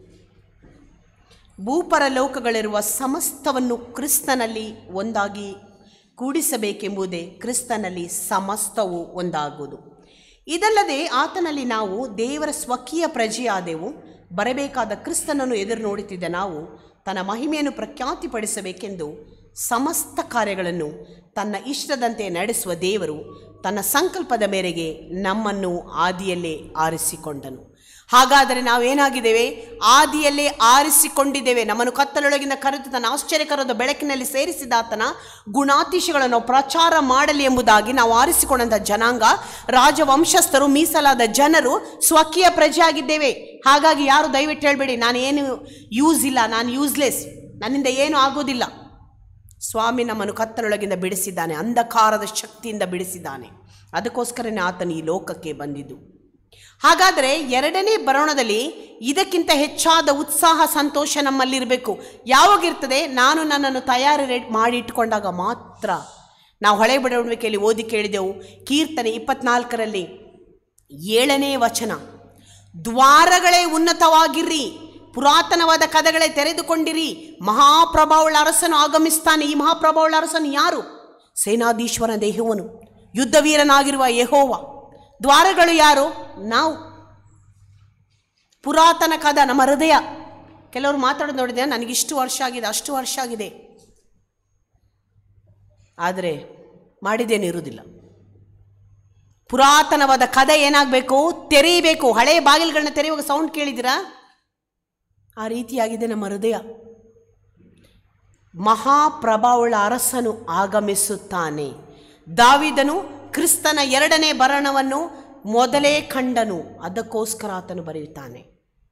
ಭೂಪರ ಲೋಕಗಳಿರುವ ಸಮಸ್ತವನ್ನು ಕ್ರಿಸ್ತನಲ್ಲಿ ಒಂದಾಗಿ ಕೂಡಿಸಬೇಕೆಂಬುದೇ ಕ್ರಿಸ್ತನಲ್ಲಿ ಸಮಸ್ತವು ಒಂದಾಗುವುದು ಇದಲ್ಲದೆ ಆತನಲ್ಲಿ ನಾವು ದೇವರ ಸ್ವಕೀಯ ಪ್ರಜೆಯಾದೆವು ಬರಬೇಕಾದ ಕ್ರಿಸ್ತನನ್ನು ಎದುರು ನೋಡುತ್ತಿದ್ದ ನಾವು ತನ್ನ ಮಹಿಮೆಯನ್ನು ಪ್ರಖ್ಯಾತಿಪಡಿಸಬೇಕೆಂದು ಸಮಸ್ತ ಕಾರ್ಯಗಳನ್ನು ತನ್ನ ಇಷ್ಟದಂತೆ ನಡೆಸುವ ದೇವರು ತನ್ನ ಸಂಕಲ್ಪದ ಮೇರೆಗೆ ನಮ್ಮನ್ನು ಆದಿಯಲ್ಲೇ ಆರಿಸಿಕೊಂಡನು ಹಾಗಾದರೆ ನಾವೇನಾಗಿದ್ದೇವೆ ಆದಿಯಲ್ಲೇ ಆರಿಸಿಕೊಂಡಿದ್ದೇವೆ ನಮ್ಮನ್ನು ಕತ್ತಲೊಳಗಿಂದ ಕರೆದು ತನ್ನ ಆಶ್ಚರ್ಯಕರದ ಬೆಳಕಿನಲ್ಲಿ ಸೇರಿಸಿದ ಆತನ ಗುಣಾತಿಶಗಳನ್ನು ಪ್ರಚಾರ ಮಾಡಲಿ ಎಂಬುದಾಗಿ ನಾವು ಆರಿಸಿಕೊಂಡಂಥ ಜನಾಂಗ ರಾಜವಂಶಸ್ಥರು ಮೀಸಲಾದ ಜನರು ಸ್ವಕೀಯ ಪ್ರಜೆ ಆಗಿದ್ದೇವೆ ಹಾಗಾಗಿ ಯಾರು ದಯವಿಟ್ಟು ಹೇಳಬೇಡಿ ನಾನು ಏನು ಯೂಸ್ ಇಲ್ಲ ನಾನು ಯೂಸ್ಲೆಸ್ ನನ್ನಿಂದ ಏನೂ ಆಗೋದಿಲ್ಲ ಸ್ವಾಮಿ ನಮ್ಮನ್ನು ಕತ್ತಲೊಳಗಿಂದ ಬಿಡಿಸಿದ್ದಾನೆ ಅಂಧಕಾರದ ಶಕ್ತಿಯಿಂದ ಬಿಡಿಸಿದ್ದಾನೆ ಅದಕ್ಕೋಸ್ಕರನೇ ಆತನು ಈ ಲೋಕಕ್ಕೆ ಬಂದಿದ್ದು ಹಾಗಾದರೆ ಎರಡನೇ ಬರೋಣದಲ್ಲಿ ಇದಕ್ಕಿಂತ ಹೆಚ್ಚಾದ ಉತ್ಸಾಹ ಸಂತೋಷ ನಮ್ಮಲ್ಲಿರಬೇಕು ಯಾವಾಗಿರ್ತದೆ ನಾನು ನನ್ನನ್ನು ತಯಾರಿ ರೆಡ್ ಮಾಡಿ ಇಟ್ಟುಕೊಂಡಾಗ ಮಾತ್ರ ನಾವು ಹಳೆ ಬಡವಣಿಕೆಯಲ್ಲಿ ಓದಿ ಕೇಳಿದೆವು ಕೀರ್ತನೆ ಇಪ್ಪತ್ನಾಲ್ಕರಲ್ಲಿ ಏಳನೇ ವಚನ ದ್ವಾರಗಳೇ ಉನ್ನತವಾಗಿರ್ರಿ ಪುರಾತನವಾದ ಕದಗಳೇ ತೆರೆದುಕೊಂಡಿರಿ ಮಹಾಪ್ರಭಾವಳ ಅರಸನು ಆಗಮಿಸ್ತಾನೆ ಈ ಮಹಾಪ್ರಭಾವಳ ಅರಸನು ಯಾರು ಸೇನಾಧೀಶ್ವರ ದೇಹವನು ಯುದ್ಧವೀರನಾಗಿರುವ ಯೆಹೋವ ದ್ವಾರಗಳು ಯಾರು ನಾವು ಪುರಾತನ ಕದ ನಮ್ಮ ಹೃದಯ ಕೆಲವರು ಮಾತಾಡೋದು ನೋಡಿದೆ ನನಗಿಷ್ಟು ವರ್ಷ ಆಗಿದೆ ಅಷ್ಟು ವರ್ಷ ಆಗಿದೆ ಆದರೆ ಮಾಡಿದ್ದೇನಿರುವುದಿಲ್ಲ ಪುರಾತನವಾದ ಕದ ಏನಾಗಬೇಕು ತೆರೆಯಬೇಕು ಹಳೆಯ ಬಾಗಿಲುಗಳನ್ನ ತೆರೆಯುವಾಗ ಸೌಂಡ್ ಕೇಳಿದಿರಾ ಆ ರೀತಿಯಾಗಿದೆ ನಮ್ಮ ಹೃದಯ ಮಹಾಪ್ರಭಾವುಳ ಅರಸನು ಆಗಮಿಸುತ್ತಾನೆ ದಾವಿದನು ಕ್ರಿಸ್ತನ ಎರಡನೇ ಭರಣವನ್ನು ಮೊದಲೇ ಕಂಡನು ಅದಕ್ಕೋಸ್ಕರ ಆತನು ಬರೆಯುತ್ತಾನೆ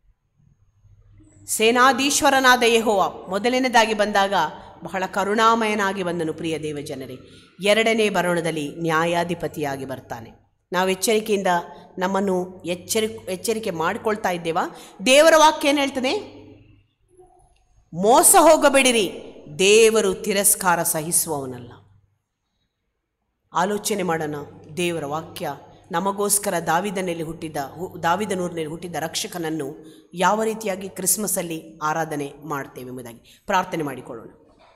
ಸೇನಾಧೀಶ್ವರನಾದ ಯೆಹೋವ ಮೊದಲನೇದಾಗಿ ಬಂದಾಗ ಬಹಳ ಕರುಣಾಮಯನಾಗಿ ಬಂದನು ಪ್ರಿಯ ದೇವ ಜನರೇ ಎರಡನೇ ಬರೋಣದಲ್ಲಿ ನ್ಯಾಯಾಧಿಪತಿಯಾಗಿ ಬರ್ತಾನೆ ನಾವು ಎಚ್ಚರಿಕೆಯಿಂದ ನಮ್ಮನ್ನು ಎಚ್ಚರಿ ಎಚ್ಚರಿಕೆ ಮಾಡಿಕೊಳ್ತಾ ಇದ್ದೇವಾ ದೇವರ ವಾಕ್ಯ ಏನು ಹೇಳ್ತದೆ ಮೋಸ ಹೋಗಬೇಡಿರಿ ದೇವರು ತಿರಸ್ಕಾರ ಸಹಿಸುವವನಲ್ಲ ಆಲೋಚನೆ ಮಾಡೋಣ ದೇವರ ವಾಕ್ಯ ನಮಗೋಸ್ಕರ ದಾವಿದನಲ್ಲಿ ಹುಟ್ಟಿದ ಹು- ದಾವಿದನೂರಿನಲ್ಲಿ ಹುಟ್ಟಿದ ರಕ್ಷಕನನ್ನು ಯಾವ ರೀತಿಯಾಗಿ ಕ್ರಿಸ್ಮಸಲ್ಲಿ ಆರಾಧನೆ ಮಾಡ್ತೇವೆ ಎಂಬುದಾಗಿ ಪ್ರಾರ್ಥನೆ ಮಾಡಿಕೊಳ್ಳೋಣ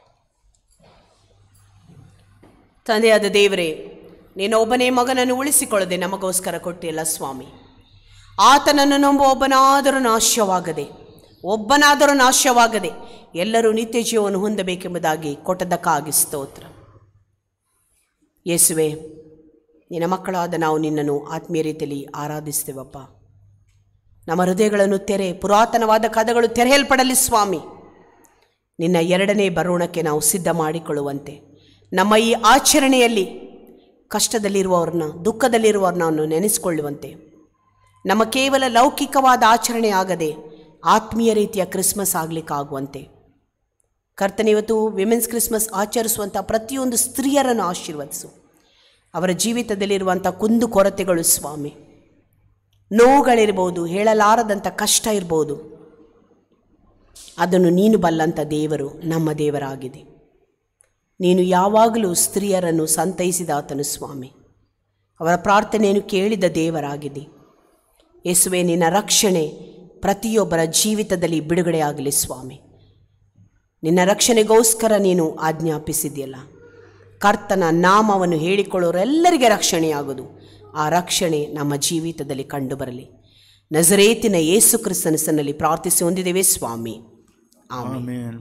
ತಂದೆಯಾದ ದೇವರೇ ನೀನು ಒಬ್ಬನೇ ಮಗನನ್ನು ಉಳಿಸಿಕೊಳ್ಳದೆ ನಮಗೋಸ್ಕರ ಕೊಟ್ಟಿಲ್ಲ ಸ್ವಾಮಿ ಆತನನ್ನು ನಂಬುವ ಒಬ್ಬನಾದರೂ ನಾಶವಾಗದೆ ಒಬ್ಬನಾದರೂ ನಾಶವಾಗದೆ ಎಲ್ಲರೂ ನಿತ್ಯ ಜೀವವನ್ನು ಹೊಂದಬೇಕೆಂಬುದಾಗಿ ಕೊಟ್ಟದಕ್ಕಾಗಿ ಸ್ತೋತ್ರ ಯೇಸುವೆ ನಿನ್ನ ಮಕ್ಕಳಾದ ನಾವು ನಿನ್ನನ್ನು ಆತ್ಮೀಯ ರೀತಿಯಲ್ಲಿ ಆರಾಧಿಸ್ತೇವಪ್ಪ ನಮ್ಮ ಹೃದಯಗಳನ್ನು ತೆರೆ ಪುರಾತನವಾದ ಕದಗಳು ತೆರೆಯಲ್ಪಡಲಿ ಸ್ವಾಮಿ ನಿನ್ನ ಎರಡನೇ ಬರೋಣಕ್ಕೆ ನಾವು ಸಿದ್ಧ ಮಾಡಿಕೊಳ್ಳುವಂತೆ ನಮ್ಮ ಈ ಆಚರಣೆಯಲ್ಲಿ ಕಷ್ಟದಲ್ಲಿರುವವ್ರನ್ನ ದುಃಖದಲ್ಲಿರುವವ್ರನ್ನ ನೆನೆಸಿಕೊಳ್ಳುವಂತೆ ನಮ್ಮ ಕೇವಲ ಲೌಕಿಕವಾದ ಆಚರಣೆ ಆಗದೆ ಆತ್ಮೀಯ ರೀತಿಯ ಕ್ರಿಸ್ಮಸ್ ಆಗಲಿಕ್ಕಾಗುವಂತೆ ಕರ್ತನೆ ಇವತ್ತು ವಿಮೆನ್ಸ್ ಕ್ರಿಸ್ಮಸ್ ಆಚರಿಸುವಂಥ ಪ್ರತಿಯೊಂದು ಸ್ತ್ರೀಯರನ್ನು ಆಶೀರ್ವದಿಸು ಅವರ ಜೀವಿತದಲ್ಲಿರುವಂಥ ಕುಂದು ಕೊರತೆಗಳು ಸ್ವಾಮಿ ನೋವುಗಳಿರ್ಬೋದು ಹೇಳಲಾರದಂಥ ಕಷ್ಟ ಇರ್ಬೋದು ಅದನ್ನು ನೀನು ಬಲ್ಲಂಥ ದೇವರು ನಮ್ಮ ದೇವರಾಗಿದೆ ನೀನು ಯಾವಾಗಲೂ ಸ್ತ್ರೀಯರನ್ನು ಸಂತೈಸಿದ ಆತನು ಸ್ವಾಮಿ ಅವರ ಪ್ರಾರ್ಥನೆಯನ್ನು ಕೇಳಿದ ದೇವರಾಗಿದೆ ಯೇಸುವೆ ನಿನ್ನ ರಕ್ಷಣೆ ಪ್ರತಿಯೊಬ್ಬರ ಜೀವಿತದಲ್ಲಿ ಬಿಡುಗಡೆಯಾಗಲಿ ಸ್ವಾಮಿ ನಿನ್ನ ರಕ್ಷಣೆಗೋಸ್ಕರ ನೀನು ಆಜ್ಞಾಪಿಸಿದ್ಯಲ್ಲ ಕರ್ತನ ನಾಮವನ್ನು ಹೇಳಿಕೊಳ್ಳೋರೆಲ್ಲರಿಗೆ ರಕ್ಷಣೆಯಾಗೋದು ಆ ರಕ್ಷಣೆ ನಮ್ಮ ಜೀವಿತದಲ್ಲಿ ಕಂಡುಬರಲಿ ನಜರೇತಿನ ಯೇಸು ಕ್ರಿಸ್ತನ ಹೆಸರಿನಲ್ಲಿ ಪ್ರಾರ್ಥಿಸಿ ಹೊಂದಿದ್ದೇವೆ ಸ್ವಾಮಿ ಆಮೇಲೆ ಆಮೇನ್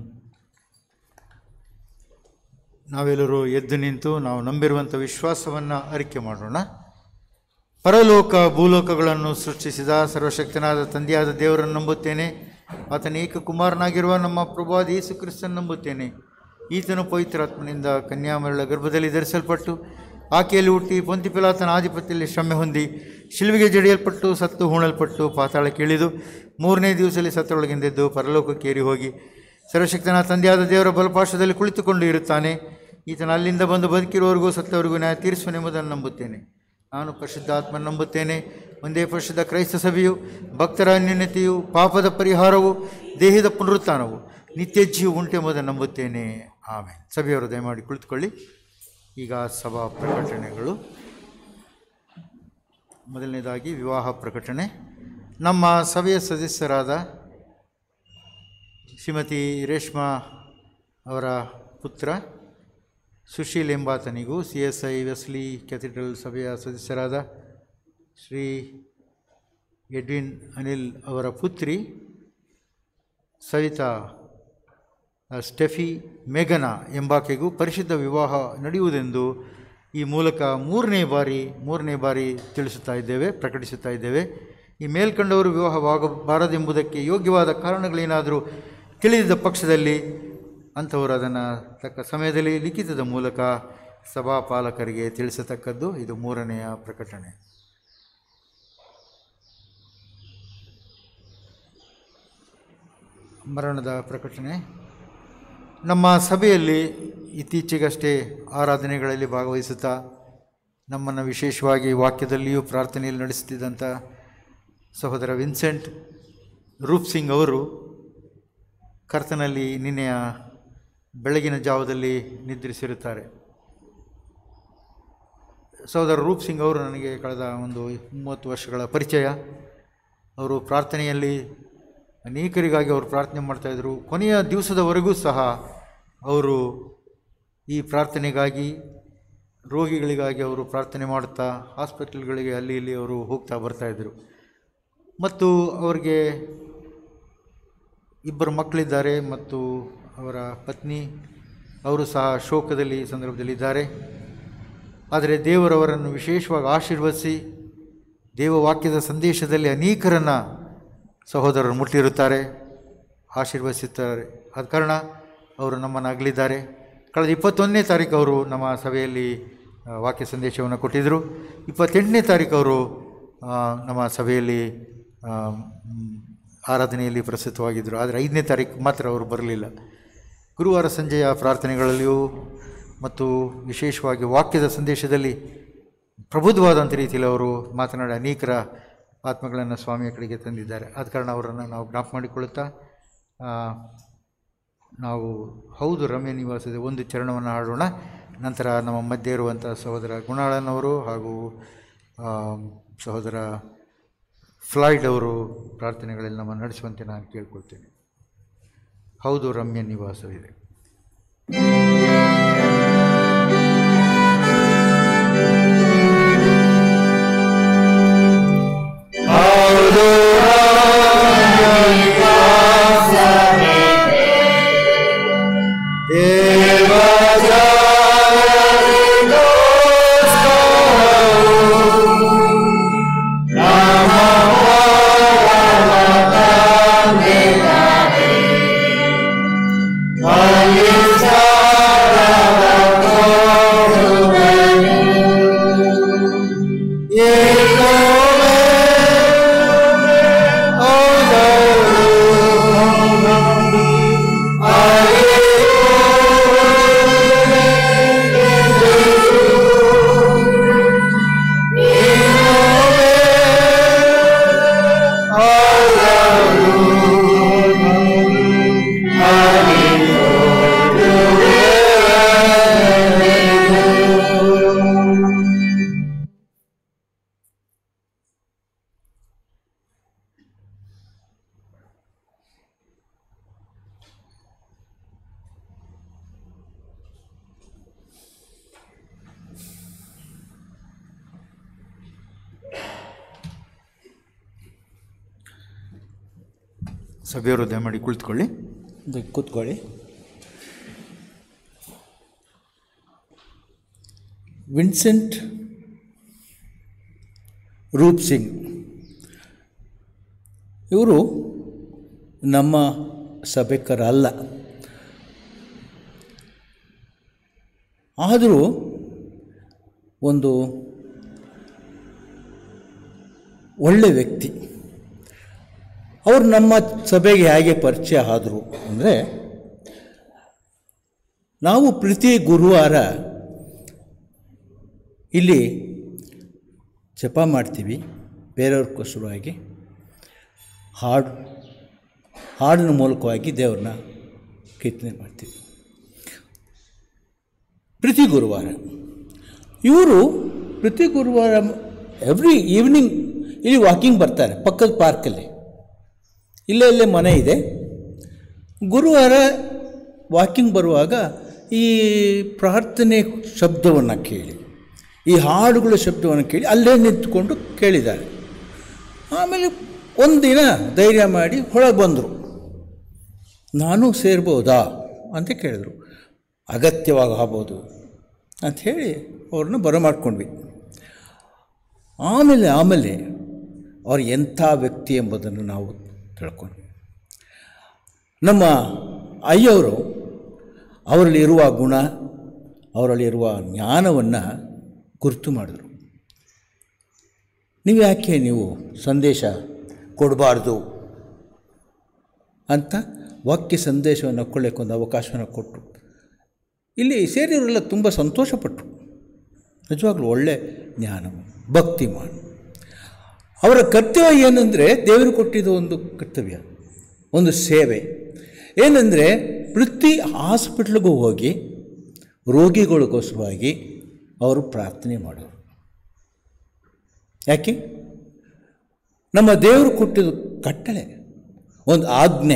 ನಾವೆಲ್ಲರೂ ಎದ್ದು ನಿಂತು ನಾವು ನಂಬಿರುವಂಥ ವಿಶ್ವಾಸವನ್ನು ಅರಿಕೆ ಮಾಡೋಣ ಪರಲೋಕ ಭೂಲೋಕಗಳನ್ನು ಸೃಷ್ಟಿಸಿದ ಸರ್ವಶಕ್ತನಾದ ತಂದೆಯಾದ ದೇವರನ್ನು ನಂಬುತ್ತೇನೆ ಆತನ ಏಕಕುಮಾರನಾಗಿರುವ ನಮ್ಮ ಪ್ರಭುವಾದ ಯೇಸು ಕ್ರಿಸ್ತನ ನಂಬುತ್ತೇನೆ ಈತನು ಪವಿತ್ರಾತ್ಮನಿಂದ ಕನ್ಯಾಮರಳ ಗರ್ಭದಲ್ಲಿ ಧರಿಸಲ್ಪಟ್ಟು ಆಕೆಯಲ್ಲಿ ಹುಟ್ಟಿ ಪೊಂತಿಪಿಲಾತನ ಆಧಿಪತ್ಯದಲ್ಲಿ ಶ್ರಮೆ ಹೊಂದಿ ಶಿಲ್ವಿಗೆ ಜಡಿಯಲ್ಪಟ್ಟು ಸತ್ತು ಹೂಣಲ್ಪಟ್ಟು ಪಾತಾಳಕ್ಕೆ ಇಳಿದು ಮೂರನೇ ದಿವಸದಲ್ಲಿ ಸತ್ತರೊಳಗಿಂದೆದ್ದು ಪರಲೋಕಕ್ಕೆ ಏರಿ ಹೋಗಿ ಸರ್ವಶಕ್ತನ ತಂದೆಯಾದ ದೇವರ ಬಲಪಾಶದಲ್ಲಿ ಕುಳಿತುಕೊಂಡು ಇರುತ್ತಾನೆ ಈತನ ಅಲ್ಲಿಂದ ಬಂದು ಬದುಕಿರುವವರೆಗೂ ಸತ್ತವರಿಗೂ ನ್ಯಾಯ ತೀರಿಸುವನೆಂಬುದನ್ನು ನಂಬುತ್ತೇನೆ ನಾನು ಪರಿಶುದ್ಧಾತ್ಮ ನಂಬುತ್ತೇನೆ ಒಂದೇ ಪರಿಶುದ್ಧ ಕ್ರೈಸ್ತ ಸಭೆಯು ಭಕ್ತರ ಅನ್ಯೂನ್ಯತೆಯು ಪಾಪದ ಪರಿಹಾರವು ದೇಹದ ಪುನರುತ್ಥಾನವು ನಿತ್ಯ ಜೀವ ಉಂಟೆಂಬುದನ್ನು ನಂಬುತ್ತೇನೆ ಆಮೇಲೆ ಸಭೆಯವರು ದಯಮಾಡಿ ಕುಳಿತುಕೊಳ್ಳಿ ಈಗ ಸಭಾ ಪ್ರಕಟಣೆಗಳು ಮೊದಲನೇದಾಗಿ ವಿವಾಹ ಪ್ರಕಟಣೆ ನಮ್ಮ ಸಭೆಯ ಸದಸ್ಯರಾದ ಶ್ರೀಮತಿ ರೇಷ್ಮಾ ಅವರ ಪುತ್ರ ಸುಶೀಲ್ ಎಂಬಾತನಿಗೂ C S I Wesley cathedral ಸಭೆಯ ಸದಸ್ಯರಾದ ಶ್ರೀ ಎಡ್ವಿನ್ ಅನಿಲ್ ಅವರ ಪುತ್ರಿ ಸವಿತಾ ಆ, ಸ್ಟೆಫಿ ಮೇಘನ ಎಂಬಾಕೆಗೂ ಪರಿಶುದ್ಧ ವಿವಾಹ ನಡೆಯುವುದೆಂದು ಈ ಮೂಲಕ ಮೂರನೇ ಬಾರಿ ಮೂರನೇ ಬಾರಿ ತಿಳಿಸುತ್ತಾ ಇದ್ದೇವೆ ಪ್ರಕಟಿಸುತ್ತಾ ಇದ್ದೇವೆ ಈ ಮೇಲ್ಕಂಡವರು ವಿವಾಹವಾಗಬಾರದೆಂಬುದಕ್ಕೆ ಯೋಗ್ಯವಾದ ಕಾರಣಗಳೇನಾದರೂ ತಿಳಿದಿದ್ದ ಪಕ್ಷದಲ್ಲಿ ಅಂಥವರು ಅದನ್ನು ತಕ್ಕ ಸಮಯದಲ್ಲಿ ಲಿಖಿತದ ಮೂಲಕ ಸಭಾಪಾಲಕರಿಗೆ ತಿಳಿಸತಕ್ಕದ್ದು ಇದು ಮೂರನೆಯ ಪ್ರಕಟಣೆ ಮರಣದ ಪ್ರಕಟಣೆ ನಮ್ಮ ಸಭೆಯಲ್ಲಿ ಇತ್ತೀಚೆಗಷ್ಟೇ ಆರಾಧನೆಗಳಲ್ಲಿ ಭಾಗವಹಿಸುತ್ತಾ ನಮ್ಮನ್ನು ವಿಶೇಷವಾಗಿ ವಾಕ್ಯದಲ್ಲಿಯೂ ಪ್ರಾರ್ಥನೆಯಲ್ಲಿ ನಡೆಸುತ್ತಿದ್ದಂಥ ಸಹೋದರ ವಿನ್ಸೆಂಟ್ ರೂಪ್ ಸಿಂಗ್ ಅವರು ಕರ್ತನಲ್ಲಿ ನಿನ್ನೆಯ ಬೆಳಗಿನ ಜಾವದಲ್ಲಿ ನಿದ್ರಿಸಿರುತ್ತಾರೆ ಸಹೋದರ ರೂಪ್ ಸಿಂಗ್ ಅವರು ನನಗೆ ಕಳೆದ ಒಂದು ಮೂವತ್ತು ವರ್ಷಗಳ ಪರಿಚಯ ಅವರು ಪ್ರಾರ್ಥನೆಯಲ್ಲಿ ಅನೇಕರಿಗಾಗಿ ಅವರು ಪ್ರಾರ್ಥನೆ ಮಾಡ್ತಾಯಿದ್ರು ಕೊನೆಯ ದಿವಸದವರೆಗೂ ಸಹ ಅವರು ಈ ಪ್ರಾರ್ಥನೆಗಾಗಿ ರೋಗಿಗಳಿಗಾಗಿ ಅವರು ಪ್ರಾರ್ಥನೆ ಮಾಡುತ್ತಾ ಹಾಸ್ಪಿಟಲ್ಗಳಿಗೆ ಅಲ್ಲಿ ಇಲ್ಲಿ ಅವರು ಹೋಗ್ತಾ ಬರ್ತಾಯಿದ್ರು ಮತ್ತು ಅವರಿಗೆ ಇಬ್ಬರು ಮಕ್ಕಳಿದ್ದಾರೆ ಮತ್ತು ಅವರ ಪತ್ನಿ ಅವರು ಸಹ ಶೋಕದಲ್ಲಿ ಈ ಸಂದರ್ಭದಲ್ಲಿದ್ದಾರೆ ಆದರೆ ದೇವರವರನ್ನು ವಿಶೇಷವಾಗಿ ಆಶೀರ್ವದಿಸಿ ದೇವವಾಕ್ಯದ ಸಂದೇಶದಲ್ಲಿ ಅನೇಕರನ್ನು ಸಹೋದರರು ಮುಟ್ಟಿರುತ್ತಾರೆ ಆಶೀರ್ವದಿಸುತ್ತಾರೆ ಆದ ಕಾರಣ ಅವರು ನಮ್ಮನ್ನು ಅಗಲಿದ್ದಾರೆ ಕಳೆದ ಇಪ್ಪತ್ತೊಂದನೇ ತಾರೀಕು ಅವರು ನಮ್ಮ ಸಭೆಯಲ್ಲಿ ಆ, ವಾಕ್ಯ ಸಂದೇಶವನ್ನು ಕೊಟ್ಟಿದ್ದರು ಇಪ್ಪತ್ತೆಂಟನೇ ತಾರೀಕು ಅವರು ಆ, ನಮ್ಮ ಸಭೆಯಲ್ಲಿ ಆ, ಮ್, ಆರಾಧನೆಯಲ್ಲಿ ಪ್ರಸ್ತುತವಾಗಿದ್ದರು ಆದರೆ ಐದನೇ ತಾರೀಕು ಮಾತ್ರ ಅವರು ಬರಲಿಲ್ಲ ಗುರುವಾರ ಸಂಜೆಯ ಪ್ರಾರ್ಥನೆಗಳಲ್ಲಿಯೂ ಮತ್ತು ವಿಶೇಷವಾಗಿ ವಾಕ್ಯದ ಸಂದೇಶದಲ್ಲಿ ಪ್ರಬುದ್ಧವಾದಂಥ ರೀತಿಯಲ್ಲಿ ಅವರು ಮಾತನಾಡಿ ಅನೇಕರ ಆತ್ಮಗಳನ್ನು ಸ್ವಾಮಿಯ ಕಡೆಗೆ ತಂದಿದ್ದಾರೆ ಆದ ಕಾರಣ ಅವರನ್ನು ನಾವು ಜ್ಞಾಪ ಮಾಡಿಕೊಳ್ಳುತ್ತಾ ಆ, ನಾವು ಹೌದು ರಮ್ಯ ನಿವಾಸದ ಒಂದು ಚರಣವನ್ನು ಹಾಡೋಣ ನಂತರ ನಮ್ಮ ಮಧ್ಯೆ ಇರುವಂಥ ಸಹೋದರ ಗುಣಾಳನವರು ಹಾಗೂ ಆ, ಸಹೋದರ ಫ್ಲಾಯ್ಡ್ ಅವರು ಪ್ರಾರ್ಥನೆಗಳಲ್ಲಿ ನಮ್ಮನ್ನು ನಡೆಸುವಂತೆ ನಾನು ಕೇಳ್ಕೊಳ್ತೇನೆ ಹೌದು ರಮ್ಯ ನಿವಾಸವಿದೆ ಸಭೆಯವರು ದಯಮಾಡಿ ಕುಳಿತುಕೊಳ್ಳಿ ದಯವಿಟ್ಟು ಕೂತ್ಕೊಳ್ಳಿ ವಿನ್ಸೆಂಟ್ ರೂಪ್ ಸಿಂಗ್ ಇವರು ನಮ್ಮ ಸಭೆಕರಲ್ಲ ಆದರೂ ಒಂದು ಒಳ್ಳೆ ವ್ಯಕ್ತಿ ಅವರು ನಮ್ಮ ಸಭೆಗೆ ಹೇಗೆ ಪರಿಚಯ ಆದರು ಅಂದರೆ ನಾವು ಪ್ರತಿ ಗುರುವಾರ ಇಲ್ಲಿ ಜಪ ಮಾಡ್ತೀವಿ ಬೇರೆಯವ್ರಿಗೋಸ್ಕರವಾಗಿ ಹಾಡು ಹಾಡಿನ ಮೂಲಕವಾಗಿ ದೇವ್ರನ್ನ ಕೀರ್ತನೆ ಮಾಡ್ತೀವಿ ಪ್ರತಿ ಗುರುವಾರ ಇವರು ಪ್ರತಿ ಗುರುವಾರ ಎವ್ರಿ ಈವ್ನಿಂಗ್ ಇಲ್ಲಿ ವಾಕಿಂಗ್ ಬರ್ತಾರೆ ಪಕ್ಕದ ಪಾರ್ಕಲ್ಲಿ ಇಲ್ಲೇ ಇಲ್ಲೇ ಮನೆ ಇದೆ ಗುರುವಾರ ವಾಕಿಂಗ್ ಬರುವಾಗ ಈ ಪ್ರಾರ್ಥನೆ ಶಬ್ದವನ್ನು ಕೇಳಿ ಈ ಹಾಡುಗಳ ಶಬ್ದವನ್ನು ಕೇಳಿ ಅಲ್ಲೇ ನಿಂತ್ಕೊಂಡು ಕೇಳಿದ್ದಾರೆ ಆಮೇಲೆ ಒಂದಿನ ಧೈರ್ಯ ಮಾಡಿ ಹೊರಗೆ ಬಂದರು ನಾನು ಸೇರ್ಬೋದಾ ಅಂತ ಕೇಳಿದ್ರು ಅಗತ್ಯವಾಗಿ ಆಗ್ಬೋದು ಅಂಥೇಳಿ ಅವ್ರನ್ನ ಬರಮಾಡ್ಕೊಂಡ್ವಿ ಆಮೇಲೆ ಆಮೇಲೆ ಅವ್ರು ಎಂಥ ವ್ಯಕ್ತಿ ಎಂಬುದನ್ನು ನಾವು ತಿಳ್ಕೊಂಡ್ವಿ ನಮ್ಮ ಅಯ್ಯವರು ಅವರಲ್ಲಿರುವ ಗುಣ ಅವರಲ್ಲಿರುವ ಜ್ಞಾನವನ್ನು ಗುರುತು ಮಾಡಿದ್ರು ನೀವು ಯಾಕೆ ನೀವು ಸಂದೇಶ ಕೊಡಬಾರ್ದು ಅಂತ ವಾಕ್ಯ ಸಂದೇಶವನ್ನು ಕೊಳ್ಳೋಕ್ಕೆ ಒಂದು ಅವಕಾಶವನ್ನು ಕೊಟ್ಟರು ಇಲ್ಲಿ ಸೇರಿಯವರೆಲ್ಲ ತುಂಬ ಸಂತೋಷಪಟ್ಟರು ನಿಜವಾಗ್ಲೂ ಒಳ್ಳೆ ಜ್ಞಾನ ಭಕ್ತಿಮಾನ್ ಅವರ ಕರ್ತವ್ಯ ಏನಂದರೆ ದೇವರು ಕೊಟ್ಟಿದ್ದು ಒಂದು ಕರ್ತವ್ಯ ಒಂದು ಸೇವೆ ಏನಂದರೆ ಪ್ರತಿ ಹಾಸ್ಪಿಟ್ಲಿಗೂ ಹೋಗಿ ರೋಗಿಗಳಿಗೋಸ್ಕರವಾಗಿ ಅವರು ಪ್ರಾರ್ಥನೆ ಮಾಡೋರು ಯಾಕೆ ನಮ್ಮ ದೇವರು ಕೊಟ್ಟಿದ್ದು ಕಟ್ಟಳೆ ಒಂದು ಆಜ್ಞೆ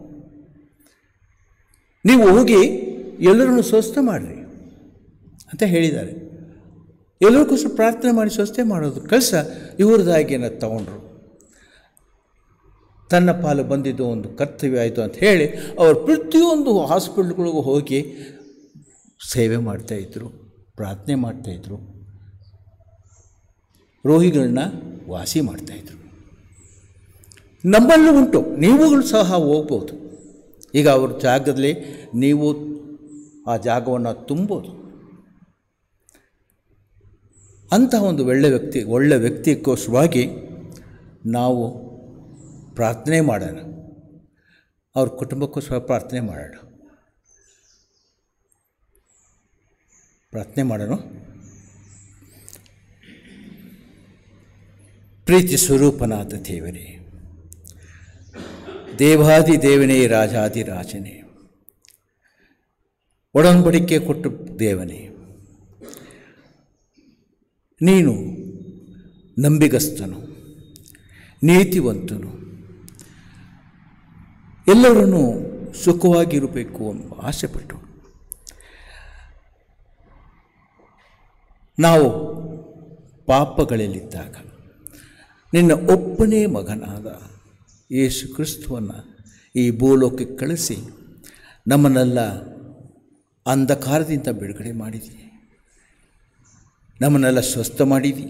ನೀವು ಹೋಗಿ ಎಲ್ಲರನ್ನು ಸ್ವಸ್ಥ ಮಾಡಿರಿ ಅಂತ ಹೇಳಿದ್ದಾರೆ ಎಲ್ಲರಿಗೋಸ್ಕರ ಪ್ರಾರ್ಥನೆ ಮಾಡಿ ಸ್ವಸ್ಥೆ ಮಾಡೋದು ಕೆಲಸ ಇವ್ರದ್ದಾಗೇನ ತಗೊಂಡ್ರು ತನ್ನ ಪಾಲು ಬಂದಿದ್ದು ಒಂದು ಕರ್ತವ್ಯ ಆಯಿತು ಅಂತ ಹೇಳಿ ಅವರು ಪ್ರತಿಯೊಂದು ಹಾಸ್ಪಿಟ್ಲ್ಗಳಿಗೂ ಹೋಗಿ ಸೇವೆ ಮಾಡ್ತಾಯಿದ್ರು ಪ್ರಾರ್ಥನೆ ಮಾಡ್ತಾಯಿದ್ರು ರೋಗಿಗಳನ್ನ ವಾಸಿ ಮಾಡ್ತಾಯಿದ್ರು ನಮ್ಮಲ್ಲೂ ಉಂಟು ನೀವುಗಳು ಸಹ ಹೋಗ್ಬೋದು ಈಗ ಅವ್ರ ಜಾಗದಲ್ಲಿ ನೀವು ಆ ಜಾಗವನ್ನು ತುಂಬೋದು ಅಂತಹ ಒಂದು ಒಳ್ಳೆ ವ್ಯಕ್ತಿ ಒಳ್ಳೆ ವ್ಯಕ್ತಿಗೋಸ್ಕರವಾಗಿ ನಾವು ಪ್ರಾರ್ಥನೆ ಮಾಡೋಣ ಅವ್ರ ಕುಟುಂಬಕ್ಕೋಸ್ಕರ ಪ್ರಾರ್ಥನೆ ಮಾಡೋಣ ಪ್ರಾರ್ಥನೆ ಮಾಡೋಣ ಪ್ರೀತಿ ಸ್ವರೂಪನಾದ ದೇವರೇ ದೇವಾದಿ ದೇವನೇ ರಾಜಾದಿ ರಾಜನೇ ಒಡಂಬಡಿಕೆ ಕೊಟ್ಟು ದೇವನೇ ನೀನು ನಂಬಿಗಸ್ತನು ನೀತಿವಂತನು ಎಲ್ಲರನ್ನೂ ಸುಖವಾಗಿರಬೇಕು ಎಂಬ ಆಸೆಪಟ್ಟು ನಾವು ಪಾಪಗಳಲ್ಲಿದ್ದಾಗ ನಿನ್ನ ಒಬ್ಬನೇ ಮಗನಾದ ಯೇಸು ಕ್ರಿಸ್ತುವನ್ನು ಈ ಭೂಲೋಕಕ್ಕೆ ಕಳಿಸಿ ನಮ್ಮನ್ನೆಲ್ಲ ಅಂಧಕಾರದಿಂದ ಬಿಡುಗಡೆ ಮಾಡಿದಿ ನಮ್ಮನ್ನೆಲ್ಲ ಸ್ವಸ್ಥ ಮಾಡಿದಿ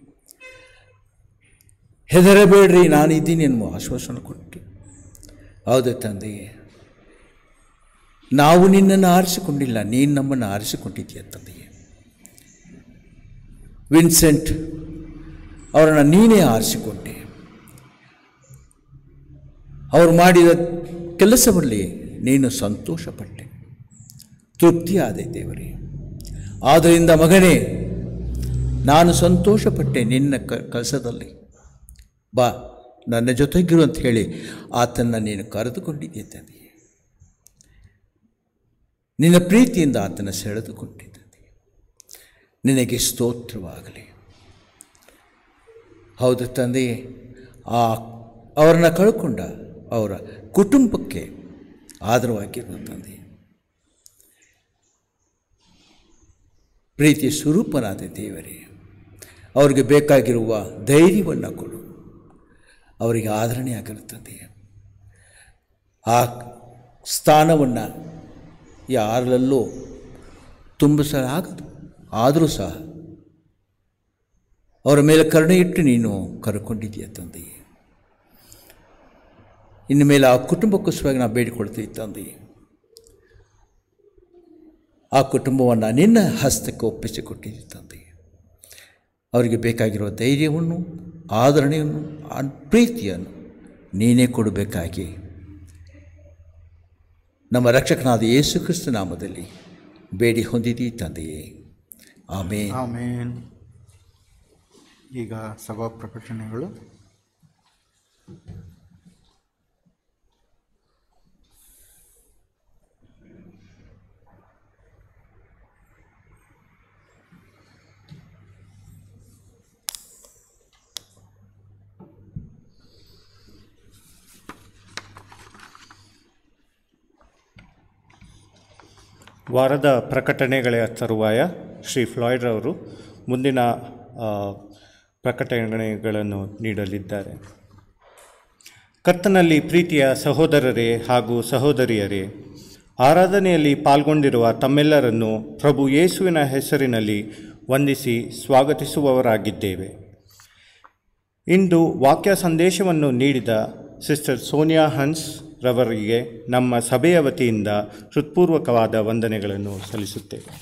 ಹೆದರಬೇಡ್ರಿ ನಾನಿದ್ದೀನಿ ಎನ್ನುವ ಆಶ್ವಾಸನೆ ಕೊಟ್ಟು ಹೌದು ತಂದೆಯೇ ನಾವು ನಿನ್ನನ್ನು ಆರಿಸಿಕೊಂಡಿಲ್ಲ ನೀನು ನಮ್ಮನ್ನು ಆರಿಸಿಕೊಂಡಿದ್ದೀಯ ತಂದೆಯೇ ವಿನ್ಸೆಂಟ್ ಅವರನ್ನು ನೀನೇ ಆರಿಸಿಕೊಂಡೆ ಅವರು ಮಾಡಿದ ಕೆಲಸದಲ್ಲಿ ನೀನು ಸಂತೋಷಪಟ್ಟೆ ತೃಪ್ತಿಯಾದೆ ದೇವರೇ ಆದ್ದರಿಂದ ಮಗನೇ ನಾನು ಸಂತೋಷಪಟ್ಟೆ ನಿನ್ನ ಕ ಕೆಲಸದಲ್ಲಿ ಬಾ ನನ್ನ ಜೊತೆಗಿರು ಅಂತ ಹೇಳಿ ಆತನ ನೀನು ಕರೆದುಕೊಂಡಿದ್ದೆ ತಂದೆಯೇ ನಿನ್ನ ಪ್ರೀತಿಯಿಂದ ಆತನ ಸೆಳೆದುಕೊಂಡಿದ್ದೆ ನಿನಗೆ ಸ್ತೋತ್ರವಾಗಲಿ ಹೌದು ತಂದೆಯೇ ಆ ಅವರನ್ನ ಕಳ್ಕೊಂಡ ಅವರ ಕುಟುಂಬಕ್ಕೆ ಆಧಾರವಾಗಿರುವ ತಂದೆ ಪ್ರೀತಿ ಸ್ವರೂಪನಾದ ದೇವರೇ ಅವರಿಗೆ ಬೇಕಾಗಿರುವ ಧೈರ್ಯವನ್ನು ಕೊಡು ಅವರಿಗೆ ಆದರಣೆ ಆಗಿರುತ್ತದೆ ಆ ಸ್ಥಾನವನ್ನು ಯಾರಲ್ಲೂ ತುಂಬಿಸಲಾಗದು ಆದರೂ ಸಹ ಅವರ ಮೇಲೆ ಕರುಣೆ ಇಟ್ಟು ನೀನು ಕರ್ಕೊಂಡಿದ್ದೀಯ ತಂದೆಯೇ ಇನ್ನು ಮೇಲೆ ಆ ಕುಟುಂಬಕ್ಕೋಸ್ಕರವಾಗಿ ನಾವು ಬೇಡಿಕೊಳ್ತೀವಿ ತಂದೆಯೇ ಆ ಕುಟುಂಬವನ್ನು ನಿನ್ನ ಹಸ್ತಕ್ಕೆ ಒಪ್ಪಿಸಿಕೊಟ್ಟಿದ್ದೀವಿ ತಂದೆಯೇ ಅವರಿಗೆ ಬೇಕಾಗಿರುವ ಧೈರ್ಯವನ್ನು ಆದರಣೆಯನ್ನು ಆ ಪ್ರೀತಿಯನ್ನು ನೀನೇ ಕೊಡಬೇಕಾಗಿ ನಮ್ಮ ರಕ್ಷಕನಾದ ಯೇಸು ಕ್ರಿಸ್ತ ನಾಮದಲ್ಲಿ ಬೇಡಿ ಹೊಂದಿದಿ ತಂದೆಯೇ ಆಮೇನ್ ಆಮೇನ್ ಈಗ ಸಭಾ ಪ್ರಕಟಣೆಗಳು ವಾರದ ಪ್ರಕಟಣೆಗಳ ತರುವಾಯ ಶ್ರೀ ಫ್ಲಾಯ್ಡ್ರವರು ಮುಂದಿನ ಆ, ಪ್ರಕಟಣೆಗಳನ್ನು ನೀಡಲಿದ್ದಾರೆ ಕರ್ತನಲ್ಲಿ ಪ್ರೀತಿಯ ಸಹೋದರರೇ ಹಾಗೂ ಸಹೋದರಿಯರೇ ಆರಾಧನೆಯಲ್ಲಿ ಪಾಲ್ಗೊಂಡಿರುವ ತಮ್ಮೆಲ್ಲರನ್ನು ಪ್ರಭು ಯೇಸುವಿನ ಹೆಸರಿನಲ್ಲಿ ವಂದಿಸಿ ಸ್ವಾಗತಿಸುವವರಾಗಿದ್ದೇವೆ ಇಂದು ವಾಕ್ಯ ಸಂದೇಶವನ್ನು ನೀಡಿದ ಸಿಸ್ಟರ್ ಸೋನಿಯಾ ಹನ್ಸ್ ರವರಿಗೆ ನಮ್ಮ ಸಭೆಯ ವತಿಯಿಂದ ಹೃತ್ಪೂರ್ವಕವಾದ ವಂದನೆಗಳನ್ನು ಸಲ್ಲಿಸುತ್ತೇವೆ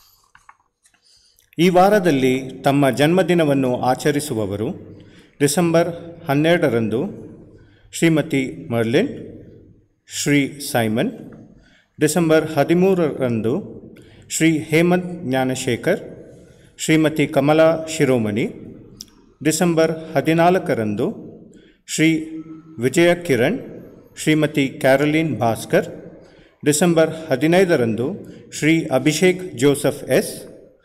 ಈ ವಾರದಲ್ಲಿ ತಮ್ಮ ಜನ್ಮದಿನವನ್ನು ಆಚರಿಸುವವರು ಡಿಸೆಂಬರ್ ಹನ್ನೆರಡರಂದು Shrimati Merlin Shri Simon December ಹದಿಮೂರರಂದು ಶ್ರೀ ಹೇಮಂತ್ ಜ್ಞಾನಶೇಖರ್ ಶ್ರೀಮತಿ ಕಮಲಾ ಶಿರೋಮಣಿ ಡಿಸೆಂಬರ್ ಹದಿನಾಲ್ಕರಂದು ಶ್ರೀ ವಿಜಯ ಕಿರಣ್ ಶ್ರೀಮತಿ ಕ್ಯಾರೋಲಿನ್ ಭಾಸ್ಕರ್ ಡಿಸೆಂಬರ್ ಹದಿನೈದರಂದು Shri Abhishek Joseph S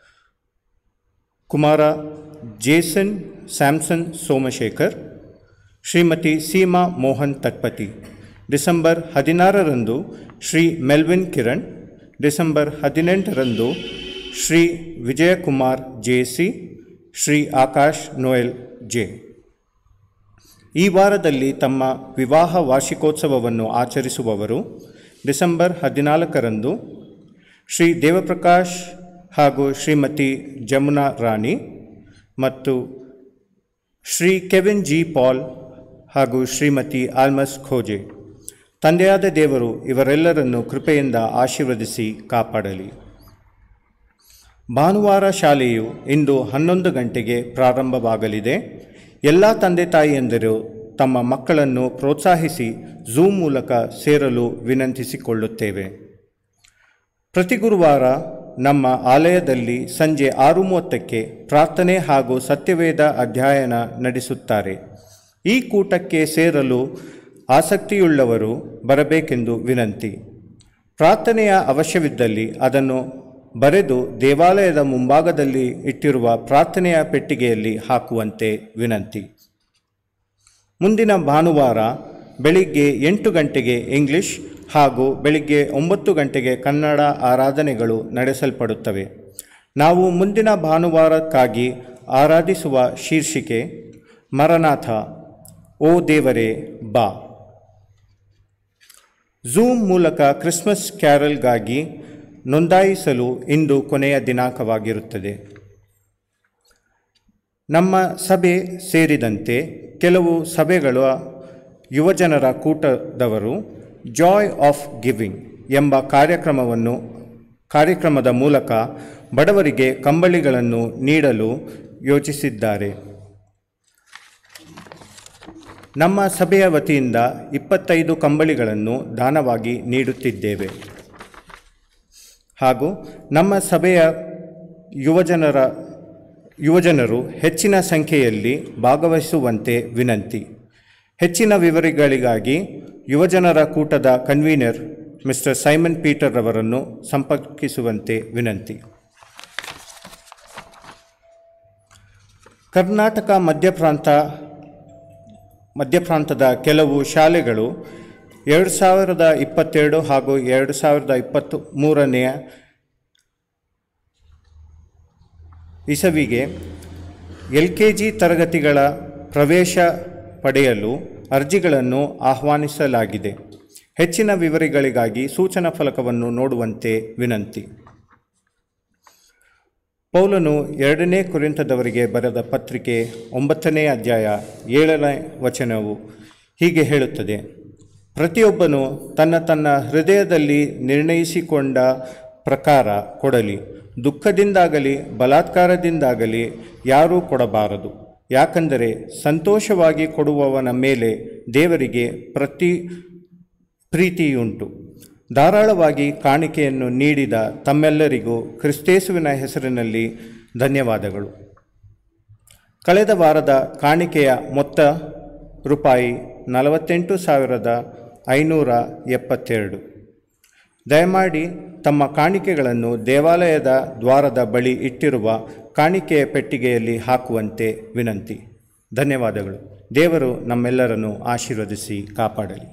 Kumara Jason Samson Somashekar Shrimati Seema Mohan ತಟ್ಪತಿ ಡಿಸೆಂಬರ್ ಹದಿನಾರರಂದು ಶ್ರೀ ಮೆಲ್ವಿನ್ ಕಿರಣ್ ಡಿಸೆಂಬರ್ ಹದಿನೆಂಟರಂದು Shri Vijayakumar J C Shri Akash Noel J ಈ ವಾರದಲ್ಲಿ ತಮ್ಮ ವಿವಾಹ ವಾರ್ಷಿಕೋತ್ಸವವನ್ನು ಆಚರಿಸುವವರು ಡಿಸೆಂಬರ್ ಹದಿನಾಲ್ಕರಂದು ಶ್ರೀ ದೇವಪ್ರಕಾಶ್ ಹಾಗೂ ಶ್ರೀಮತಿ ಜಮುನಾ ರಾಣಿ ಮತ್ತು ಶ್ರೀ ಕೆವಿನ್ ಜಿ ಪಾಲ್ ಹಾಗೂ ಶ್ರೀಮತಿ ಆಲ್ಮಸ್ ಖೋಜೆ ತಂದೆಯಾದ ದೇವರು ಇವರೆಲ್ಲರನ್ನು ಕೃಪೆಯಿಂದ ಆಶೀರ್ವದಿಸಿ ಕಾಪಾಡಲಿ ಭಾನುವಾರ ಶಾಲೆಯು ಇಂದು ಹನ್ನೊಂದು ಗಂಟೆಗೆ ಪ್ರಾರಂಭವಾಗಲಿದೆ ಎಲ್ಲ ತಂದೆ ತಾಯಿಯಂದಿರು ತಮ್ಮ ಮಕ್ಕಳನ್ನು ಪ್ರೋತ್ಸಾಹಿಸಿ ಝೂಮ್ ಮೂಲಕ ಸೇರಲು ವಿನಂತಿಸಿಕೊಳ್ಳುತ್ತೇವೆ ಪ್ರತಿ ಗುರುವಾರ ನಮ್ಮ ಆಲಯದಲ್ಲಿ ಸಂಜೆ ಆರು ಮೂವತ್ತಕ್ಕೆ ಪ್ರಾರ್ಥನೆ ಹಾಗೂ ಸತ್ಯವೇದ ಅಧ್ಯಯನ ನಡೆಸುತ್ತಾರೆ ಈ ಕೂಟಕ್ಕೆ ಸೇರಲು ಆಸಕ್ತಿಯುಳ್ಳವರು ಬರಬೇಕೆಂದು ವಿನಂತಿ ಪ್ರಾರ್ಥನೆಯ ಅವಶ್ಯವಿದ್ದಲ್ಲಿ ಅದನ್ನು ಬರೆದು ದೇವಾಲಯದ ಮುಂಭಾಗದಲ್ಲಿ ಇಟ್ಟಿರುವ ಪ್ರಾರ್ಥನೆಯ ಪೆಟ್ಟಿಗೆಯಲ್ಲಿ ಹಾಕುವಂತೆ ವಿನಂತಿ ಮುಂದಿನ ಭಾನುವಾರ ಬೆಳಿಗ್ಗೆ ಎಂಟು ಗಂಟೆಗೆ ಇಂಗ್ಲಿಷ್ ಹಾಗೂ ಬೆಳಿಗ್ಗೆ ಒಂಬತ್ತು ಗಂಟೆಗೆ ಕನ್ನಡ ಆರಾಧನೆಗಳು ನಡೆಸಲ್ಪಡುತ್ತವೆ ನಾವು ಮುಂದಿನ ಭಾನುವಾರಕ್ಕಾಗಿ ಆರಾಧಿಸುವ ಶೀರ್ಷಿಕೆ ಮರನಾಥ ಓ ದೇವರೇ ಬಾ ಝೂಮ್ ಮೂಲಕ ಕ್ರಿಸ್ಮಸ್ ಕ್ಯಾರಲ್ಗಾಗಿ ನೋಂದಾಯಿಸಲು ಇಂದು ಕೊನೆಯ ದಿನಾಂಕವಾಗಿರುತ್ತದೆ ನಮ್ಮ ಸಭೆ ಸೇರಿದಂತೆ ಕೆಲವು ಸಭೆಗಳ ಯುವಜನರ ಕೂಟದವರು ಜಾಯ್ ಆಫ್ ಗಿವಿಂಗ್ ಎಂಬ ಕಾರ್ಯಕ್ರಮವನ್ನು ಕಾರ್ಯಕ್ರಮದ ಮೂಲಕ ಬಡವರಿಗೆ ಕಂಬಳಿಗಳನ್ನು ನೀಡಲು ಯೋಚಿಸಿದ್ದಾರೆ ನಮ್ಮ ಸಭೆಯ ವತಿಯಿಂದ ಇಪ್ಪತ್ತೈದು ಕಂಬಳಿಗಳನ್ನು ದಾನವಾಗಿ ನೀಡುತ್ತಿದ್ದೇವೆ ಹಾಗೂ ನಮ್ಮ ಸಭೆಯ ಯುವಜನರ ಯುವಜನರು ಹೆಚ್ಚಿನ ಸಂಖ್ಯೆಯಲ್ಲಿ ಭಾಗವಹಿಸುವಂತೆ ವಿನಂತಿ ಹೆಚ್ಚಿನ ವಿವರಗಳಿಗಾಗಿ ಯುವಜನರ ಕೂಟದ ಕನ್ವೀನರ್ ಮಿಸ್ಟರ್ ಸೈಮನ್ ಪೀಟರ್ ಅವರನ್ನು ಸಂಪರ್ಕಿಸುವಂತೆ ವಿನಂತಿ ಕರ್ನಾಟಕ ಮಧ್ಯಪ್ರಾಂತ ಮಧ್ಯಪ್ರಾಂತದ ಕೆಲವು ಶಾಲೆಗಳು ಎರಡು ಸಾವಿರದ ಇಪ್ಪತ್ತೆರಡು ಹಾಗೂ ಎರಡು ಸಾವಿರದ ಇಪ್ಪತ್ತು ಮೂರನೆಯ ಇಸವಿಗೆ ಎಲ್ ಕೆ ಜಿ ತರಗತಿಗಳ ಪ್ರವೇಶ ಪಡೆಯಲು ಅರ್ಜಿಗಳನ್ನು ಆಹ್ವಾನಿಸಲಾಗಿದೆ ಹೆಚ್ಚಿನ ವಿವರಗಳಿಗಾಗಿ ಸೂಚನಾ ಫಲಕವನ್ನು ನೋಡುವಂತೆ ವಿನಂತಿ ಪೌಲನು ಎರಡನೇ ಕುರಿತದವರಿಗೆ ಬರೆದ ಪತ್ರಿಕೆ ಒಂಬತ್ತನೇ ಅಧ್ಯಾಯ ಏಳನೇ ವಚನವು ಹೀಗೆ ಹೇಳುತ್ತದೆ ಪ್ರತಿಯೊಬ್ಬನು ತನ್ನ ತನ್ನ ಹೃದಯದಲ್ಲಿ ನಿರ್ಣಯಿಸಿಕೊಂಡ ಪ್ರಕಾರ ಕೊಡಲಿ ದುಃಖದಿಂದಾಗಲಿ ಬಲಾತ್ಕಾರದಿಂದಾಗಲಿ ಯಾರೂ ಕೊಡಬಾರದು ಯಾಕಂದರೆ ಸಂತೋಷವಾಗಿ ಕೊಡುವವನ ಮೇಲೆ ದೇವರಿಗೆ ಪ್ರತಿ ಪ್ರೀತಿಯುಂಟು ಧಾರಾಳವಾಗಿ ಕಾಣಿಕೆಯನ್ನು ನೀಡಿದ ತಮ್ಮೆಲ್ಲರಿಗೂ ಕ್ರಿಸ್ತೇಸುವಿನ ಹೆಸರಿನಲ್ಲಿ ಧನ್ಯವಾದಗಳು ಕಳೆದ ವಾರದ ಕಾಣಿಕೆಯ ಮೊತ್ತ ರೂಪಾಯಿ ನಲವತ್ತೆಂಟು ಸಾವಿರದ ಐನೂರ ಎಪ್ಪತ್ತೆರಡು ದಯಮಾಡಿ ತಮ್ಮ ಕಾಣಿಕೆಗಳನ್ನು ದೇವಾಲಯದ ದ್ವಾರದ ಬಳಿ ಇಟ್ಟಿರುವ ಕಾಣಿಕೆಯ ಪೆಟ್ಟಿಗೆಯಲ್ಲಿ ಹಾಕುವಂತೆ ವಿನಂತಿ ಧನ್ಯವಾದಗಳು ದೇವರು ನಮ್ಮೆಲ್ಲರನ್ನು ಆಶೀರ್ವದಿಸಿ ಕಾಪಾಡಲಿ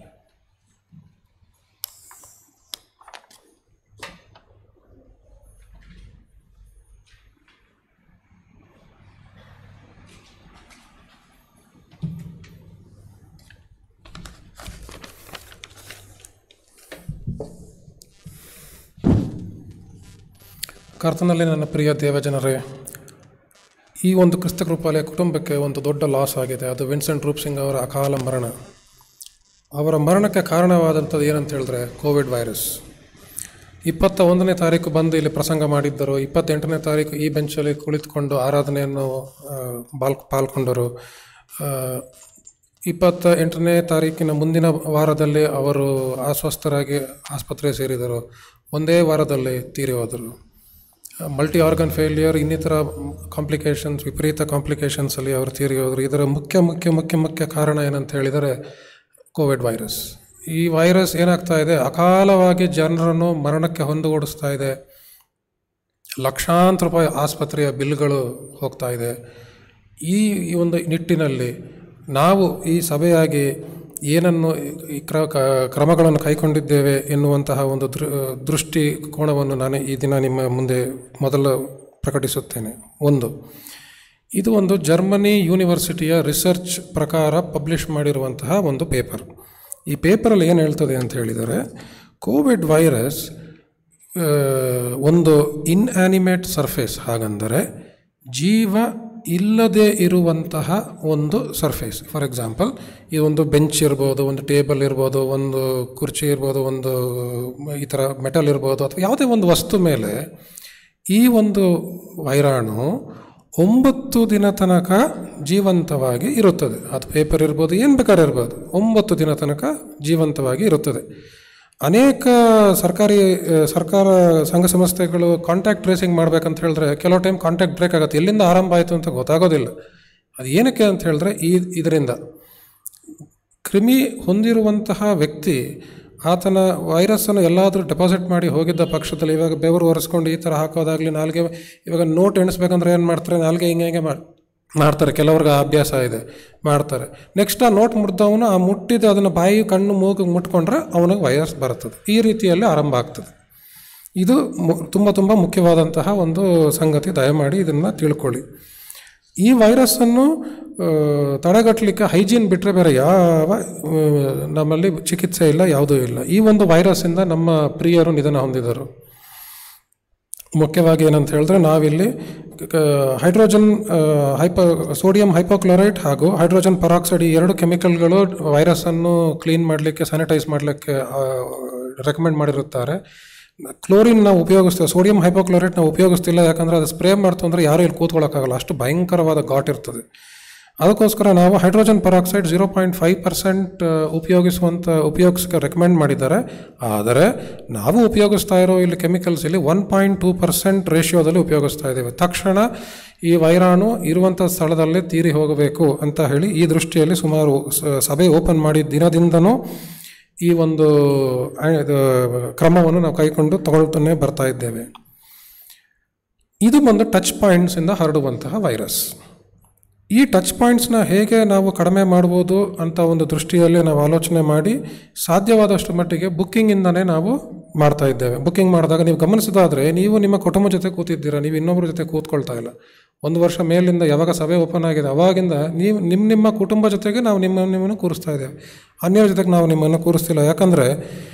ಕರ್ತನಲ್ಲಿ ನನ್ನ ಪ್ರಿಯ ದೇವಜನರೇ ಈ ಒಂದು ಕ್ರಿಸ್ತ ಕೃಪಾಲಯ ಕುಟುಂಬಕ್ಕೆ ಒಂದು ದೊಡ್ಡ ಲಾಸ್ ಆಗಿದೆ ಅದು ವಿನ್ಸೆಂಟ್ ರೂಪ್ ಸಿಂಗ್ ಅವರ ಅಕಾಲ ಮರಣ ಅವರ ಮರಣಕ್ಕೆ ಕಾರಣವಾದಂಥದ್ದು ಏನಂತ ಹೇಳಿದ್ರೆ ಕೋವಿಡ್ ವೈರಸ್ ಇಪ್ಪತ್ತ ಒಂದನೇ ತಾರೀಕು ಬಂದು ಇಲ್ಲಿ ಪ್ರಸಂಗ ಮಾಡಿದ್ದರು ಇಪ್ಪತ್ತೆಂಟನೇ ತಾರೀಕು ಈ ಬೆಂಚಲ್ಲಿ ಕುಳಿತುಕೊಂಡು ಆರಾಧನೆಯನ್ನು ಆ, ಬಾಲ್ ಪಾಲ್ಗೊಂಡರು ಆ, ಇಪ್ಪತ್ತ ಎಂಟನೇ ತಾರೀಕಿನ ಮುಂದಿನ ವಾರದಲ್ಲಿ ಅವರು ಅಸ್ವಸ್ಥರಾಗಿ ಆಸ್ಪತ್ರೆ ಸೇರಿದರು ಒಂದೇ ವಾರದಲ್ಲಿ ತೀರಿ ಹೋದರು ಮಲ್ಟಿ ಆರ್ಗನ್ ಫೇಲ್ಯೂರ್ ಇನ್ನಿತರ ಕಾಂಪ್ಲಿಕೇಶನ್ಸ್ ವಿಪರೀತ ಕಾಂಪ್ಲಿಕೇಶನ್ಸಲ್ಲಿ ಅವರು ತೀರಿ ಹೋದರು ಇದರ ಮುಖ್ಯ ಮುಖ್ಯ ಮುಖ್ಯ ಮುಖ್ಯ ಕಾರಣ ಏನಂತ ಹೇಳಿದರೆ ಕೋವಿಡ್ ವೈರಸ್ ಈ ವೈರಸ್ ಏನಾಗ್ತಾ ಇದೆ ಅಕಾಲವಾಗಿ ಜನರನ್ನು ಮರಣಕ್ಕೆ ಹೊಂದಗೊಡಿಸ್ತಾ ಇದೆ ಲಕ್ಷಾಂತರ ರೂಪಾಯಿ ಆಸ್ಪತ್ರೆಯ ಬಿಲ್ಗಳು ಹೋಗ್ತಾ ಇದೆ ಈ ಈ ಒಂದು ನಿಟ್ಟಿನಲ್ಲಿ ನಾವು ಈ ಸಭೆಯಾಗಿ ಏನನ್ನು ಈ ಕ್ರ ಕ- ಕ್ರಮಗಳನ್ನು ಕೈಗೊಂಡಿದ್ದೇವೆ ಎನ್ನುವಂತಹ ಒಂದು ದೃ ದೃಷ್ಟಿ ಕೋಣವನ್ನು ನಾನು ಈ ದಿನ ನಿಮ್ಮ ಮುಂದೆ ಮೊದಲು ಪ್ರಕಟಿಸುತ್ತೇನೆ ಒಂದು ಇದು ಒಂದು ಜರ್ಮನಿ ಯೂನಿವರ್ಸಿಟಿಯ ರಿಸರ್ಚ್ ಪ್ರಕಾರ ಪಬ್ಲಿಷ್ ಮಾಡಿರುವಂತಹ ಒಂದು ಪೇಪರ್ ಈ ಪೇಪರಲ್ಲಿ ಏನು ಹೇಳ್ತದೆ ಅಂತ ಹೇಳಿದರೆ ಕೋವಿಡ್ ವೈರಸ್ ಆ, ಒಂದು ಇನ್ಆ್ಯನಿಮೇಟ್ ಸರ್ಫೇಸ್ ಹಾಗಂದರೆ ಜೀವ ಇಲ್ಲದೆ ಇರುವಂತಹ ಒಂದು ಸರ್ಫೇಸ್ ಫಾರ್ ಎಕ್ಸಾಂಪಲ್ ಈ ಒಂದು ಬೆಂಚ್ ಇರ್ಬೋದು ಒಂದು ಟೇಬಲ್ ಇರ್ಬೋದು ಒಂದು ಕುರ್ಚಿ ಇರ್ಬೋದು ಒಂದು ಈ ಥರ ಮೆಟಲ್ ಇರ್ಬೋದು ಅಥವಾ ಯಾವುದೇ ಒಂದು ವಸ್ತು ಮೇಲೆ ಈ ಒಂದು ವೈರಾಣು ಒಂಬತ್ತು ದಿನ ತನಕ ಜೀವಂತವಾಗಿ ಇರುತ್ತದೆ ಅದು ಪೇಪರ್ ಇರ್ಬೋದು ಏನು ಬೇಕಾದ್ರೆ ಇರ್ಬೋದು ಒಂಬತ್ತು ದಿನ ತನಕ ಜೀವಂತವಾಗಿ ಇರುತ್ತದೆ ಅನೇಕ ಸರ್ಕಾರಿ ಆ, ಸರ್ಕಾರ ಸಂಘ ಸಂಸ್ಥೆಗಳು ಕಾಂಟ್ಯಾಕ್ಟ್ ಟ್ರೇಸಿಂಗ್ ಮಾಡ್ಬೇಕಂತ ಹೇಳಿದ್ರೆ ಕೆಲವು ಟೈಮ್ ಕಾಂಟ್ಯಾಕ್ಟ್ ಬ್ರೇಕ್ ಆಗುತ್ತೆ ಎಲ್ಲಿಂದ ಆರಂಭ ಆಯಿತು ಅಂತ ಗೊತ್ತಾಗೋದಿಲ್ಲ ಅದು ಏನಕ್ಕೆ ಅಂತ ಹೇಳಿದ್ರೆ ಈ ಇದರಿಂದ ಕ್ರಿಮಿ ಹೊಂದಿರುವಂತಹ ವ್ಯಕ್ತಿ ಆತನ ವೈರಸ್ಸನ್ನು ಎಲ್ಲಾದರೂ ಡೆಪಾಸಿಟ್ ಮಾಡಿ ಹೋಗಿದ್ದ ಪಕ್ಷದಲ್ಲಿ ಇವಾಗ ಬೆವರು ಒರೆಸ್ಕೊಂಡು ಈ ಥರ ಹಾಕೋದಾಗಲಿ ನಾಲ್ಗೆ ಇವಾಗ ನೋಟ್ ಎಣಿಸ್ಬೇಕಂದ್ರೆ ಏನು ಮಾಡ್ತಾರೆ ನಾಲ್ಗೆ ಹಿಂಗೆ ಹಿಂಗೆ ಮಾಡಿ ಮಾಡ್ತಾರೆ ಕೆಲವ್ರಿಗೆ ಆ ಅಭ್ಯಾಸ ಇದೆ ಮಾಡ್ತಾರೆ ನೆಕ್ಸ್ಟ್ ಆ ನೋಟ್ ಮುಟ್ಟಿದವನು ಆ ಮುಟ್ಟಿದ ಅದನ್ನು ಬಾಯಿ ಕಣ್ಣು ಮೂಗು ಮುಟ್ಕೊಂಡ್ರೆ ಅವನಿಗೆ ವೈರಸ್ ಬರ್ತದೆ ಈ ರೀತಿಯಲ್ಲಿ ಆರಂಭ ಆಗ್ತದೆ ಇದು ಮು- ತುಂಬ ತುಂಬ ಮುಖ್ಯವಾದಂತಹ ಒಂದು ಸಂಗತಿ ದಯಮಾಡಿ ಇದನ್ನು ತಿಳ್ಕೊಳ್ಳಿ ಈ ವೈರಸ್ಸನ್ನು ಆ, ತಡೆಗಟ್ಟಲಿಕ್ಕೆ ಹೈಜೀನ್ ಬಿಟ್ಟರೆ ಬೇರೆ ಯಾವ ಆ, ನಮ್ಮಲ್ಲಿ ಚಿಕಿತ್ಸೆ ಇಲ್ಲ ಯಾವುದೂ ಇಲ್ಲ ಈ ಒಂದು ವೈರಸ್ಸಿಂದ ನಮ್ಮ ಪ್ರಿಯರು ನಿಧನ ಹೊಂದಿದರು ಮುಖ್ಯವಾಗಿ ಏನಂತ ಹೇಳಿದ್ರೆ ನಾವಿಲ್ಲಿ ಕ- hydrogen uh, hypo sodium hypochlorite ಹಾಗೂ ಹೈಡ್ರೋಜನ್ ಪರಾಕ್ಸೈಡ್ ಈ ಎರಡು ಕೆಮಿಕಲ್ಗಳು ವೈರಸ್ಸನ್ನು ಕ್ಲೀನ್ ಮಾಡಲಿಕ್ಕೆ ಸ್ಯಾನಿಟೈಸ್ ಮಾಡಲಿಕ್ಕೆ ರೆಕಮೆಂಡ್ ಮಾಡಿರುತ್ತಾರೆ ಕ್ಲೋರಿನ್ ನಾವು ಉಪಯೋಗಿಸ್ತೇವೆ ಸೋಡಿಯಂ ಹೈಪೋಕ್ಲೋರೈಡ್ ನಾವು ಉಪಯೋಗಿಸ್ತಿಲ್ಲ ಯಾಕಂದರೆ ಅದು ಸ್ಪ್ರೇ ಮಾಡ್ತು ಅಂದರೆ ಯಾರೂ ಇಲ್ಲಿ ಕೂತ್ಕೊಳ್ಳೋಕ್ಕಾಗಲ್ಲ ಅಷ್ಟು ಭಯಂಕರವಾದ ಘಾಟ್ ಇರ್ತದೆ ಅದಕ್ಕೋಸ್ಕರ ನಾವು hydrogen peroxide zero point five percent ಉಪಯೋಗಿಸುವಂಥ ಉಪಯೋಗಿಸಕ್ಕೆ ರೆಕಮೆಂಡ್ ಮಾಡಿದ್ದಾರೆ ಆದರೆ ನಾವು ಉಪಯೋಗಿಸ್ತಾ ಇರೋ ಇಲ್ಲಿ ಕೆಮಿಕಲ್ಸ್ ಇಲ್ಲಿ ಒನ್ ಪಾಯಿಂಟ್ ಟೂ ಪರ್ಸೆಂಟ್ ರೇಷಿಯೋದಲ್ಲಿ ಉಪಯೋಗಿಸ್ತಾ ಇದ್ದೇವೆ ತಕ್ಷಣ ಈ ವೈರಾಣು ಇರುವಂಥ ಸ್ಥಳದಲ್ಲೇ ತೀರಿ ಹೋಗಬೇಕು ಅಂತ ಹೇಳಿ ಈ ದೃಷ್ಟಿಯಲ್ಲಿ ಸುಮಾರು ಸ- ಸಭೆ ಓಪನ್ ಮಾಡಿದ ದಿನದಿಂದನೂ ಈ ಒಂದು ಆ, ಇದು ಕ್ರಮವನ್ನು ನಾವು ಕೈಕೊಂಡು ತಗೊಳ್ತಾನೆ ಬರ್ತಾ ಇದ್ದೇವೆ ಇದು ಬಂದು ಟಚ್ ಪಾಯಿಂಟ್ಸಿಂದ ಹರಡುವಂತಹ ವೈರಸ್ ಈ ಟಚ್ ಪಾಯಿಂಟ್ಸ್ನ ಹೇಗೆ ನಾವು ಕಡಿಮೆ ಮಾಡ್ಬೋದು ಅಂತ ಒಂದು ದೃಷ್ಟಿಯಲ್ಲಿ ನಾವು ಆಲೋಚನೆ ಮಾಡಿ ಸಾಧ್ಯವಾದಷ್ಟು ಮಟ್ಟಿಗೆ ಬುಕ್ಕಿಂಗಿಂದನೇ ನಾವು ಮಾಡ್ತಾ ಇದ್ದೇವೆ ಬುಕ್ಕಿಂಗ್ ಮಾಡಿದಾಗ ನೀವು ಗಮನಿಸೋದಾದರೆ ನೀವು ನಿಮ್ಮ ಕುಟುಂಬ ಜೊತೆ ಕೂತಿದ್ದೀರಾ ನೀವು ಇನ್ನೊಬ್ಬರ ಜೊತೆ ಕೂತ್ಕೊಳ್ತಾ ಇಲ್ಲ ಒಂದು ವರ್ಷ ಮೇಲಿಂದ ಯಾವಾಗ ಸಭೆ ಓಪನ್ ಆಗಿದೆ ಅವಾಗಿಂದ ನೀವು ನಿಮ್ಮ ನಿಮ್ಮ ಕುಟುಂಬ ಜೊತೆಗೆ ನಾವು ನಿಮ್ಮ ನಿಮ್ಮನ್ನು ಕೂರಿಸ್ತಾ ಇದ್ದೇವೆ ಅನ್ಯರ ಜೊತೆಗೆ ನಾವು ನಿಮ್ಮನ್ನು ಕೂರಿಸ್ತಿಲ್ಲ ಯಾಕಂದರೆ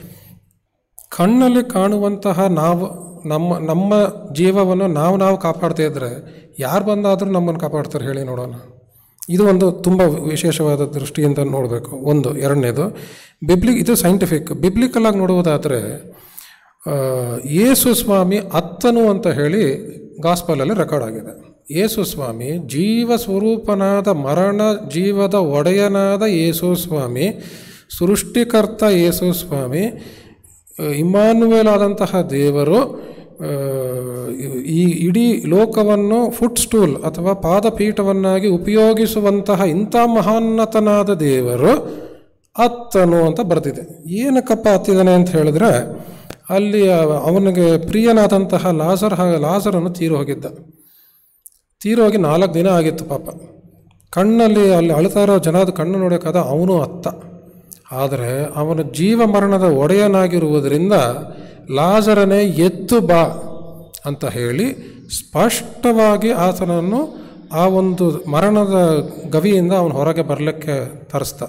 ಕಣ್ಣಲ್ಲಿ ಕಾಣುವಂತಹ ನಾವು ನಮ್ಮ ನಮ್ಮ ಜೀವವನ್ನು ನಾವು ನಾವು ಕಾಪಾಡ್ತಾ ಇದ್ದರೆ ಯಾರು ಬಂದಾದರೂ ನಮ್ಮನ್ನು ಕಾಪಾಡ್ತಾರೆ ಹೇಳಿ ನೋಡೋಣ ಇದು ಒಂದು ತುಂಬ ವಿಶೇಷವಾದ ದೃಷ್ಟಿಯಿಂದ ನೋಡಬೇಕು ಒಂದು ಎರಡನೇದು ಬಿಬ್ಲಿ ಇದು ಸೈಂಟಿಫಿಕ್ ಬಿಬ್ಲಿಕಲ್ ಆಗಿ ನೋಡುವುದಾದರೆ ಆ, ಯೇಸು ಸ್ವಾಮಿ ಅತ್ತನು ಅಂತ ಹೇಳಿ ಗಾಸ್ಪಲಲ್ಲಿ ರೆಕಾರ್ಡ್ ಆಗಿದೆ ಯೇಸು ಸ್ವಾಮಿ ಜೀವ ಸ್ವರೂಪನಾದ ಮರಣ ಜೀವದ ಒಡೆಯನಾದ ಯೇಸು ಸ್ವಾಮಿ ಸೃಷ್ಟಿಕರ್ತ ಯೇಸು ಸ್ವಾಮಿ ಇಮ್ಮಾನುವೇಲ್ ಆದಂತಹ ದೇವರು ಆ, ಈ ಇಡೀ ಲೋಕವನ್ನು ಫುಟ್ ಸ್ಟೂಲ್ ಅಥವಾ ಪಾದಪೀಠವನ್ನಾಗಿ ಉಪಯೋಗಿಸುವಂತಹ ಇಂಥ ಮಹಾನ್ನತನಾದ ದೇವರು ಅತ್ತನು ಅಂತ ಬರೆದಿದೆ ಏನಕ್ಕಪ್ಪ ಹತ್ತಿದಾನೆ ಅಂತ ಹೇಳಿದ್ರೆ ಅಲ್ಲಿ ಅವ- ಅವನಿಗೆ ಪ್ರಿಯನಾದಂತಹ ಲಾಸರ್ ಹ- ಲಾಸರನ್ನು ತೀರು ಹೋಗಿದ್ದ ತೀರು ಹೋಗಿ ನಾಲ್ಕು ದಿನ ಆಗಿತ್ತು ಪಾಪ ಕಣ್ಣಲ್ಲಿ ಅಲ್ಲಿ ಅಳ್ತಾ ಇರೋ ಜನದ ಕಣ್ಣು ನೋಡೋಕ್ಕಾದ ಅವನು ಅತ್ತ ಆದರೆ ಅವನು ಜೀವ ಮರಣದ ಒಡೆಯನಾಗಿರುವುದರಿಂದ ಲಾಜರನೇ ಎದ್ದು ಬಾ ಅಂತ ಹೇಳಿ ಸ್ಪಷ್ಟವಾಗಿ ಆತನನ್ನು ಆ ಒಂದು ಮರಣದ ಗವಿಯಿಂದ ಅವನು ಹೊರಗೆ ಬರಲಿಕ್ಕೆ ತರಿಸ್ದ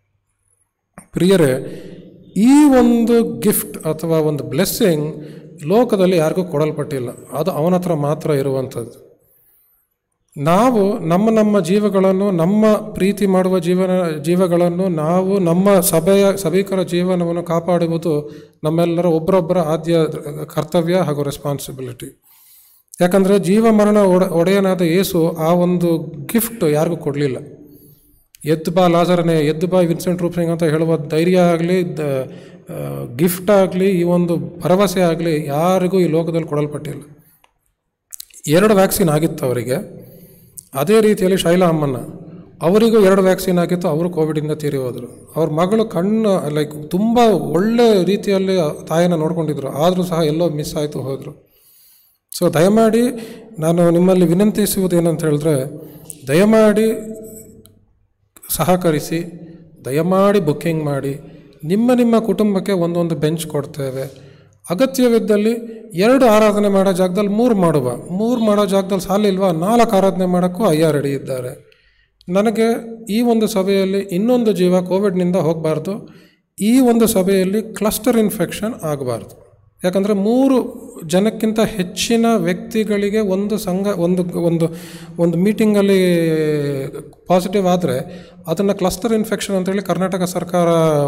ಪ್ರಿಯರೇ ಈ ಒಂದು ಗಿಫ್ಟ್ ಅಥವಾ ಒಂದು ಬ್ಲೆಸ್ಸಿಂಗ್ ಲೋಕದಲ್ಲಿ ಯಾರಿಗೂ ಕೊಡಲ್ಪಟ್ಟಿಲ್ಲ ಅದು ಅವನ ಹತ್ರ ಮಾತ್ರ ಇರುವಂಥದ್ದು ನಾವು ನಮ್ಮ ನಮ್ಮ ಜೀವಗಳನ್ನು ನಮ್ಮ ಪ್ರೀತಿ ಮಾಡುವ ಜೀವನ ಜೀವಗಳನ್ನು ನಾವು ನಮ್ಮ ಸಭೆಯ ಸಭಿಕರ ಜೀವನವನ್ನು ಕಾಪಾಡುವುದು ನಮ್ಮೆಲ್ಲರ ಒಬ್ಬರೊಬ್ಬರ ಆದ್ಯ ಕರ್ತವ್ಯ ಹಾಗೂ ರೆಸ್ಪಾನ್ಸಿಬಿಲಿಟಿ ಯಾಕಂದರೆ ಜೀವ ಮರಣ ಒಡ ಒಡೆಯನಾದ ಯೇಸು ಆ ಒಂದು ಗಿಫ್ಟ್ ಯಾರಿಗೂ ಕೊಡಲಿಲ್ಲ ಎದ್ದು ಬಾ ಲಾಜರನೆ ಎದ್ದು ಬಾ ವಿನ್ಸೆಂಟ್ ರೂಪ್ಸಿಂಗ್ ಅಂತ ಹೇಳುವ ಧೈರ್ಯ ಆಗಲಿ ಗಿಫ್ಟ್ ಆಗಲಿ ಈ ಒಂದು ಭರವಸೆ ಆಗಲಿ ಯಾರಿಗೂ ಈ ಲೋಕದಲ್ಲಿ ಕೊಡಲ್ಪಟ್ಟಿಲ್ಲ ಎರಡು ವ್ಯಾಕ್ಸಿನ್ ಆಗಿತ್ತು ಅವರಿಗೆ ಅದೇ ರೀತಿಯಲ್ಲಿ ಶೈಲಾ ಅಮ್ಮನ ಅವರಿಗೂ ಎರಡು ವ್ಯಾಕ್ಸಿನ್ ಆಗಿತ್ತು ಅವರು ಕೋವಿಡಿಂದ ತೀರಿ ಹೋದರು ಅವ್ರ ಮಗಳು ಕಣ್ಣು ಲೈಕ್ ತುಂಬ ಒಳ್ಳೆ ರೀತಿಯಲ್ಲಿ ತಾಯಿನ ನೋಡ್ಕೊಂಡಿದ್ರು ಆದರೂ ಸಹ ಎಲ್ಲೋ ಮಿಸ್ ಆಯಿತು ಹೋದರು ಸೊ ದಯಮಾಡಿ ನಾನು ನಿಮ್ಮಲ್ಲಿ ವಿನಂತಿಸುವುದು ಏನಂತ ಹೇಳಿದ್ರೆ ದಯಮಾಡಿ ಸಹಕರಿಸಿ ದಯಮಾಡಿ ಬುಕ್ಕಿಂಗ್ ಮಾಡಿ ನಿಮ್ಮ ನಿಮ್ಮ ಕುಟುಂಬಕ್ಕೆ ಒಂದೊಂದು ಬೆಂಚ್ ಕೊಡ್ತೇವೆ ಅಗತ್ಯವಿದ್ದಲ್ಲಿ ಎರಡು ಆರಾಧನೆ ಮಾಡೋ ಜಾಗದಲ್ಲಿ ಮೂರು ಮಾಡುವ ಮೂರು ಮಾಡೋ ಜಾಗದಲ್ಲಿ ಸಾಲಿಲ್ವಾ ನಾಲ್ಕು ಆರಾಧನೆ ಮಾಡೋಕ್ಕೂ ಅಯ್ಯ ರೆಡಿ ಇದ್ದಾರೆ ನನಗೆ ಈ ಒಂದು ಸಭೆಯಲ್ಲಿ ಇನ್ನೊಂದು ಜೀವ ಕೋವಿಡ್ನಿಂದ ಹೋಗಬಾರ್ದು ಈ ಒಂದು ಸಭೆಯಲ್ಲಿ ಕ್ಲಸ್ಟರ್ ಇನ್ಫೆಕ್ಷನ್ ಆಗಬಾರ್ದು ಯಾಕಂದರೆ ಮೂರು ಜನಕ್ಕಿಂತ ಹೆಚ್ಚಿನ ವ್ಯಕ್ತಿಗಳಿಗೆ ಒಂದು ಸಂಘ ಒಂದು ಒಂದು ಒಂದು ಮೀಟಿಂಗಲ್ಲಿ ಪಾಸಿಟಿವ್ ಆದರೆ ಅದನ್ನು ಕ್ಲಸ್ಟರ್ ಇನ್ಫೆಕ್ಷನ್ ಅಂತೇಳಿ ಕರ್ನಾಟಕ ಸರ್ಕಾರ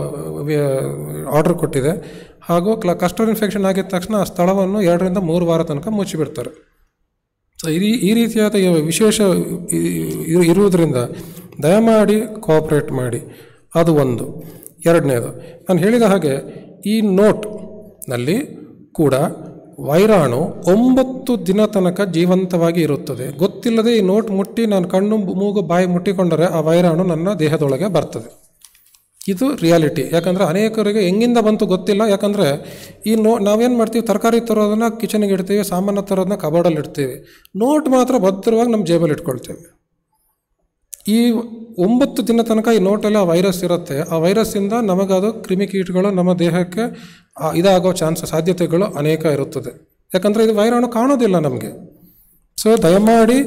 ಆರ್ಡರ್ ಕೊಟ್ಟಿದೆ ಹಾಗೂ ಕ್ಲ ಕ್ಲಸ್ಟರ್ ಇನ್ಫೆಕ್ಷನ್ ಆಗಿದ ತಕ್ಷಣ ಆ ಸ್ಥಳವನ್ನು ಎರಡರಿಂದ ಮೂರು ವಾರ ತನಕ ಮುಚ್ಚಿಬಿಡ್ತಾರೆ ಸೊ ಈ ಈ ರೀತಿಯಾದ ಈ ವಿಶೇಷ ಇ- ಇರು- ಇರುವುದರಿಂದ ದಯಮಾಡಿ ಕೋಆಪ್ರೇಟ್ ಮಾಡಿ ಅದು ಒಂದು ಎರಡನೇದು ನಾನು ಹೇಳಿದ ಹಾಗೆ ಈ ನೋಟ್ನಲ್ಲಿ ಕೂಡ ವೈರಾಣು ಒಂಬತ್ತು ದಿನ ತನಕ ಜೀವಂತವಾಗಿ ಇರುತ್ತದೆ ಗೊತ್ತಿಲ್ಲದೆ ಈ ನೋಟ್ ಮುಟ್ಟಿ ನಾನು ಕಣ್ಣು ಮೂಗು ಬಾಯಿ ಮುಟ್ಟಿಕೊಂಡರೆ ಆ ವೈರಾಣು ನನ್ನ ದೇಹದೊಳಗೆ ಬರ್ತದೆ ಇದು ರಿಯಾಲಿಟಿ ಯಾಕಂದರೆ ಅನೇಕರಿಗೆ ಹೆಂಗಿಂದ ಬಂತು ಗೊತ್ತಿಲ್ಲ ಯಾಕಂದರೆ ಈ ನೋ ನಾವೇನು ಮಾಡ್ತೀವಿ ತರಕಾರಿ ತರೋದನ್ನ ಕಿಚನ್ಗೆ ಇಡ್ತೀವಿ ಸಾಮಾನು ತರೋದನ್ನ ಕಬೋರ್ಡಲ್ಲಿ ಇಡ್ತೀವಿ ನೋಟ್ ಮಾತ್ರ ಭದ್ರವಾಗಿ ನಮ್ಮ ಜೇಬಲ್ಲಿ ಇಟ್ಕೊಳ್ತೇವೆ ಈ ಒಂಬತ್ತು ದಿನ ತನಕ ಈ ನೋಟಲ್ಲಿ ಆ ವೈರಸ್ ಇರುತ್ತೆ ಆ ವೈರಸ್ಸಿಂದ ನಮಗದು ಕ್ರಿಮಿಕೀಟಗಳು ನಮ್ಮ ದೇಹಕ್ಕೆ ಆ, ಇದಾಗೋ ಚಾನ್ಸ್ ಸಾಧ್ಯತೆಗಳು ಅನೇಕ ಇರುತ್ತದೆ ಯಾಕಂದರೆ ಇದು ವೈರಾಣು ಕಾಣೋದಿಲ್ಲ ನಮಗೆ ಸೊ ದಯಮಾಡಿ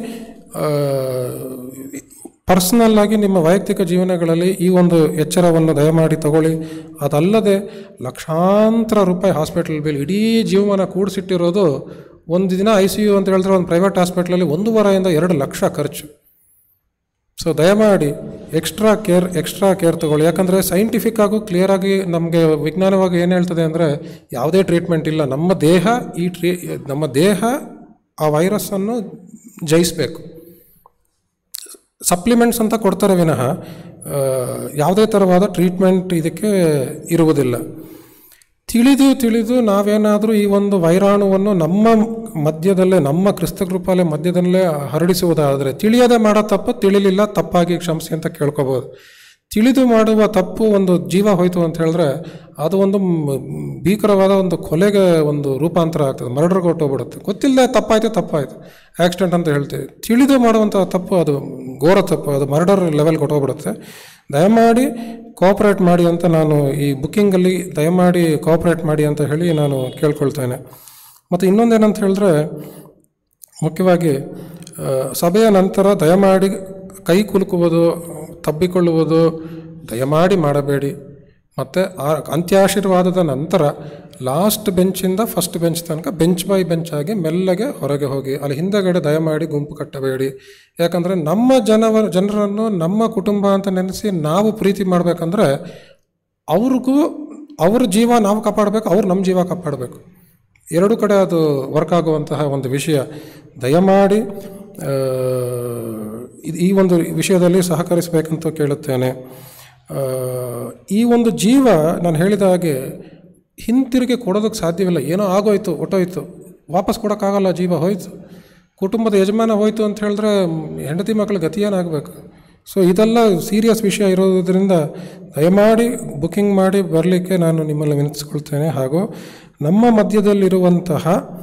ಪರ್ಸನಲ್ ಆಗಿ ನಿಮ್ಮ ವೈಯಕ್ತಿಕ ಜೀವನಗಳಲ್ಲಿ ಈ ಒಂದು ಎಚ್ಚರವನ್ನು ದಯಮಾಡಿ ತಗೊಳ್ಳಿ ಅದಲ್ಲದೆ ಲಕ್ಷಾಂತರ ರೂಪಾಯಿ ಹಾಸ್ಪಿಟಲ್ ಬಿಲ್ ಇಡೀ ಜೀವಮಾನ ಕೂಡಿಸಿಟ್ಟಿರೋದು ಒಂದು ದಿನ ಐ ಸಿ ಯು ಅಂತ ಹೇಳಿದ್ರೆ ಒಂದು ಪ್ರೈವೇಟ್ ಹಾಸ್ಪಿಟ್ಲಲ್ಲಿ ಒಂದು ವಾರದಿಂದ ಎರಡು ಲಕ್ಷ ಖರ್ಚು ಸೊ ದಯಮಾಡಿ ಎಕ್ಸ್ಟ್ರಾ ಕೇರ್ ಎಕ್ಸ್ಟ್ರಾ ಕೇರ್ ತಗೊಳ್ಳಿ ಯಾಕಂದರೆ ಸೈಂಟಿಫಿಕ್ ಆಗು ಕ್ಲಿಯರ್ ಆಗಿ ನಮಗೆ ವಿಜ್ಞಾನವಾಗಿ ಏನು ಹೇಳ್ತದೆ ಅಂದರೆ ಯಾವುದೇ ಟ್ರೀಟ್ಮೆಂಟ್ ಇಲ್ಲ ನಮ್ಮ ದೇಹ ಈ ಟ್ರೀ ನಮ್ಮ ದೇಹ ಆ ವೈರಸ್ಸನ್ನು ಜಯಿಸಬೇಕು ಸಪ್ಲಿಮೆಂಟ್ಸ್ ಅಂತ ಕೊಡ್ತಾರೆ ವಿನಃ ಆ, ಯಾವುದೇ ಥರವಾದ ಟ್ರೀಟ್ಮೆಂಟ್ ಇದಕ್ಕೆ ಇರುವುದಿಲ್ಲ ತಿಳಿದು ತಿಳಿದು ನಾವೇನಾದರೂ ಈ ಒಂದು ವೈರಾಣುವನ್ನು ನಮ್ಮ ಮಧ್ಯದಲ್ಲೇ ನಮ್ಮ ಕ್ರಿಸ್ತ ಕೃಪಾಲೆ ಮಧ್ಯದಲ್ಲೇ ಹರಡಿಸುವುದಾದರೆ ತಿಳಿಯದೆ ಮಾಡೋ ತಪ್ಪು ತಿಳಿಲಿಲ್ಲ ತಪ್ಪಾಗಿ ಕ್ಷಮಿಸಿ ಅಂತ ಕೇಳ್ಕೊಬೋದು ತಿಳಿದು ಮಾಡುವ ತಪ್ಪು ಒಂದು ಜೀವ ಹೋಯಿತು ಅಂತ ಹೇಳಿದ್ರೆ ಅದು ಒಂದು ಮ್- ಭೀಕರವಾದ ಒಂದು ಕೊಲೆಗೆ ಒಂದು ರೂಪಾಂತರ ಆಗ್ತದೆ ಮರ್ಡರ್ಗೆ ಹೊಟ್ಟೋಗ್ಬಿಡುತ್ತೆ ಗೊತ್ತಿಲ್ಲದೆ ತಪ್ಪಾಯಿತು ತಪ್ಪಾಯಿತು ಆಕ್ಸಿಡೆಂಟ್ ಅಂತ ಹೇಳ್ತೀವಿ ತಿಳಿದು ಮಾಡುವಂಥ ತಪ್ಪು ಅದು ಘೋರ ತಪ್ಪು ಅದು ಮರ್ಡರ್ ಲೆವೆಲ್ಗೆ ಹೊಟ್ಟೋಗ್ಬಿಡುತ್ತೆ ದಯಮಾಡಿ ಕೋಆಪ್ರೇಟ್ ಮಾಡಿ ಅಂತ ನಾನು ಈ ಬುಕ್ಕಿಂಗಲ್ಲಿ ದಯಮಾಡಿ ಕೋಆಪ್ರೇಟ್ ಮಾಡಿ ಅಂತ ಹೇಳಿ ನಾನು ಕೇಳ್ಕೊಳ್ತೇನೆ ಮತ್ತು ಇನ್ನೊಂದೇನಂತ ಹೇಳಿದ್ರೆ ಮುಖ್ಯವಾಗಿ ಆ, ಸಭೆಯ ನಂತರ ದಯಮಾಡಿ ಕೈ ಕುಲುಕುವುದು ತಬ್ಬಿಕೊಳ್ಳುವುದು ದಯಮಾಡಿ ಮಾಡಬೇಡಿ ಮತ್ತು ಆ ಅಂತ್ಯಾಶೀರ್ವಾದದ ನಂತರ ಲಾಸ್ಟ್ ಬೆಂಚಿಂದ ಫಸ್ಟ್ ಬೆಂಚ್ ತನಕ ಬೆಂಚ್ ಬೈ ಬೆಂಚ್ ಆಗಿ ಮೆಲ್ಲಗೆ ಹೊರಗೆ ಹೋಗಿ ಅಲ್ಲಿ ಹಿಂದೆಗಡೆ ದಯಮಾಡಿ ಗುಂಪು ಕಟ್ಟಬೇಡಿ ಯಾಕಂದರೆ ನಮ್ಮ ಜನವ ಜನರನ್ನು ನಮ್ಮ ಕುಟುಂಬ ಅಂತ ನೆನೆಸಿ ನಾವು ಪ್ರೀತಿ ಮಾಡಬೇಕಂದ್ರೆ ಅವ್ರಿಗೂ ಅವ್ರ ಜೀವ ನಾವು ಕಾಪಾಡಬೇಕು ಅವ್ರು ನಮ್ಮ ಜೀವ ಕಾಪಾಡಬೇಕು ಎರಡು ಕಡೆ ಅದು ವರ್ಕ್ ಆಗುವಂತಹ ಒಂದು ವಿಷಯ ದಯಮಾಡಿ ಆ, ಇದ್- ಈ ಒಂದು ವಿಷಯದಲ್ಲಿ ಸಹಕರಿಸಬೇಕಂತ ಕೇಳುತ್ತೇನೆ ಆ, ಈ ಒಂದು ಜೀವ ನಾನು ಹೇಳಿದ ಹಾಗೆ ಹಿಂತಿರುಗಿ ಕೊಡೋದಕ್ಕೆ ಸಾಧ್ಯವಿಲ್ಲ ಏನೋ ಆಗೋಯ್ತು ಹೊಟ್ಟೋಯ್ತು ವಾಪಸ್ ಕೊಡೋಕ್ಕಾಗಲ್ಲ ಜೀವ ಹೋಯ್ತು ಕುಟುಂಬದ ಯಜಮಾನ ಹೋಯ್ತು ಅಂತ ಹೇಳಿದ್ರೆ ಮ್, ಹೆಂಡತಿ ಮಕ್ಕಳ ಗತಿ ಏನಾಗಬೇಕು ಸೊ ಇದೆಲ್ಲ ಸೀರಿಯಸ್ ವಿಷಯ ಇರೋದ್ರಿಂದ ದಯಮಾಡಿ ಬುಕ್ಕಿಂಗ್ ಮಾಡಿ ಬರಲಿಕ್ಕೆ ನಾನು ನಿಮ್ಮಲ್ಲಿ ವಿನಂತಿಸ್ಕೊಳ್ತೇನೆ ಹಾಗೂ ನಮ್ಮ ಮಧ್ಯದಲ್ಲಿರುವಂತಹ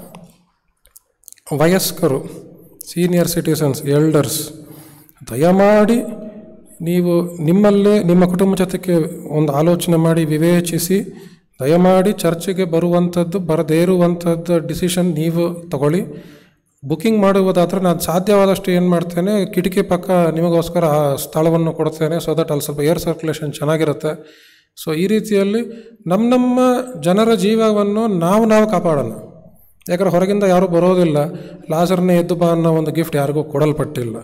ವಯಸ್ಕರು ಸೀನಿಯರ್ ಸಿಟಿಸನ್ಸ್ ಎಲ್ಡರ್ಸ್ ದಯಮಾಡಿ ನೀವು ನಿಮ್ಮಲ್ಲೇ ನಿಮ್ಮ ಕುಟುಂಬ ಜೊತೆಗೆ ಒಂದು ಆಲೋಚನೆ ಮಾಡಿ ವಿವೇಚಿಸಿ ದಯಮಾಡಿ ಚರ್ಚೆಗೆ ಬರುವಂಥದ್ದು ಬರದೇ ಇರುವಂಥದ್ದು ಡಿಸಿಷನ್ ನೀವು ತಗೊಳ್ಳಿ ಬುಕ್ಕಿಂಗ್ ಮಾಡುವುದಾದ್ರೆ ನಾನು ಸಾಧ್ಯವಾದಷ್ಟು ಏನು ಮಾಡ್ತೇನೆ ಕಿಟಕಿ ಪಕ್ಕ ನಿಮಗೋಸ್ಕರ ಆ ಸ್ಥಳವನ್ನು ಕೊಡ್ತೇನೆ ಸೊ ದಟ್ ಅಲ್ಲಿ ಸ್ವಲ್ಪ ಏರ್ ಸರ್ಕ್ಯುಲೇಷನ್ ಚೆನ್ನಾಗಿರುತ್ತೆ ಸೊ ಈ ರೀತಿಯಲ್ಲಿ ನಮ್ಮ ನಮ್ಮ ಜನರ ಜೀವವನ್ನು ನಾವು ನಾವು ಕಾಪಾಡೋಣ ಯಾಕಂದ್ರೆ ಹೊರಗಿಂದ ಯಾರೂ ಬರೋದಿಲ್ಲ ಲಾಸರ್ನೇ ಎದ್ದು ಬಾ ಅನ್ನೋ ಒಂದು ಗಿಫ್ಟ್ ಯಾರಿಗೂ ಕೊಡಲ್ಪಟ್ಟಿಲ್ಲ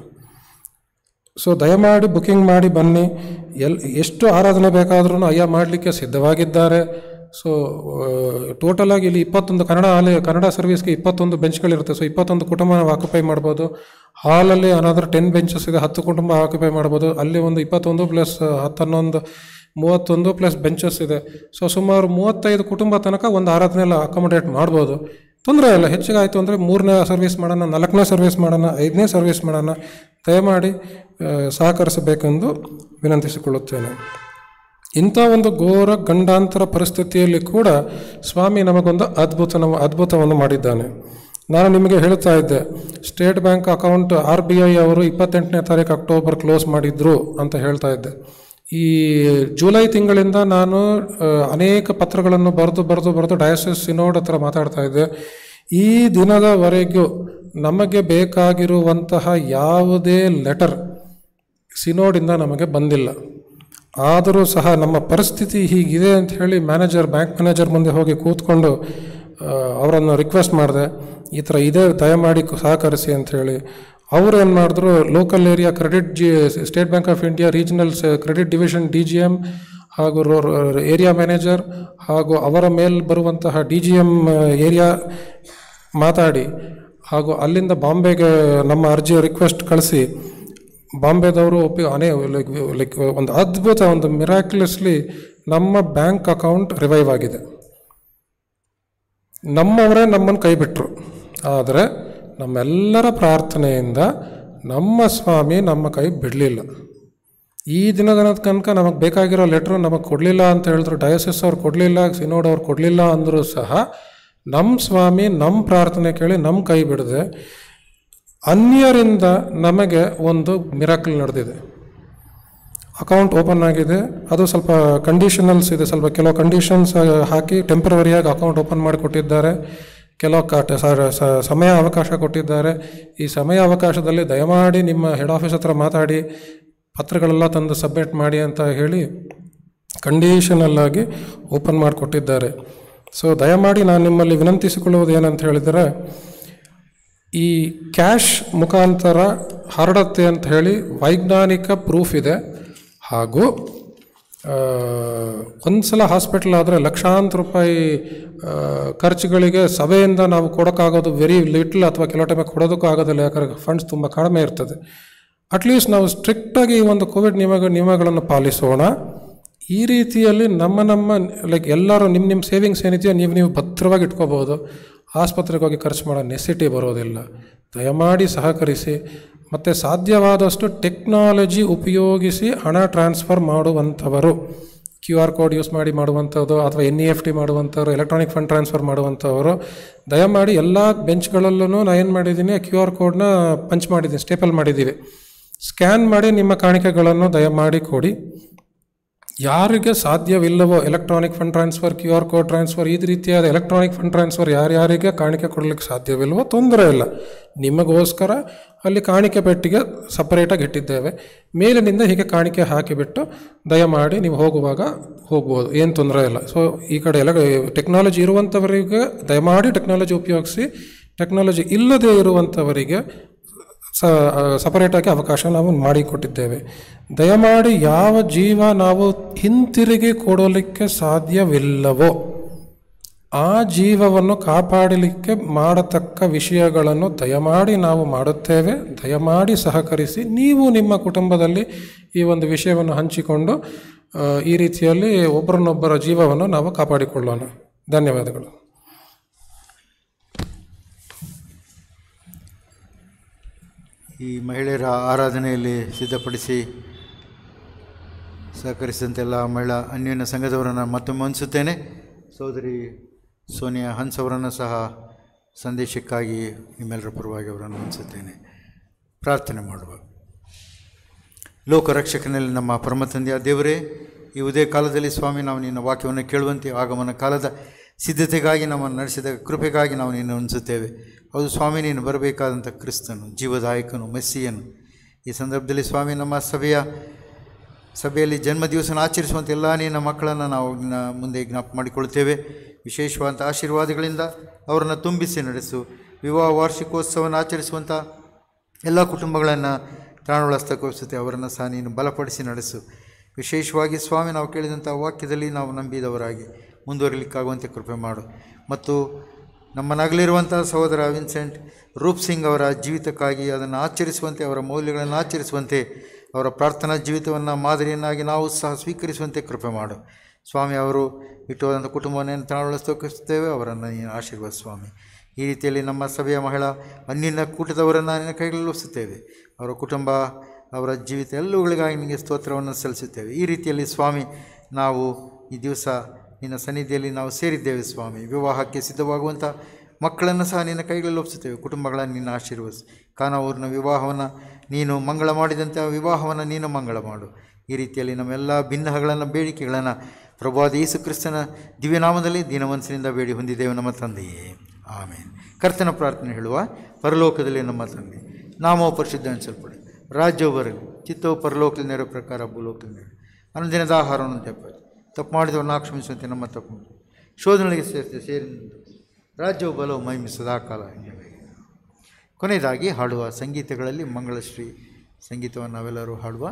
ಸೊ ದಯಮಾಡಿ ಬುಕ್ಕಿಂಗ್ ಮಾಡಿ ಬನ್ನಿ ಎಲ್ ಎಷ್ಟು ಆರಾಧನೆ ಬೇಕಾದ್ರೂ ಅಯ್ಯ ಮಾಡಲಿಕ್ಕೆ ಸಿದ್ಧವಾಗಿದ್ದಾರೆ ಸೊ ಟೋಟಲಾಗಿ ಇಲ್ಲಿ ಇಪ್ಪತ್ತೊಂದು ಕನ್ನಡ ಹಾಲಿ ಕನ್ನಡ ಸರ್ವಿಸ್ಗೆ ಇಪ್ಪತ್ತೊಂದು ಬೆಂಚ್ಗಳಿರುತ್ತೆ ಸೊ ಇಪ್ಪತ್ತೊಂದು ಕುಟುಂಬ ನಾವು ಆಕ್ಯುಪೈ ಮಾಡ್ಬೋದು ಹಾಲಲ್ಲಿ ಅನಾದ್ರ ಟೆನ್ ಬೆಂಚಸ್ ಇದೆ ಹತ್ತು ಕುಟುಂಬ ಆಕ್ಯುಪೈ ಮಾಡ್ಬೋದು ಅಲ್ಲಿ ಒಂದು ಇಪ್ಪತ್ತೊಂದು ಪ್ಲಸ್ ಹತ್ತನ್ನೊಂದು ಮೂವತ್ತೊಂದು ಪ್ಲಸ್ ಬೆಂಚಸ್ ಇದೆ ಸೊ ಸುಮಾರು ಮೂವತ್ತೈದು ಕುಟುಂಬ ತನಕ ಒಂದು ಆರಾಧನೆಲ್ಲ ಅಕಾಮಡೇಟ್ ಮಾಡ್ಬೋದು ತೊಂದರೆ ಇಲ್ಲ ಹೆಚ್ಚಿಗೆ ಆಯಿತು ಅಂದರೆ ಮೂರನೇ ಸರ್ವಿಸ್ ಮಾಡೋಣ ನಾಲ್ಕನೇ ಸರ್ವಿಸ್ ಮಾಡೋಣ ಐದನೇ ಸರ್ವಿಸ್ ಮಾಡೋಣ ದಯಮಾಡಿ ಆ, ಸಹಕರಿಸಬೇಕೆಂದು ವಿನಂತಿಸಿಕೊಳ್ಳುತ್ತೇನೆ ಇಂಥ ಒಂದು ಘೋರ ಗಂಡಾಂತರ ಪರಿಸ್ಥಿತಿಯಲ್ಲಿ ಕೂಡ ಸ್ವಾಮಿ ನಮಗೊಂದು ಅದ್ಭುತ ಅದ್ಭುತವನ್ನು ಮಾಡಿದ್ದಾನೆ ನಾನು ನಿಮಗೆ ಹೇಳ್ತಾ ಇದ್ದೆ State Bank account R B I ಅವರು ಇಪ್ಪತ್ತೆಂಟನೇ ತಾರೀಕು ಅಕ್ಟೋಬರ್ ಕ್ಲೋಸ್ ಮಾಡಿದ್ರು ಅಂತ ಹೇಳ್ತಾ ಇದ್ದೆ ಈ ಜುಲೈ ತಿಂಗಳಿಂದ ನಾನು ಆ, ಅನೇಕ ಪತ್ರಗಳನ್ನು ಬರೆದು ಬರೆದು ಬರೆದು ಡಯಾಸಿಸ್ ಸಿನೋಡ್ ಹತ್ರ ಮಾತಾಡ್ತಾ ಇದ್ದೆ ಈ ದಿನದವರೆಗೂ ನಮಗೆ ಬೇಕಾಗಿರುವಂತಹ ಯಾವುದೇ ಲೆಟರ್ ಸಿನೋಡಿಂದ ನಮಗೆ ಬಂದಿಲ್ಲ ಆದರೂ ಸಹ ನಮ್ಮ ಪರಿಸ್ಥಿತಿ ಹೀಗಿದೆ ಅಂತ ಹೇಳಿ ಮ್ಯಾನೇಜರ್ ಬ್ಯಾಂಕ್ ಮ್ಯಾನೇಜರ್ ಮುಂದೆ ಹೋಗಿ ಕೂತ್ಕೊಂಡು ಆ, ಅವರನ್ನು ರಿಕ್ವೆಸ್ಟ್ ಮಾಡಿದೆ ಈ ಥರ ಇದೆ ದಯಮಾಡಿ ಸಹಕರಿಸಿ ಅಂತ ಹೇಳಿ ಅವರು ಏನು ಮಾಡಿದ್ರು local area credit G State Bank of India regional credit division D G M ಹಾಗೂ ಏರಿಯಾ ಮ್ಯಾನೇಜರ್ ಹಾಗೂ ಅವರ ಮೇಲ್ ಬರುವಂತಹ ಡಿ ಜಿ ಎಮ್ ಏರಿಯಾ ಮಾತಾಡಿ ಹಾಗೂ ಅಲ್ಲಿಂದ ಬಾಂಬೆಗೆ ನಮ್ಮ ಅರ್ಜಿ ರಿಕ್ವೆಸ್ಟ್ ಕಳಿಸಿ ಬಾಂಬೆದವರು ಒಪ್ಪಿ ಅನೇ ಲೈಕ್ ಲೈಕ್ ಒಂದು ಅದ್ಭುತ ಒಂದು ಮಿರಾಕ್ಯುಲಸ್ಲಿ ನಮ್ಮ ಬ್ಯಾಂಕ್ ಅಕೌಂಟ್ ರಿವೈವ್ ಆಗಿದೆ ನಮ್ಮವರೇ ನಮ್ಮನ್ನು ಕೈ ಬಿಟ್ಟರು ಆದರೆ ನಮ್ಮೆಲ್ಲರ ಪ್ರಾರ್ಥನೆಯಿಂದ ನಮ್ಮ ಸ್ವಾಮಿ ನಮ್ಮ ಕೈ ಬಿಡಲಿಲ್ಲ ಈ ದಿನದ ತನಕ ನಮಗೆ ಬೇಕಾಗಿರೋ ಲೆಟ್ರು ನಮಗೆ ಕೊಡಲಿಲ್ಲ ಅಂತ ಹೇಳಿದ್ರು ಡಯಸಿಸ್ ಅವ್ರು ಕೊಡಲಿಲ್ಲ ಸಿನೋಡ್ ಅವ್ರು ಕೊಡಲಿಲ್ಲ ಅಂದರೂ ಸಹ ನಮ್ಮ ಸ್ವಾಮಿ ನಮ್ಮ ಪ್ರಾರ್ಥನೆ ಕೇಳಿ ನಮ್ಮ ಕೈ ಬಿಡದೆ ಅನ್ಯರಿಂದ ನಮಗೆ ಒಂದು ಮಿರಾಕಲ್ ನಡೆದಿದೆ ಅಕೌಂಟ್ ಓಪನ್ ಆಗಿದೆ ಅದು ಸ್ವಲ್ಪ ಕಂಡೀಷನಲ್ಸ್ ಇದೆ ಸ್ವಲ್ಪ ಕೆಲವು ಕಂಡೀಷನ್ಸ್ ಹಾಕಿ ಟೆಂಪ್ರವರಿಯಾಗಿ ಅಕೌಂಟ್ ಓಪನ್ ಮಾಡಿ ಕೊಟ್ಟಿದ್ದಾರೆ ಕೆಲವು ಕ ಸ- ಸ- ಸಮಯ ಅವಕಾಶ ಕೊಟ್ಟಿದ್ದಾರೆ ಈ ಸಮಯ ಅವಕಾಶದಲ್ಲಿ ದಯಮಾಡಿ ನಿಮ್ಮ ಹೆಡ್ ಆಫೀಸ್ ಹತ್ರ ಮಾತಾಡಿ ಪತ್ರಗಳೆಲ್ಲ ತಂದು ಸಬ್ಮಿಟ್ ಮಾಡಿ ಅಂತ ಹೇಳಿ ಕಂಡೀಷನಲ್ ಆಗಿ ಓಪನ್ ಮಾಡಿಕೊಟ್ಟಿದ್ದಾರೆ ಸೊ ದಯಮಾಡಿ ನಾನು ನಿಮ್ಮಲ್ಲಿ ವಿನಂತಿಸಿಕೊಳ್ಳುವುದು ಏನಂತ ಹೇಳಿದರೆ ಈ ಕ್ಯಾಶ್ ಮುಖಾಂತರ ಹರಡತ್ತೆ ಅಂತ ಹೇಳಿ ವೈಜ್ಞಾನಿಕ ಪ್ರೂಫ್ ಇದೆ ಹಾಗೂ ಆ, ಒಂದು ಸಲ ಹಾಸ್ಪಿಟಲ್ ಆದರೆ ಲಕ್ಷಾಂತರ ರೂಪಾಯಿ ಆ, ಖರ್ಚುಗಳಿಗೆ ಸಭೆಯಿಂದ ನಾವು ಕೊಡೋಕ್ಕಾಗೋದು ವೆರಿ ಲಿಟ್ಲ್ ಅಥವಾ ಕೆಲವು ಟೈಮ್ ಕೊಡೋದಕ್ಕೂ ಆಗೋದಿಲ್ಲ ಯಾಕಂದರೆ ಫಂಡ್ಸ್ ತುಂಬ ಕಡಿಮೆ ಇರ್ತದೆ ಅಟ್ಲೀಸ್ಟ್ ನಾವು ಸ್ಟ್ರಿಕ್ಟಾಗಿ ಈ ಒಂದು ಕೋವಿಡ್ ನಿಯಮ ನಿಯಮಗಳನ್ನು ಪಾಲಿಸೋಣ ಈ ರೀತಿಯಲ್ಲಿ ನಮ್ಮ ನಮ್ಮ ಲೈಕ್ ಎಲ್ಲರೂ ನಿಮ್ಮ ನಿಮ್ಮ ಸೇವಿಂಗ್ಸ್ ಏನಿದೆಯೋ ನೀವು ನೀವು ಭದ್ರವಾಗಿ ಇಟ್ಕೋಬೋದು ಆಸ್ಪತ್ರೆಗೆ ಹೋಗಿ ಖರ್ಚು ಮಾಡೋ ನೆಸಿಟಿ ಬರೋದಿಲ್ಲ ದಯಮಾಡಿ ಸಹಕರಿಸಿ ಮತ್ತು ಸಾಧ್ಯವಾದಷ್ಟು ಟೆಕ್ನಾಲಜಿ ಉಪಯೋಗಿಸಿ ಹಣ ಟ್ರಾನ್ಸ್ಫರ್ ಮಾಡುವಂಥವರು ಕ್ಯೂ ಆರ್ ಕೋಡ್ ಯೂಸ್ ಮಾಡಿ ಮಾಡುವಂಥದ್ದು ಅಥವಾ ಎನ್ ಇ ಎಫ್ ಟಿ ಮಾಡುವಂಥವ್ರು ಎಲೆಕ್ಟ್ರಾನಿಕ್ ಫಂಡ್ ಟ್ರಾನ್ಸ್ಫರ್ ಮಾಡುವಂಥವರು ದಯಮಾಡಿ ಎಲ್ಲ ಬೆಂಚ್ಗಳಲ್ಲೂ ನಾನು ಏನು ಮಾಡಿದ್ದೀನಿ ಕ್ಯೂ ಆರ್ ಕೋಡ್ನ ಪಂಚ್ ಮಾಡಿದ್ದೀನಿ ಸ್ಟೇಪಲ್ ಮಾಡಿದ್ದೀವಿ ಸ್ಕ್ಯಾನ್ ಮಾಡಿ ನಿಮ್ಮ ಕಾಣಿಕೆಗಳನ್ನು ದಯಮಾಡಿ ಕೊಡಿ ಯಾರಿಗೆ ಸಾಧ್ಯವಿಲ್ಲವೋ electronic fund transfer Q R code transfer ಈ ರೀತಿಯಾದ ಎಲೆಕ್ಟ್ರಾನಿಕ್ ಫಂಡ್ ಟ್ರಾನ್ಸ್ಫರ್ ಯಾರ್ಯಾರಿಗೆ ಕಾಣಿಕೆ ಕೊಡಲಿಕ್ಕೆ ಸಾಧ್ಯವಿಲ್ಲವೋ ತೊಂದರೆ ಇಲ್ಲ ನಿಮಗೋಸ್ಕರ ಅಲ್ಲಿ ಕಾಣಿಕೆ ಪೆಟ್ಟಿಗೆ ಸಪರೇಟಾಗಿ ಇಟ್ಟಿದ್ದೇವೆ ಮೇಲಿನಿಂದ ಹೀಗೆ ಕಾಣಿಕೆ ಹಾಕಿಬಿಟ್ಟು ದಯಮಾಡಿ ನೀವು ಹೋಗುವಾಗ ಹೋಗ್ಬೋದು ಏನು ತೊಂದರೆ ಇಲ್ಲ ಸೊ ಈ ಕಡೆ ಎಲ್ಲ ಟೆಕ್ನಾಲಜಿ ಇರುವಂಥವರಿಗೆ ದಯಮಾಡಿ ಟೆಕ್ನಾಲಜಿ ಉಪಯೋಗಿಸಿ ಟೆಕ್ನಾಲಜಿ ಇಲ್ಲದೇ ಇರುವಂಥವರಿಗೆ ಸ ಸಪರೇಟಾಗಿ ಅವಕಾಶ ನಾವು ಮಾಡಿಕೊಟ್ಟಿದ್ದೇವೆ ದಯಮಾಡಿ ಯಾವ ಜೀವ ನಾವು ಹಿಂತಿರುಗಿ ಕೊಡಲಿಕ್ಕೆ ಸಾಧ್ಯವಿಲ್ಲವೋ ಆ ಜೀವವನ್ನು ಕಾಪಾಡಲಿಕ್ಕೆ ಮಾಡತಕ್ಕ ವಿಷಯಗಳನ್ನು ದಯಮಾಡಿ ನಾವು ಮಾಡುತ್ತೇವೆ ದಯಮಾಡಿ ಸಹಕರಿಸಿ ನೀವು ನಿಮ್ಮ ಕುಟುಂಬದಲ್ಲಿ ಈ ಒಂದು ವಿಷಯವನ್ನು ಹಂಚಿಕೊಂಡು ಆ, ಈ ರೀತಿಯಲ್ಲಿ ಒಬ್ಬರನ್ನೊಬ್ಬರ ಜೀವವನ್ನು ನಾವು ಕಾಪಾಡಿಕೊಳ್ಳೋಣ ಧನ್ಯವಾದಗಳು ಈ ಮಹಿಳೆಯರ ಆರಾಧನೆಯಲ್ಲಿ ಸಿದ್ಧಪಡಿಸಿ ಸಹಕರಿಸಿದಂತೆಲ್ಲ ಮಹಿಳಾ ಅನ್ಯೋನ್ಯ ಸಂಘದವರನ್ನು ಮತ್ತೊಮ್ಮೆ ಅನಿಸುತ್ತೇನೆ ಸೋದರಿ ಸೋನಿಯಾ ಹನ್ಸ್ ಅವರನ್ನು ಸಹ ಸಂದೇಶಕ್ಕಾಗಿ ನಿಮ್ಮೆಲ್ಲರ ಪರವಾಗಿ ಅವರನ್ನು ಅನಿಸುತ್ತೇನೆ ಪ್ರಾರ್ಥನೆ ಮಾಡುವ ಲೋಕರಕ್ಷಕನಲ್ಲಿ ನಮ್ಮ ಪರಮ ತಂದೆಯ ದೇವರೇ ಈ ಉದಯ ಕಾಲದಲ್ಲಿ ಸ್ವಾಮಿ ನಾವು ನಿನ್ನ ವಾಕ್ಯವನ್ನು ಕೇಳುವಂತೆ ಆಗಮನ ಕಾಲದ ಸಿದ್ಧತೆಗಾಗಿ ನಮ್ಮನ್ನು ನಡೆಸಿದ ಕೃಪೆಗಾಗಿ ನಾವು ನಿನ್ನ ಅನಿಸುತ್ತೇವೆ ಹೌದು ಸ್ವಾಮಿ ನೀನು ಬರಬೇಕಾದಂಥ ಕ್ರಿಸ್ತನು ಜೀವದಾಯಕನು ಮೆಸ್ಸಿಯನು ಈ ಸಂದರ್ಭದಲ್ಲಿ ಸ್ವಾಮಿ ನಮ್ಮ ಸಭೆಯ ಸಭೆಯಲ್ಲಿ ಜನ್ಮ ದಿವಸನ ಆಚರಿಸುವಂಥ ಎಲ್ಲ ನಿನ್ನ ಮಕ್ಕಳನ್ನು ನಾವು ನಿನ್ನ ಮುಂದೆ ಜ್ಞಾಪ ಮಾಡಿಕೊಳ್ತೇವೆ ವಿಶೇಷವಾದಂಥ ಆಶೀರ್ವಾದಗಳಿಂದ ಅವರನ್ನು ತುಂಬಿಸಿ ನಡೆಸು ವಿವಾಹ ವಾರ್ಷಿಕೋತ್ಸವವನ್ನು ಆಚರಿಸುವಂಥ ಎಲ್ಲ ಕುಟುಂಬಗಳನ್ನು ತ್ರಾಣುಳಸ್ತಕ್ಕೋಪಿಸುತ್ತೆ ಅವರನ್ನು ಸಹ ನೀನು ಬಲಪಡಿಸಿ ನಡೆಸು ವಿಶೇಷವಾಗಿ ಸ್ವಾಮಿ ನಾವು ಕೇಳಿದಂಥ ವಾಕ್ಯದಲ್ಲಿ ನಾವು ನಂಬಿದವರಾಗಿ ಮುಂದುವರಿಲಿಕ್ಕಾಗುವಂತೆ ಕೃಪೆ ಮಾಡು ಮತ್ತು ನಮ್ಮನಾಗಲಿರುವಂಥ ಸಹೋದರ ವಿನ್ಸೆಂಟ್ ರೂಪ್ ಸಿಂಗ್ ಅವರ ಜೀವಿತಕ್ಕಾಗಿ ಅದನ್ನು ಆಚರಿಸುವಂತೆ ಅವರ ಮೌಲ್ಯಗಳನ್ನು ಆಚರಿಸುವಂತೆ ಅವರ ಪ್ರಾರ್ಥನಾ ಜೀವಿತವನ್ನು ಮಾದರಿಯನ್ನಾಗಿ ನಾವು ಸಹ ಸ್ವೀಕರಿಸುವಂತೆ ಕೃಪೆ ಮಾಡು ಸ್ವಾಮಿ ಅವರು ಬಿಟ್ಟು ಹೋದಂಥ ಕುಟುಂಬವನ್ನು ತ್ರಾಣುಳಿಸ್ತೇವೆ ಅವರನ್ನು ನೀನು ಆಶೀರ್ವಾದ ಸ್ವಾಮಿ ಈ ರೀತಿಯಲ್ಲಿ ನಮ್ಮ ಸಭೆಯ ಮಹಿಳಾ ಅನ್ಯನ ಕೂಟದವರನ್ನು ನಿನ್ನ ಕೈಗಳಲ್ಲಿ ಒಪ್ಪಿಸುತ್ತೇವೆ ಅವರ ಕುಟುಂಬ ಅವರ ಜೀವಿತ ಎಲ್ಲವುಗಳಿಗಾಗಿ ನಿಮಗೆ ಸ್ತೋತ್ರವನ್ನು ಸಲ್ಲಿಸುತ್ತೇವೆ ಈ ರೀತಿಯಲ್ಲಿ ಸ್ವಾಮಿ ನಾವು ಈ ದಿವಸ ನಿನ್ನ ಸನ್ನಿಧಿಯಲ್ಲಿ ನಾವು ಸೇರಿದ್ದೇವೆ ಸ್ವಾಮಿ ವಿವಾಹಕ್ಕೆ ಸಿದ್ಧವಾಗುವಂಥ ಮಕ್ಕಳನ್ನು ಸಹ ನಿನ್ನ ಕೈಗಳಲ್ಲಿ ಒಪ್ಪಿಸುತ್ತೇವೆ ಕುಟುಂಬಗಳನ್ನು ನಿನ್ನ ಆಶೀರ್ವದಿಸು ಕಾನಾವೂರಿನ ವಿವಾಹವನ್ನು ನೀನು ಮಂಗಳ ಮಾಡಿದಂತೆ ಆ ವಿವಾಹವನ್ನು ನೀನು ಮಂಗಳ ಮಾಡು ಈ ರೀತಿಯಲ್ಲಿ ನಮ್ಮೆಲ್ಲ ಭಿನ್ನಹಗಳನ್ನು ಬೇಡಿಕೆಗಳನ್ನು ಪ್ರಭುವಾದ ಯೇಸು ಕ್ರಿಸ್ತನ ದಿವ್ಯನಾಮದಲ್ಲಿ ದೀನಮನಸ್ಸಿನಿಂದ ಬೇಡಿ ಹೊಂದಿದ್ದೇವೆ ನಮ್ಮ ತಂದೆಯೇ ಆಮೇಲೆ ಕರ್ತನ ಪ್ರಾರ್ಥನೆ ಹೇಳುವ ಪರಲೋಕದಲ್ಲಿ ನಮ್ಮ ತಂದೆ ನಾಮೋ ಪರಿಶುದ್ಧ ಅನಿಸಲ್ಪಡಿ ರಾಜ್ಯವು ಬರಲಿ ಚಿತ್ತವು ಪರಲೋಕದಲ್ಲಿ ನೆರವು ಪ್ರಕಾರ ಭೂಲೋಕದಲ್ಲಿ ನೆರವು ಅನುದಿನದ ಆಹಾರವನ್ನು ತೆಪ್ಪ ತಪ್ಪು ಮಾಡಿದವರನ್ನು ಕ್ಷಮಿಸುವಂತೆ ನಮ್ಮ ತಪ್ಪು ಶೋಧನೆಗೆ ಸೇರಿಸಿ ಸೇರಿ ರಾಜ್ಯವು ಬಲವು ಮಹಿಮೆ ಸದಾಕಾಲ ಎಂದಿವೆ. ಕೊನೆಯದಾಗಿ ಹಾಡುವ ಸಂಗೀತಗಳಲ್ಲಿ ಮಂಗಳಶ್ರೀ ಸಂಗೀತವನ್ನು ನಾವೆಲ್ಲರೂ ಹಾಡುವ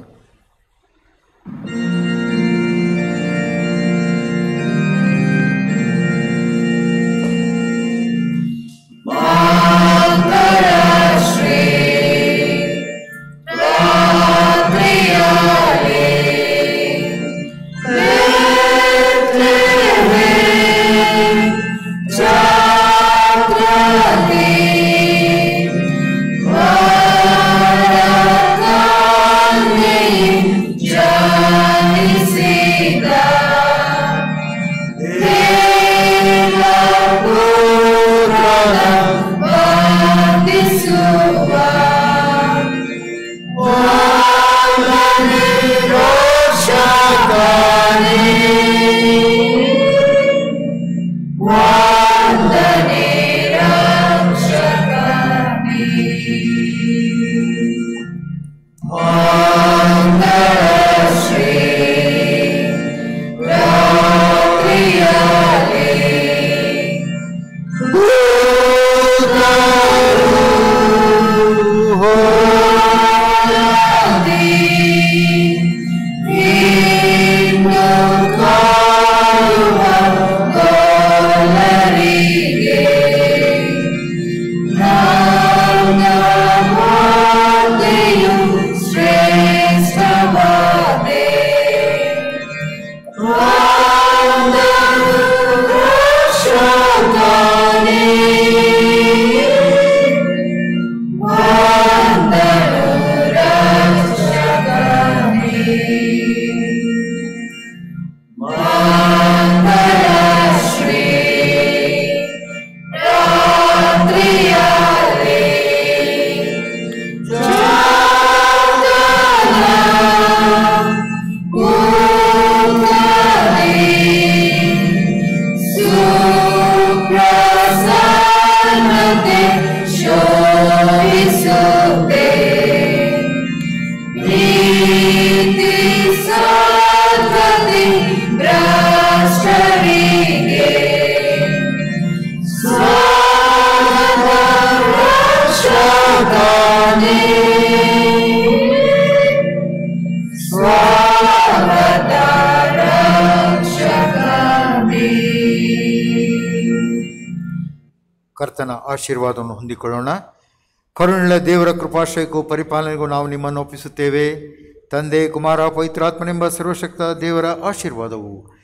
ಕರ್ತನ ಆಶೀರ್ವಾದವನ್ನು ಹೊಂದಿಕೊಳ್ಳೋಣ ಕರುಣೆಯ ದೇವರ ಕೃಪಾಶ್ರಯಕ್ಕೂ ಪರಿಪಾಲನೆಗೂ ನಾವು ನಿಮ್ಮನ್ನು ಒಪ್ಪಿಸುತ್ತೇವೆ ತಂದೆ ಕುಮಾರ ಪವಿತ್ರಾತ್ಮನೆಂಬ ಸರ್ವಶಕ್ತ ದೇವರ ಆಶೀರ್ವಾದವು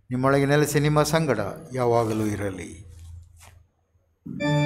ನಿಮ್ಮೊಳಗೆ ನೆಲೆಸಿ ನಿಮ್ಮ ಸಂಗಡ ಯಾವಾಗಲೂ ಇರಲಿ